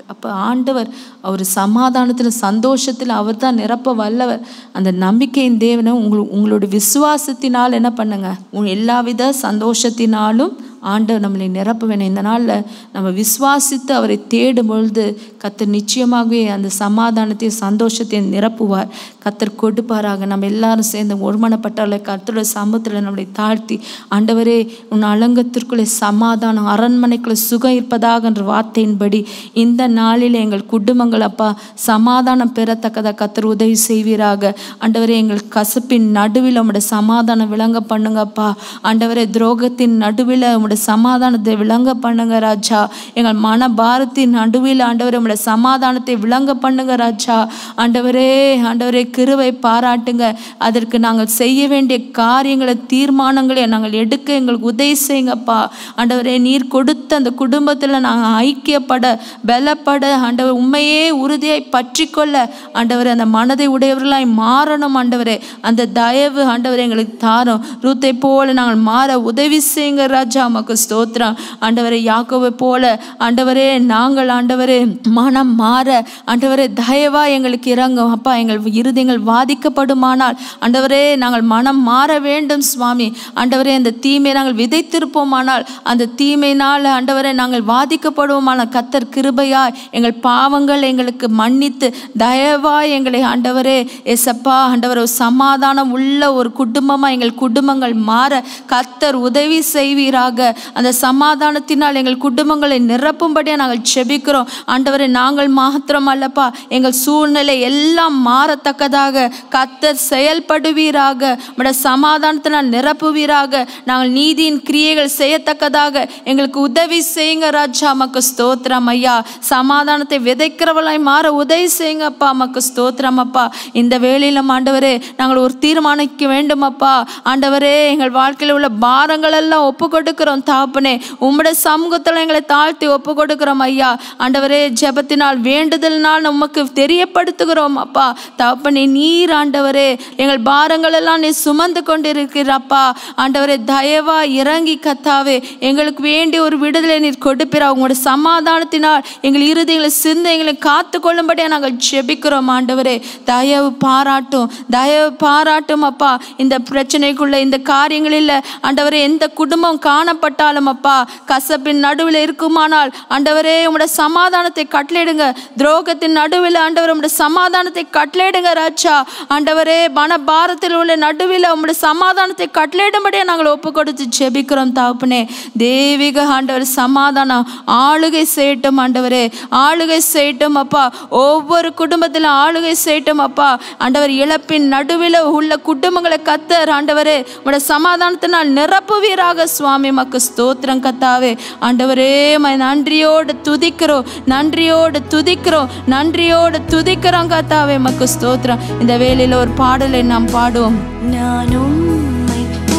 அப்போ ஆண்டவர் அவர் சமாதானத்தில் சந்தோஷத்தில் அவர் தான் நிரப்ப வல்லவர் அந்த நம்பிக்கையின் தேவனை உங்கள் உங்களோட விசுவாசத்தினால் என்ன பண்ணுங்க உங்க எல்லாவித சந்தோஷத்தினாலும் ஆண்டவர் நம்மளை நிரப்ப வேணும் இந்த நாளில் நம்ம விசுவாசித்து அவரை தேடும் பொழுது கத்தர் நிச்சயமாகவே அந்த சமாதானத்தையும் சந்தோஷத்தையும் நிரப்புவார் கத்தர் கொடுப்பாராக நம்ம எல்லாரும் சேர்ந்து ஒருமனப்பட்டால கத்தரோட சமூகத்தில் நம்மளை தாழ்த்தி ஆண்டவரே உன் அலங்கத்திற்குள்ளே சமாதானம் அரண்மனைக்குள்ளே சுகம் இருப்பதாகன்ற வார்த்தையின்படி இந்த நாளில் எங்கள் குடும்பங்கள் அப்பா சமாதானம் பெறத்தக்கதாக கத்தர் உதவி செய்வீராக ஆண்டவரே எங்கள் கசப்பின் நடுவில் உம்முடைய சமாதானம் விளங்க பண்ணுங்கப்பா ஆண்டவரே துரோகத்தின் நடுவில் உம்முடைய சமாதானத்தை விளங்க பண்ணுங்க ராஜா எங்கள் மன பாரத்தின் நடுவில் ஆண்டவரே உம்முடைய சமாதானத்தை விளங்க பண்ணுங்க ராஜா ஆண்டவரே ஆண்டவரே கிருவை பாராட்டுங்க அதற்கு நாங்கள் செய்ய வேண்டிய காரியங்களை தீர்மானங்களை நாங்கள் எடுக்க எங்களுக்கு உதவி செய்யுங்கப்பா ஆண்டவரே நீர் கொடுத்த அந்த குடும்பத்தில் நாங்கள் ஐக்கியப்பட பலப்பட ஆண்டவர் உண்மையே உறுதியாய் பற்றி கொள்ள ஆண்டவரே அந்த மனதை உடையவர்களாய் மாறணும் ஆண்டவரே அந்த தயவு ஆண்டவரே எங்களுக்கு தாரும் ரூத்தை போல நாங்கள் மாற உதவி செய்யுங்க ராஜா உமக்கு ஸ்தோத்திரம் ஆண்டவரே யாக்கோவை போல ஆண்டவரே நாங்கள் ஆண்டவரே மனம் மாற ஆண்டவரே தயவா எங்களுக்கு இறங்கும் அப்பா எங்கள் இருதயங்கள் வாதிக்கப்படுமானால் ஆண்டவரே நாங்கள் மனம் மாற வேண்டும் சுவாமி ஆண்டவரே அந்த தீமையை நாங்கள் விதைத்திருப்போமானால் அந்த தீமையினால் ஆண்டவரே நாங்கள் வாதிக்கப்படுவோமானால் கத்தர் கிருபையாய் எங்கள் பாவங்கள் எங்களுக்கு மன்னித்து தயவாய் எங்களை ஆண்டவரே எசப்பா ஆண்டவர் ஒரு சமாதானம் உள்ள ஒரு குடும்பமாக எங்கள் குடும்பங்கள் மாற கத்தர் உதவி செய்வீராக அந்த சமாதானத்தினால் எங்கள் குடும்பங்களை நிரப்பும்படியாக நாங்கள் செபிக்கிறோம் ஆண்டவரே நாங்கள் மாத்திரம் அல்லப்பா எங்கள் சூழ்நிலை எல்லாம் மாறத்தக்கதாக கத்தர் செயல்படுவீராக உம்முடைய சமாதானத்தினால் நிரப்புவீராக நாங்கள் நீதியின் கிரியைகள் செய்யத்தக்கதாக எங்களுக்கு உதவி செய்யுங்க ராஜா மக்கு ஸ்தோத்திரம் ஐயா சமாதானத்தை விதைக்கிறவளாய் மாற உதவி செய்யுங்கப்பா மக்கு ஸ்தோத்திரம் அப்பா இந்த வேளையிலும் ஆண்டவரே நாங்கள் ஒரு தீர்மானிக்க வேண்டும் அப்பா ஆண்டவரே எங்கள் வாழ்க்கையில் உள்ள பாரங்கள் எல்லாம் ஒப்பு கொடுக்கிறோம் தாப்பனே உம்முடைய சமூகத்தில் எங்களை தாழ்த்தி ஒப்பு கொடுக்கிறோம் ஐயா ஆண்டவரே ஜெபத்தினால் வேண்டுதலினால் உமக்கு தெரியப்படுத்துகிறோம் அப்பா தாப்பனே நீர் ஆண்டவரே எங்கள் பாரங்கள் எல்லாம் நீ சுமந்து கொண்டிருக்கிறப்பா ஆண்டவரே தயவா இறங்கி கத்தாவே எங்களுக்கு வேண்டிய ஒரு விடுதலை நீர் கொடுப்பிறா உங்களுடைய சமாதானத்தினால் எங்கள் இருதயங்களை சிந்தைகளை காத்து கொள்ளும்படியா நாங்கள் ஜெபிக்கிறோம் ஆண்டவரே தயவு பாராட்டும் தயவு பாராட்டும் அப்பா இந்த பிரச்சனைக்குள்ள இந்த காரியங்களில் ஆண்டவரே எந்த குடும்பம் காணப்பட்டாலும் அப்பா கசப்பின் நடுவில் இருக்குமானால் ஆண்டவரே உங்களோட சமாதானத்தை கட்டளையிடுங்க துரோகத்தின் நடுவில் ஆண்டவர் உங்களுடைய சமாதானத்தை கட்டளையிடுங்க ராஜா ஆண்டவரே மன பாரத்தில் உள்ள நடுவில் உங்களுடைய சமாதானத்தை கட்டளையிடும்படியே நாங்கள் ஒப்பு கொடுத்து ஜெபிக்கிறோம் தாப்புனே தேவிக ஆண்டவர் சமாதானம் ஆளுகை செய்யட்டும் ஆண்டவரே ஆளுகை செய்யட்டும் அப்பா ஒவ்வொரு குடும்பத்திலும் ஆளுகை செய்யட்டும் அப்பா ஆண்டவர் இழப்பின் நடுவில் உள்ள குடும்பங்களை கத்தர் ஆண்டவரே உங்களோட சமாதானத்தினால் நிரப்புவீராக சுவாமி மக்கு ஸ்தோத்திரம் கத்தாவே ஆண்டவரே மை நன்றியோடு துதிக்கிறோம் நன்றியோடு துதிக்கிறோம் நன்றியோடு துதிக்கிறோம் கத்தாவே மக்கு ஸ்தோத்திரம் இந்த வேளையில் ஒரு பாடலை நாம் பாடுவோம் நான் உம்மை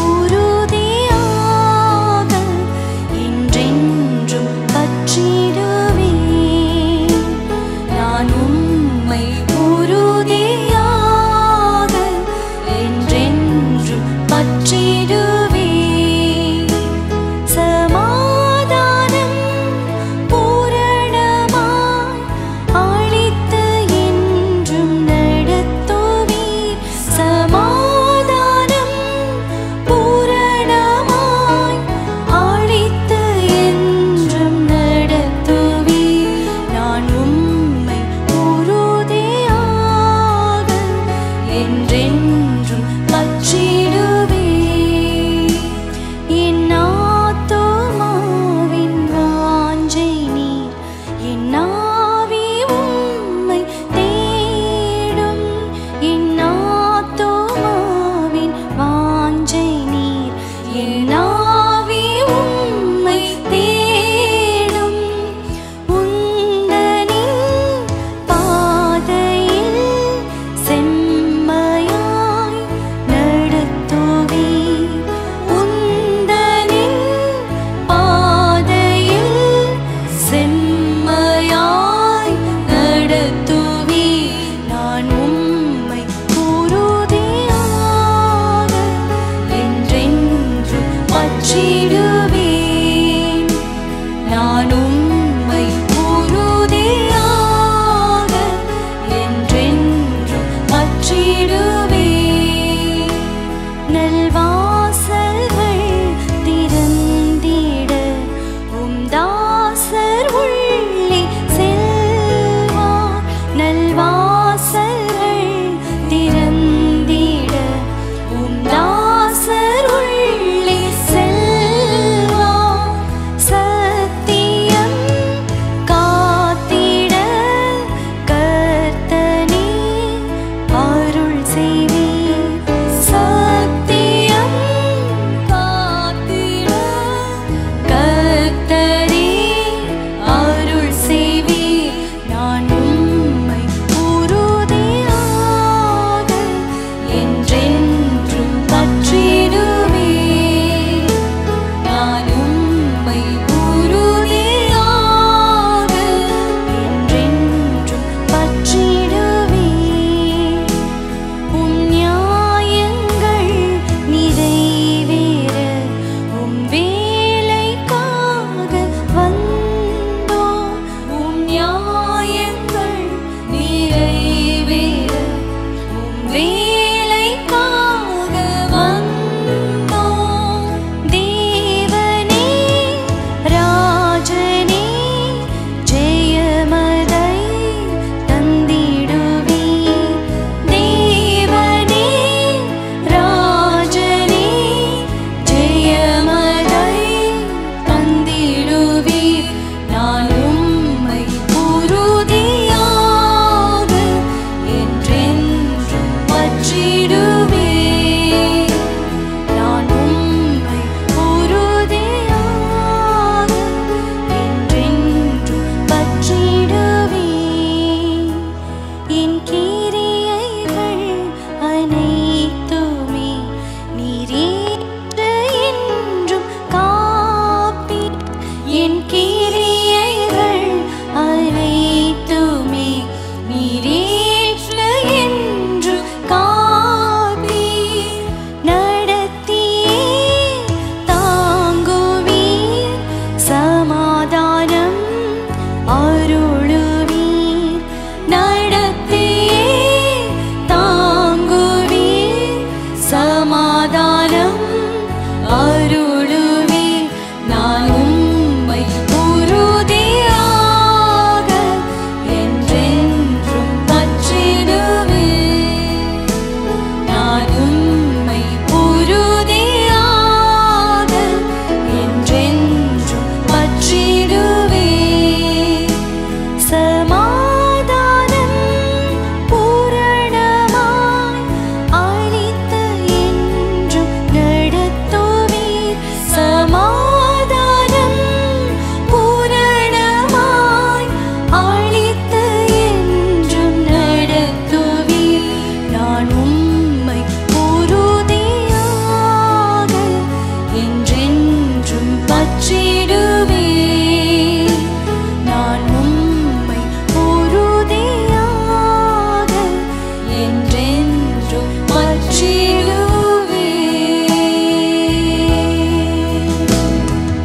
உறுதியாக என்றென்றும் பற்றிடுவேன் நான் உம்மை உறுதியாக என்றென்றும் பற்றிடுவேன் சமாதானம் பூரணமாய் அளித்து என்றும் நடத்துவீர் சமாதானம் பூரணமாய் அளித்து என்றும் நடத்துவீர் அருளுவீர் நடத்தியே தாங்குவீர் சமாதானம் அருளுவீர் நான் உம்மை உறுதியாக என்றென்றும் பற்றிடுவேன் நான் உம்மை உறுதியாக என்றென்றும் பற்றிடுவேன் சமாதானம் பூரணமாய் அளித்து என்றும் நடத்துவீர் சமாதானம் பூரணமாய் அளித்து என்றும் நடத்துவீர் நான் உம்மை உறுதியாக என்றென்றும் பற்றிடுவேன் நான் உம்மை உறுதியாக என்றென்றும் பற்றிடுவேன்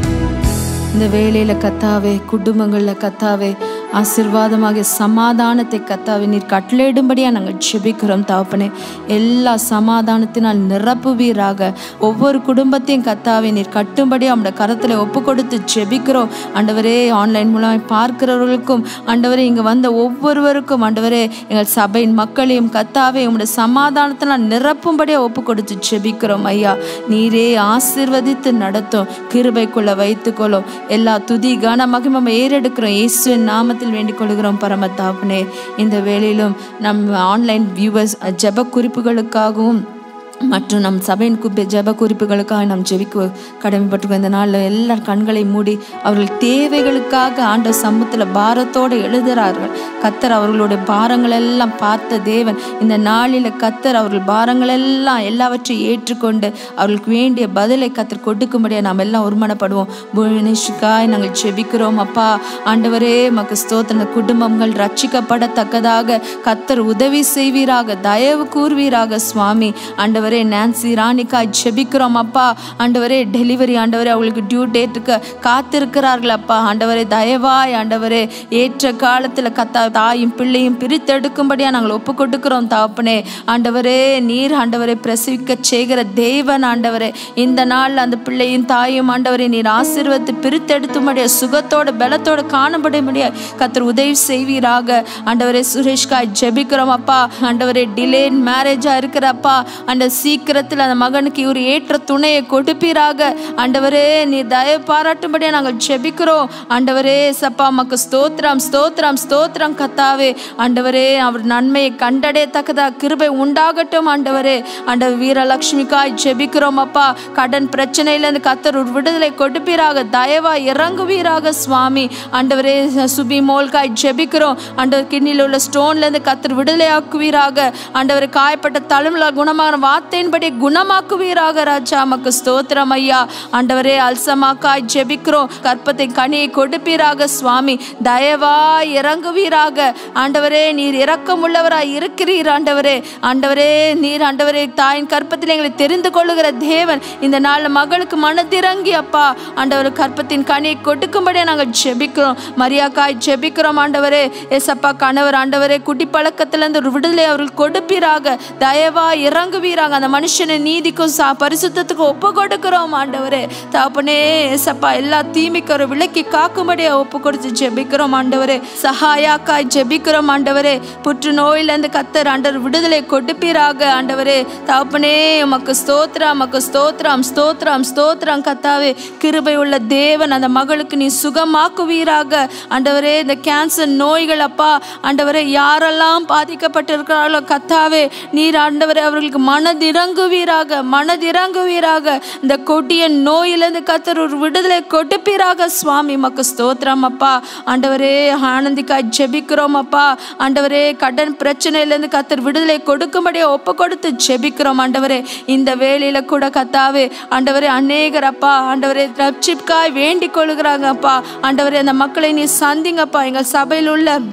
இந்த வேளையில கத்தாவே குடும்பங்கள்ல கத்தாவே ஆசிர்வாதமாக சமாதானத்தை கத்தாவே நீர் கட்டளையிடும்படியா நாங்கள் ஜெபிக்கிறோம் தாப்பனே எல்லா சமாதானத்தினால் நிரப்புவீராக ஒவ்வொரு குடும்பத்தையும் கத்தாவே நீர் கட்டும்படி அவங்களோட கரத்தில் ஒப்பு கொடுத்து ஜெபிக்கிறோம் ஆண்டவரே ஆன்லைன் மூலமாக பார்க்கிறவர்களுக்கும் ஆண்டவரே இங்கே வந்த ஒவ்வொருவருக்கும் ஆண்டவரே எங்கள் சபையின் மக்களையும் கத்தாவே உங்களுடைய சமாதானத்தினால் நிரப்பும்படியா ஒப்பு கொடுத்து ஜெபிக்கிறோம் ஐயா நீரே ஆசிர்வதித்து நடத்தும் கிருபைக்குள்ள வைத்துக்கொள்ளும் எல்லா துதி கன மகிமை ஏறெடுக்கிறோம் இயேசுவின் நாமத்தில் வேண்டிக் கொள்கிறோம் பரமத்தாப்பனே இந்த வேளையிலும் நம் ஆன்லைன் வியூவர்ஸ் ஜெப குறிப்புகளுக்காகவும் மற்றும் நம் சபையின் குறிப்பு ஜெப குறிப்புகளுக்காக நாம் ஜெபிக்க கடமைப்பட்டிருக்கோம் இந்த நாளில் எல்லார் கண்களை மூடி அவர்கள் தேவைகளுக்காக ஆண்ட சமூகத்தில் பாரத்தோடு எழுதுகிறார்கள் கத்தர் அவர்களுடைய பாரங்கள் எல்லாம் பார்த்த தேவன் இந்த நாளில் கத்தர் அவர்கள் பாரங்கள் எல்லாம் எல்லாவற்றையும் ஏற்றுக்கொண்டு அவர்களுக்கு வேண்டிய பதிலை கத்தர் கொடுக்கும்படியாக நாம் எல்லாம் ஒருமனப்படுவோம் புவனேஷுக்காய் நாங்கள் ஜெபிக்கிறோம் அப்பா ஆண்டவரே மக்கு ஸ்தோத்திர குடும்பங்கள் ரட்சிக்கப்படத்தக்கதாக கத்தர் உதவி செய்வீராக தயவு கூறுவீராக சுவாமி ஆண்டவரே நான்சி ராணிக்காய் ஜெபிக்கிறோம் அப்பா ஆண்டவரே டெலிவரி ஆண்டவரே அவங்களுக்கு டியூ டேட்டுக்கு காத்திருக்கிறார்கள் அப்பா ஆண்டவரே தயவாய் ஆண்டவரே ஏற்ற காலத்தில் கத்தா தாயும் பிள்ளையும் பிரித்தெடுக்கும்படியா நாங்கள் ஒப்பு கொடுக்கிறோம் தாப்பனே ஆண்டவரே நீர் ஆண்டவரை பிரசவிக்க செய்கிற தேவன் ஆண்டவரே இந்த நாளில் அந்த பிள்ளையும் தாயும் ஆண்டவரை நீர் ஆசீர்வத்து பிரித்தெடுத்தும்படியா சுகத்தோட பலத்தோட காணப்படும்படியா கத்தர் உதவி செய்வீராக ஆண்டவரே சுரேஷ்காய் ஜெபிக்கிறோம் அப்பா ஆண்டவரே டிலேன் மேரேஜா இருக்கிறப்பா அந்த சீக்கிரத்தில் அந்த மகனுக்கு இவர் ஏற்ற துணையை கொடுப்பீராக ஆண்டவரே நீ தயவு பாராட்டும்படியா நாங்கள் ஜெபிக்கிறோம் ஆண்டவரே சப்பா மக்கு ஸ்தோத்திரம் ஸ்தோத்திரம் ஸ்தோத்திரம் கத்தாவே ஆண்டவரே அவர் நன்மையை கண்டடையத்தக்கதா கிருபை உண்டாகட்டும் ஆண்டவரே ஆண்டவர் வீரலட்சுமிக்காய் ஜெபிக்கிறோம் அப்பா கடன் பிரச்சனையிலேருந்து கத்தர் ஒரு விடுதலை கொடுப்பீராக தயவா இறங்குவீராக சுவாமி ஆண்டவரே சுபி மோல்காய் ஜெபிக்கிறோம் ஆண்டவர் கிட்னியில் உள்ள ஸ்டோன்லேருந்து கத்தர் விடுதலை ஆக்குவீராக ஆண்டவர் காயப்பட்ட தழும்புல குணமான வார்த்தையின்படி குணமாக்குவீராக ராஜா மக்கு ஸ்தோத்திரம் ஐயா ஆண்டவரே அல்சமாக்காய் ஜெபிக்கிறோம் கற்பத்தை கனியை கொடுப்பீராக சுவாமி தயவா இறங்குவீராக ஆண்டவரே நீர் இரக்கமுள்ளவராய் இருக்கிறீர் ஆண்டவரே ஆண்டவரே நீர் ஆண்டவரே தாயின் கற்பத்தில் எங்களை தெரிந்து கொள்ளுகிற தேவன் இந்த நாளில் மகளுக்கு மனதிறங்கி அப்பா ஆண்டவர் கற்பத்தின் கனியை கொடுக்கும்படியே நாங்கள் ஜெபிக்கிறோம் மரியாக்காய் ஜெபிக்கிறோம் ஆண்டவரே எசப்பா கணவர் ஆண்டவரே குட்டி பழக்கத்திலிருந்து ஒரு விடுதலை அவர்கள் கொடுப்பீராக தயவா இறங்குவீராக அந்த மனுஷனை நீதிக்கும் சா பரிசுத்தத்துக்கும் ஒப்பு கொடுக்கிறோம் ஆண்டவரே தாப்பனே ஏசப்பா எல்லா தீமைக்கு ஒரு விலக்கி காக்கும்படியா ஒப்பு கொடுத்து ஜெபிக்கிறோம் ஆண்டவரே சகாயாக்காய் ஜெபிக்கிறோம் ஆண்டவரே புற்றுநோயிலிருந்து கத்தர் ஆண்டவர் விடுதலை கொடுப்பீராக ஆண்டவரே தாப்பனே உமக்கு ஸ்தோத்திரம் உமக்கு ஸ்தோத்திரம் ஸ்தோத்திரம் ஸ்தோத்திரம் கத்தாவே கிருபை உள்ள தேவன் அந்த மகளுக்கு நீ சுகமாக்குவீராக ஆண்டவரே இந்த கேன்சர் நோய்கள் அப்பா ஆண்டவரே யாரெல்லாம் பாதிக்கப்பட்டிருக்கிறார்களோ கத்தாவே நீர் ஆண்டவரே அவர்களுக்கு மனதிறங்குவீராக மனதிறங்குவீராக இந்த கொடிய நோயிலிருந்து கத்தர் ஒரு விடுதலை கொடுப்பீராக சுவாமி மக்கு ஸ்தோத்திரம் அப்பா ஆண்டவரே ஆனந்திக்காய் ஜெபிக்கிறோம் அப்பா ஆண்டவரே கடன் பிரச்சனையிலேருந்து கத்தர் விடுதலை கொடுக்கும்படியே ஒப்பு கொடுத்து ஜெபிக்கிறோம் ஆண்டவரே இந்த வேலையில கூட கத்தாவே ஆண்டவரே அநேகர் அப்பா ஆண்டவரே ரட்சிப்காய் வேண்டிக் கொள்கிறாங்க அப்பா ஆண்டவரே அந்த மக்களை நீ சந்திங்கப்பா எங்கள் சபையில் உள்ள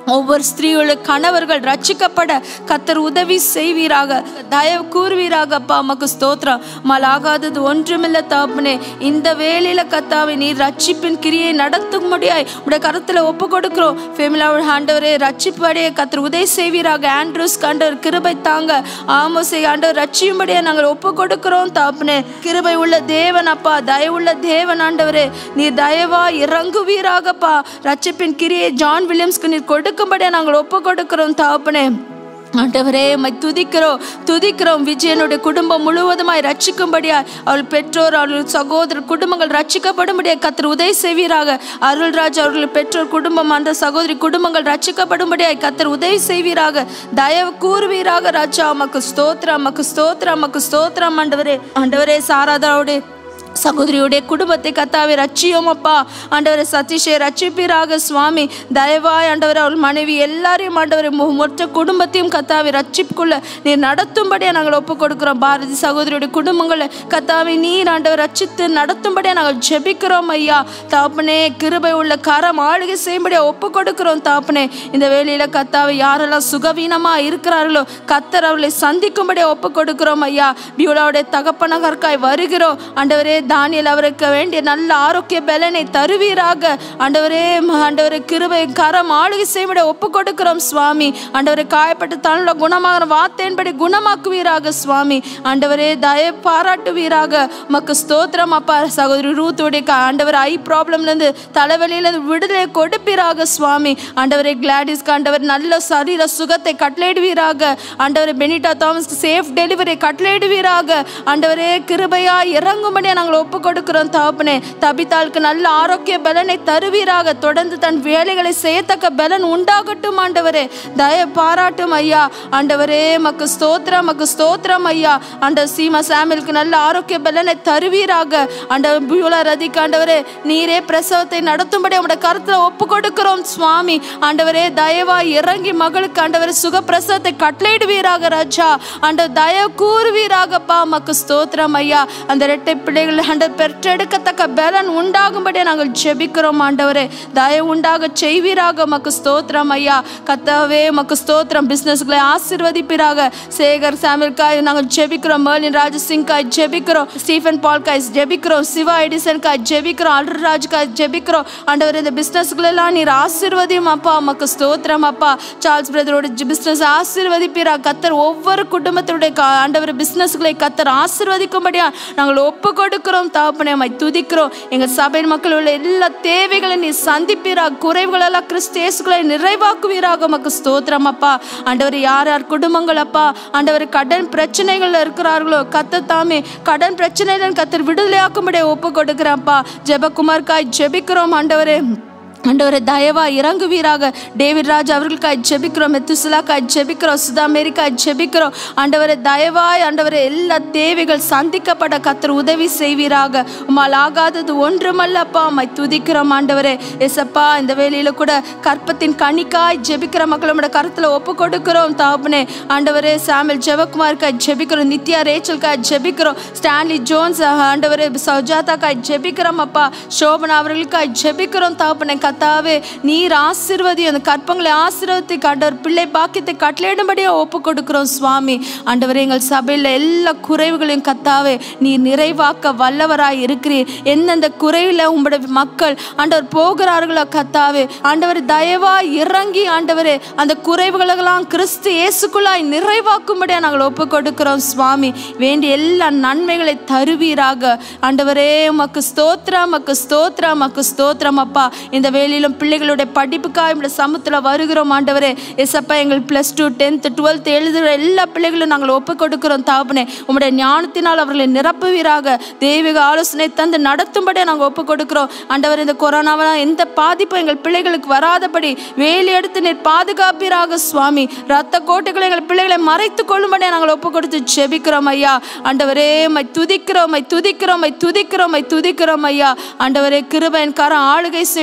ஒவ்வொரு ஸ்திரீகளுடைய கணவர்கள் ரட்சிக்கப்பட கத்தர் உதவி செய்வீராக தயவு கூறுவீராக அப்பா அம்மாக்கு ஸ்தோத்திரம் மலாகாதது ஒன்றுமில்ல தாப்பனே இந்த வேலையில கத்தாவை நீ ரட்சிப்பின் கிரியை நடத்தும் முடியாய் உடைய கருத்துல ஒப்பு கொடுக்கிறோம் ஃபேமிலாவோட ஆண்டவரே ரட்சிப்பு அடைய கத்தர் உதவி செய்வீராக ஆண்ட்ரூஸ் ஆண்டவர் கிருபை தாங்க ஆமோசை ஆண்டவர் ரட்சியும்படியா நாங்கள் ஒப்பு கொடுக்கிறோம் தாப்பனே கிருபை உள்ள தேவன் அப்பா தயவுள்ள தேவன் ஆண்டவரே நீ தயவா இறங்குவீராகப்பா ரட்சிப்பின் கிரியை ஜான் வில்லியம்ஸ்க்கு நீர் கொடுக்கும்படியா நாங்கள் ஒப்பு கொடுக்கிறோம் தாப்பனே ஆண்டவரே மை துதிக்கிறோம் துதிக்கிறோம் விஜயனுடைய குடும்பம் முழுவதுமாய் ரட்சிக்கும்படியாய் அவள் பெற்றோர் அவர்கள் சகோதரர் குடும்பங்கள் ரட்சிக்கப்படும்படியாய் கத்தர் உதவி செய்வீராக அருள்ராஜ் அவர்கள் பெற்றோர் குடும்பம் அந்த சகோதரி குடும்பங்கள் ரட்சிக்கப்படும்படியாய் கத்தர் உதவி செய்வீராக தயவு கூறுவீராக ராஜா அம்மாக்கு ஸ்தோத்திரம் அம்மாக்கு ஸ்தோத்திரம் அம்மாக்கு ஸ்தோத்திரம் ஆண்டவரே ஆண்டவரே சாராதாவுடைய சகோதரியுடைய குடும்பத்தை கத்தாவை ரட்சியோம் அப்பா ஆண்டவரை சதீஷை ரட்சிப்பீராக சுவாமி தயவாய் ஆண்டவர் அவள் மனைவி எல்லாரையும் ஆண்டவரை மு- மொத்த குடும்பத்தையும் கத்தாவை ரட்சிப்புக்குள்ள நீர் நடத்தும்படியா நாங்கள் ஒப்பு கொடுக்கிறோம் பாரதி சகோதரியுடைய குடும்பங்களை கத்தாவை நீர் ஆண்டவர் ரட்சித்து நடத்தும்படியா நாங்கள் ஜெபிக்கிறோம் ஐயா தாப்பனே கிருபை உள்ள கரம் ஆளுகை செய்யும்படியா ஒப்பு கொடுக்கிறோம் தாப்பனே இந்த வேலையில கத்தாவை யாரெல்லாம் சுகவீனமா இருக்கிறார்களோ கத்தர் அவர்களை சந்திக்கும்படியா ஒப்பு கொடுக்கிறோம் ஐயா பியூலாவுடைய தகப்பனகற்காய் வருகிறோம் ஆண்டவரே தானியல் அவருக்கு வேண்டிய நல்ல ஆரோக்கிய பலனை தருவீராக ஆண்டவரே ம- ஆண்டவரே கிருபை கரம் ஆளுகை செய்யும்படியா ஒப்பு கொடுக்கிறோம் சுவாமி ஆண்டவரே காயப்பட்டு தன்னோட குணமாகிற வார்த்தையின்படி குணமாக்குவீராக சுவாமி ஆண்டவரே தய பாராட்டுவீராக மக்கு ஸ்தோத்திரம் அப்பா சகோதரி ரூத்துடைய க- ஆண்டவர் ஐ ப்ராப்ளம்ல இருந்து தலைவலியில இருந்து விடுதலை கொடுப்பீராக சுவாமி ஆண்டவரே கிளாடிஸ்க்கு ஆண்டவர் நல்ல சரீர சுகத்தை கட்டளையிடுவீராக ஆண்டவரே பெனிட்டா தாமஸ்க்கு சேஃப் டெலிவரி கட்டளையிடுவீராக ஆண்டவரே கிருபையா இறங்கும்படியா நாங்கள் ஒப்பு கொடுக்கிறோம் தாப்பனே தபித்தாளுக்கு நல்ல ஆரோக்கிய பலனை தருவீராக தொடர்ந்து தன் வேலைகளை செய்யத்தக்க பலன் உண்டாகட்டும் ஆண்டவரே தய பாராட்டும் ஐயா ஆண்டவரே மக்கு ஸ்தோத்திரம் மக்கு ஸ்தோத்திரம் ஐயா ஆண்டவர் சீமா சாமியலுக்கு நல்ல ஆரோக்கிய பலனை தருவீராக ஆண்டவர் பியூலா ரதிக்கு ஆண்டவரே நீரே பிரசவத்தை நடத்தும்படி உடைய கருத்துல ஒப்பு கொடுக்கிறோம் சுவாமி ஆண்டவரே தயவா இறங்கி மகளுக்கு ஆண்டவரே சுக பிரசவத்தை கட்டளையிடுவீராக ராஜா ஆண்டவர் தயவு கூறுவீராகப்பா மக்கு ஸ்தோத்திரம் ஐயா அந்த இரட்டை பிள்ளைகள் ஆண்டவர் பெற்றெடுக்கத்தக்க பலன் உண்டாகும்படியா நாங்கள் ஜெபிக்கிறோம் ஆண்டவரே தயவு உண்டாக செய்வீராக மக்கு ஸ்தோத்திரம் ஐயா கத்தாவே மக்கு ஸ்தோத்திரம் பிசினஸ்களை ஆசீர்வதிப்பீராக சேகர் சாமியல்காய் நாங்கள் ஜெபிக்கிறோம் மேர்லின் ராஜசிங்காய் ஜெபிக்கிறோம் ஸ்டீஃபன் பால்காய் ஜெபிக்கிறோம் சிவா எடிசன்காய் ஜெபிக்கிறோம் அல்ராஜ்காய் ஜெபிக்கிறோம் ஆண்டவர் இந்த பிசினஸ்களெல்லாம் நீர் ஆசீர்வதியும் அப்பா மக்கு ஸ்தோத்திரம் அப்பா சார்ல்ஸ் பிரதரோட பிசினஸ் ஆசீர்வதிப்பீரா கத்தர் ஒவ்வொரு குடும்பத்தினுடைய கா- ஆண்டவர் பிசினஸ்களை கத்தர் ஆசீர்வதிக்கும்படியா நாங்கள் ஒப்பு கொடுக்கிறோம் தாப்பனே அம்மை துதிக்கிறோம் எங்கள் சபையின் மக்கள் உள்ள எல்லா தேவைகளையும் நீ சந்திப்பீரா குறைவுகள் எல்லாம் கிறிஸ்தேசுகளை நிறைவாக்குவீராக உமக்கு ஸ்தோத்திரம் அப்பா ஆண்டவர் யார் யார் குடும்பங்கள் அப்பா ஆண்டவர் கடன் பிரச்சனைகள்ல இருக்கிறார்களோ கத்த தாமே கடன் பிரச்சனைகள் கத்தர் விடுதலையாக்கும்படியா ஒப்பு கொடுக்கிறேன்ப்பா ஜெபகுமார்காய் ஜெபிக்கிறோம் ஆண்டவரே ஆண்டவரே தயவா இறங்குவீராக டேவிட் ராஜ் அவர்களுக்காய் ஜெபிக்கிறோம் மெத்துசிலாக்காய் ஜெபிக்கிறோம் சுதாமேரிக்காய் ஜெபிக்கிறோம் ஆண்டவரே தயவாய் ஆண்டவரே எல்லா தேவைகள் சந்திக்கப்பட கத்தர் உதவி செய்வீராக உமால் ஆகாதது ஒன்றுமல்லப்பா மை துதிக்கிறோம் ஆண்டவரே எசப்பா இந்த வேலையில கூட கற்பத்தின் கனிக்காய் ஜெபிக்கிற மக்கள் நம்மட கருத்துல ஒப்பு கொடுக்கிறோம் தாப்புனே ஆண்டவரே சாமியல் ஜெபக்குமாருக்காய் ஜெபிக்கிறோம் நித்யா ரேச்சல்காய் ஜெபிக்கிறோம் ஸ்டான்லி ஜோன்ஸ் ஆண்டவரே சௌஜாதாக்காய் ஜெபிக்கிறோம் அப்பா சோபனா அவர்களுக்காய் ஜெபிக்கிறோம் தாப்புனே கத்தாவே நீர் ஆசீர்வதி அந்த கற்பங்களை ஆசீர்வதி ஆண்டவர் பிள்ளை பாக்கியத்தை கட்டளையிடும்படியா ஒப்பு கொடுக்கிறோம் சுவாமி ஆண்டவரே எங்கள் சபையில் எல்லா குறைவுகளையும் கத்தாவே நீர் நிறைவாக்க வல்லவராய் இருக்கிறீர் எந்தெந்த குறைவில் உங்களுடைய மக்கள் ஆண்டவர் போகிறார்களோ கத்தாவே ஆண்டவர் தயவா இறங்கி ஆண்டவரே அந்த குறைவுகளெல்லாம் கிறிஸ்து இயேசுக்குள்ளாய் நிறைவாக்கும்படியா நாங்கள் ஒப்பு கொடுக்கிறோம் சுவாமி வேண்டிய எல்லா நன்மைகளை தருவீராக ஆண்டவரே உமக்கு ஸ்தோத்திரம் உமக்கு ஸ்தோத்திரம் உமக்கு ஸ்தோத்திரம் அப்பா இந்த வேலையிலும் பிள்ளைகளுடைய படிப்புக்காக இந்த சமூகத்தில் வருகிறோம் ஆண்டவரே எசப்பா எங்கள் ப்ளஸ் டூ டென்த்து டுவெல்த் எழுதுகிற எல்லா பிள்ளைகளும் நாங்கள் ஒப்பு கொடுக்கிறோம் தாபனே உம்முடைய ஞானத்தினால் அவர்களை நிரப்புவீராக தெய்வீக ஆலோசனை தந்து நடத்தும்படியாக நாங்கள் ஒப்பு கொடுக்கிறோம் ஆண்டவர் இந்த கொரோனாவால் எந்த பாதிப்பும் எங்கள் பிள்ளைகளுக்கு வராதபடி வேலி எடுத்து நீர் பாதுகாப்பீராக சுவாமி ரத்த கோட்டைகளை எங்கள் பிள்ளைகளை மறைத்து கொள்ளும்படியாக நாங்கள் ஒப்பு கொடுத்து ஜெபிக்கிறோம் ஐயா ஆண்டவரே மை துதிக்கிறோம் மை துதிக்கிறோம் மை துதிக்கிறோம் மை துதிக்கிறோம் ஐயா ஆண்டவரே கிருபையின் கரம் ஆளுகை செய்யட்டும்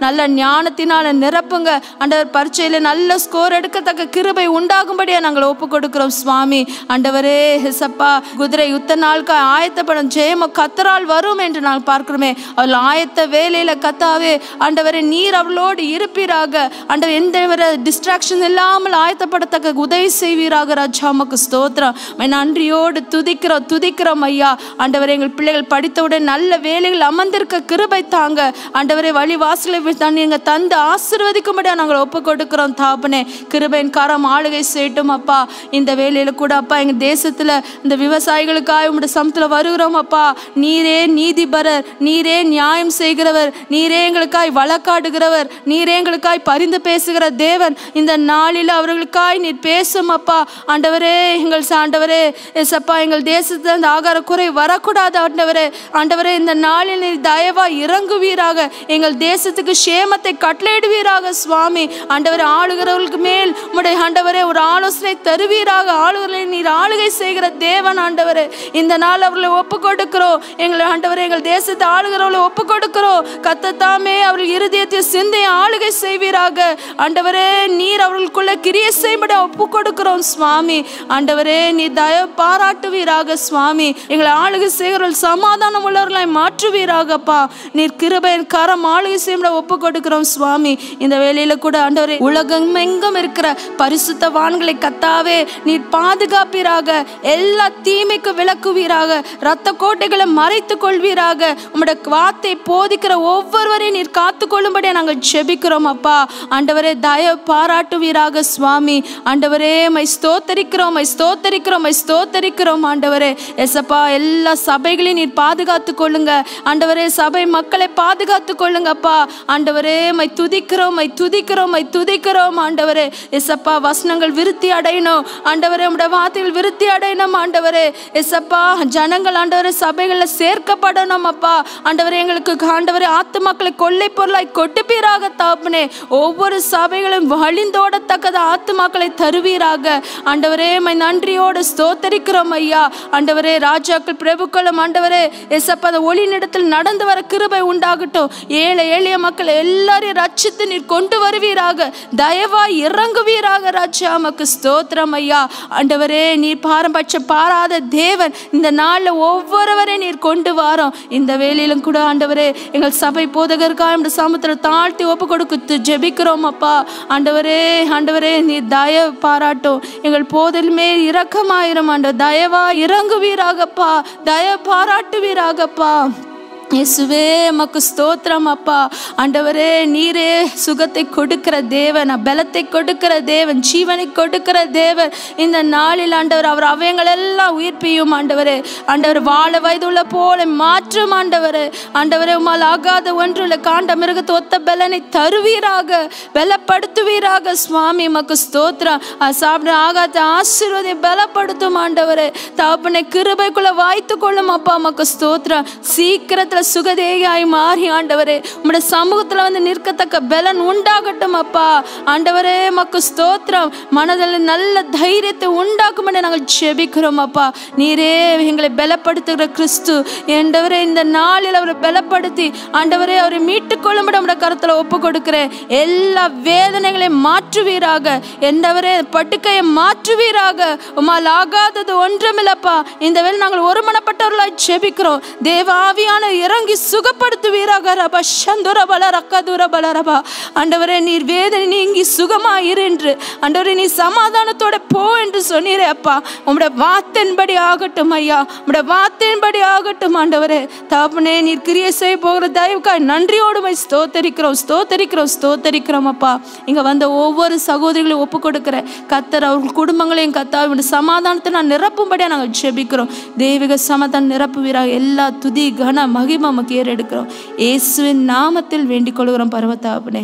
நல்ல ஞானத்தினால நிரப்புங்க ஆண்டவர் பரீட்சையில நல்ல ஸ்கோர் எடுக்கத்தக்க கிருபை உண்டாகும்படியா நாங்கள் ஒப்பு கொடுக்கிறோம் சுவாமி ஆண்டவரே ஹெசப்பா குதிரை யுத்த நாளுக்கு ஆயத்தப்படும் ஜெயம கத்தரால் வரும் என்று நாங்கள் பார்க்கிறோமே அவள் ஆயத்த வேலையில கத்தாவே ஆண்டவரே நீர் அவளோடு இருப்பீராக ஆண்டவர் எந்த வித டிஸ்ட்ராக்ஷன் இல்லாமல் ஆயத்தப்படத்தக்க உதவி செய்வீராக ராஜா உமக்கு ஸ்தோத்திரம் உம்மை நன்றியோடு துதிக்கிறோம் துதிக்கிறோம் ஐயா ஆண்டவரே எங்கள் பிள்ளைகள் படித்தவுடன் நல்ல வேலைகள் அமர்ந்திருக்க கிருபை தாங்க ஆண்டவரே வழி வாசலை தண்ணி எங்க தந்து ஆசீர்வதிக்கும்படியா நாங்கள் ஒப்பு கொடுக்கிறோம் தாப்பனே கிருபையின் காரம் ஆளுகை செய்யட்டும் அப்பா இந்த வேலையில கூட அப்பா எங்க தேசத்துல இந்த விவசாயிகளுக்காக உங்களுடைய சமத்துல வருகிறோம் அப்பா நீரே நீதிபரர் நீரே நியாயம் செய்கிறவர் நீரே எங்களுக்காய் வழக்காடுகிறவர் நீரே எங்களுக்காய் பரிந்து பேசுகிற தேவன் இந்த நாளில் அவர்களுக்காய் நீர் பேசும் அப்பா ஆண்டவரே எங்கள் ச- ஆண்டவரே எசப்பா எங்கள் தேசத்துல இந்த ஆகார குறை வரக்கூடாது ஆண்டவரே ஆண்டவரே இந்த நாளில் நீர் தயவா இறங்குவீராக எங்கள் தேசத்துக்கு சேமத்தை கட்டளையிடுவீராக சுவாமி ஆண்டவரே ஆளுகிறவர்களுக்கு மேல் உம்முடைய ஆண்டவரே ஒரு ஆலோசனை தருவீராக ஆளுகளை நீர் ஆளுகை செய்கிற தேவன் ஆண்டவரே இந்த நாள் அவர்களை ஒப்பு கொடுக்கிறோம் எங்களை ஆண்டவரே எங்கள் தேசத்தை ஆளுகிறவர்களை ஒப்பு கொடுக்கிறோம் கத்தத்தாமே அவர்கள் இருதயத்தை சிந்தையை ஆளுகை செய்வீராக ஆண்டவரே நீர் அவர்களுக்குள்ள கிரிய செய்பட ஒப்பு கொடுக்கிறோம் சுவாமி ஆண்டவரே நீ தய பாராட்டுவீராக சுவாமி எங்களை ஆளுகை செய்கிறவர்கள் சமாதானம் உள்ளவர்களாய் மாற்றுவீராகப்பா நீர் கிருபையின் கரம் ஆளுகை செய்ய ஒப்பு கொடுக்கிறோம் சுவாமி இந்த வேலையில கூட ஆண்டவரே உலகம் எங்கும் இருக்கிற பரிசுத்தவான்களை கத்தாவே நீர் பாதுகாப்பீராக எல்லா தீமைக்கு விளக்குவீராக ரத்த கோட்டைகளை மறைத்து கொள்வீராக உம்முடைய வார்த்தை போதிக்கிற ஒவ்வொருவரையும் நீர் காத்து கொள்ளும்படியா நாங்கள் ஜெபிக்கிறோம் அப்பா ஆண்டவரே தய பாராட்டுவீராக சுவாமி ஆண்டவரே மை ஸ்தோத்தரிக்கிறோம் மை ஸ்தோத்தரிக்கிறோம் மை ஸ்தோத்தரிக்கிறோம் ஆண்டவரே எசப்பா எல்லா சபைகளையும் நீர் பாதுகாத்து கொள்ளுங்க ஆண்டவரே சபை மக்களை பாதுகாத்து கொள்ளுங்கப்பா ஆண்டவரே மை துதிக்கிறோம் மை துதிக்கிறோம் மை துதிக்கிறோம் ஆண்டவரே எசப்பா வசனங்கள் விருத்தி அடையணும் ஆண்டவரே உம்முடைய வார்த்தைகள் விருத்தி அடையணும் ஆண்டவரே எசப்பா ஜனங்கள் ஆண்டவரே சபைகளில் சேர்க்கப்படணும் அப்பா ஆண்டவரே எங்களுக்கு ஆண்டவரே ஆத்துமாக்களை கொள்ளை பொருளாய் கொட்டுப்பீராக தாப்புனே ஒவ்வொரு சபைகளும் வழிந்தோடத்தக்கத ஆத்துமாக்களை தருவீராக ஆண்டவரே மை நன்றியோடு ஸ்தோத்தரிக்கிறோம் ஐயா ஆண்டவரே ராஜாக்கள் பிரபுக்களும் ஆண்டவரே எசப்பா அந்த ஒளிநிடத்தில் நடந்து வர கிருபை உண்டாகட்டும் ஏழை எளிய மக்கள் எல்லாரையும் ரட்சித்து நீர் கொண்டு வருவீராக தயவாய் இறங்குவீராக ராஜா மக்கு ஸ்தோத்திரம் ஐயா ஆண்டவரே நீர் பாரம்பட்சம் பாராத தேவன் இந்த நாளில் ஒவ்வொருவரையும் நீர் கொண்டு வாரோம் இந்த வேலையிலும் கூட ஆண்டவரே எங்கள் சபை போதகருக்காக இந்த சமுத்திரம் தாழ்த்தி ஒப்பு கொடுத்து ஜெபிக்கிறோம் அப்பா ஆண்டவரே ஆண்டவரே நீர் தய பாராட்டும் எங்கள் போதலுமே இரக்கமாயிரும் ஆண்டவர் தயவா இறங்குவீராகப்பா தய பாராட்டுவீராகப்பா இயேசுவே மக்கு ஸ்தோத்திரம் அப்பா ஆண்டவரே நீரே சுகத்தை கொடுக்கிற தேவன் பலத்தை கொடுக்கிற தேவன் ஜீவனை கொடுக்கிற தேவன் இந்த நாளில் ஆண்டவர் அவர் அவயங்களெல்லாம் உயிர்ப்பியும் ஆண்டவரே ஆண்டவர் வாழ வயதுள்ள போல மாற்றும் ஆண்டவரே ஆண்டவரே உமால் ஆகாத ஒன்றுள்ள காண்ட மிருகத்தை ஒத்த பலனை தருவீராக பலப்படுத்துவீராக சுவாமி மக்கு ஸ்தோத்திரம் அது சாப்பிட ஆகாத ஆசீர்வதை பலப்படுத்தும் ஆண்டவரே தாப்பனை கிருபைக்குள்ள வாய்த்து கொள்ளும் அப்பா மக்கு ஸ்தோத்திரம் சீக்கிரத்துல சுகதேகியாய் மாறி ஆண்டவரே உம்முடைய சமூகத்துல வந்து நிற்கத்தக்க பலன் உண்டாகட்டும் அப்பா ஆண்டவரே மக்கு ஸ்தோத்திரம் மனதில் நல்ல தைரியத்தை உண்டாக்கும் நாங்கள் ஜெபிக்கிறோம் அப்பா நீரே எங்களை பலப்படுத்துகிற கிறிஸ்து ஆண்டவரே இந்த நாளில் அவரை பலப்படுத்தி ஆண்டவரே அவரை மீட்டுக் கொள்ளும்படி நம்முடைய கருத்துல ஒப்பு கொடுக்கிறேன் எல்லா வேதனைகளையும் மாற்றுவீராக என்றவரே பட்டுக்கையை மாற்றுவீராக உமால் ஆகாதது ஒன்றுமில்லப்பா இந்த வேளை நாங்கள் ஒருமனப்பட்டவர்களாய் ஜெபிக்கிறோம் தேவாவியான இறங்கி சுகப்படுத்துவீராக ரபா சந்துர பல ரக்கதுர பல ரபா ஆண்டவரே நீர் வேதனை நீங்கி சுகமாயிரு என்று ஆண்டவரே நீ சமாதானத்தோட போ என்று சொன்னீரே அப்பா உம்முடைய வார்த்தையின்படி ஆகட்டும் ஐயா உம்முடைய வார்த்தையின்படி ஆகட்டும் ஆண்டவரே தாப்பனே நீர் கிரியை செய்ய போகிற தயவுக்காய் நன்றியோடு மை ஸ்தோத்தரிக்கிறோம் ஸ்தோத்தரிக்கிறோம் ஸ்தோத்தரிக்கிறோம் அப்பா இங்க வந்த ஒவ்வொரு சகோதரிகளையும் ஒப்பு கொடுக்கிற கத்தர் அவர்கள் குடும்பங்களையும் கத்தாவோட சமாதானத்தை நான் நிரப்பும்படியா நாங்கள் ஜெபிக்கிறோம் தெய்வீக சமாதானம் நிரப்புவீராக எல்லா துதி கன மகிமை நமக்கு ஏறெடுக்கிறோம் இயேசுவின் நாமத்தில் வேண்டிக் கொள்கிறோம் பரவத்தாப்பனே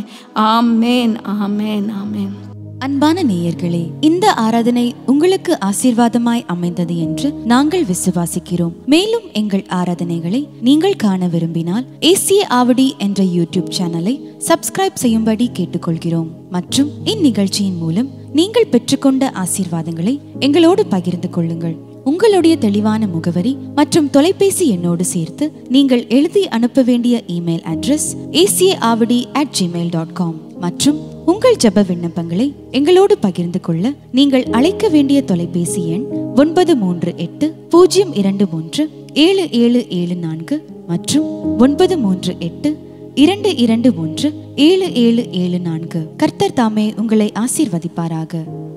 ஆமேன் ஆமேன் ஆமேன் அன்பான நேயர்களே இந்த ஆராதனை உங்களுக்கு ஆசீர்வாதமாய் அமைந்தது என்று நாங்கள் விசுவாசிக்கிறோம் மேலும் எங்கள் ஆராதனைகளை நீங்கள் காண விரும்பினால் ஏசிய ஆவடி என்ற யூடியூப் சேனலை சப்ஸ்கிரைப் செய்யும்படி கேட்டுக்கொள்கிறோம் மற்றும் இந்நிகழ்ச்சியின் மூலம் நீங்கள் பெற்றுக்கொண்ட ஆசீர்வாதங்களை எங்களோடு பகிர்ந்து கொள்ளுங்கள் உங்களுடைய தெளிவான முகவரி மற்றும் தொலைபேசி எண்ணோடு சேர்த்து நீங்கள் எழுதி அனுப்ப வேண்டிய email address ACA Avadi at Gmail dot com மற்றும் உங்கள் ஜெப விண்ணப்பங்களை எங்களோடு பகிர்ந்து கொள்ள நீங்கள் அழைக்க வேண்டிய தொலைபேசி எண் ஒன்பது மூன்று எட்டு பூஜ்ஜியம் இரண்டு மூன்று ஏழு ஏழு ஏழு நான்கு மற்றும் ஒன்பது மூன்று எட்டு இரண்டு இரண்டு ஒன்று ஏழு ஏழு ஏழு நான்கு கர்த்தர் தாமே உங்களை ஆசீர்வதிப்பாராக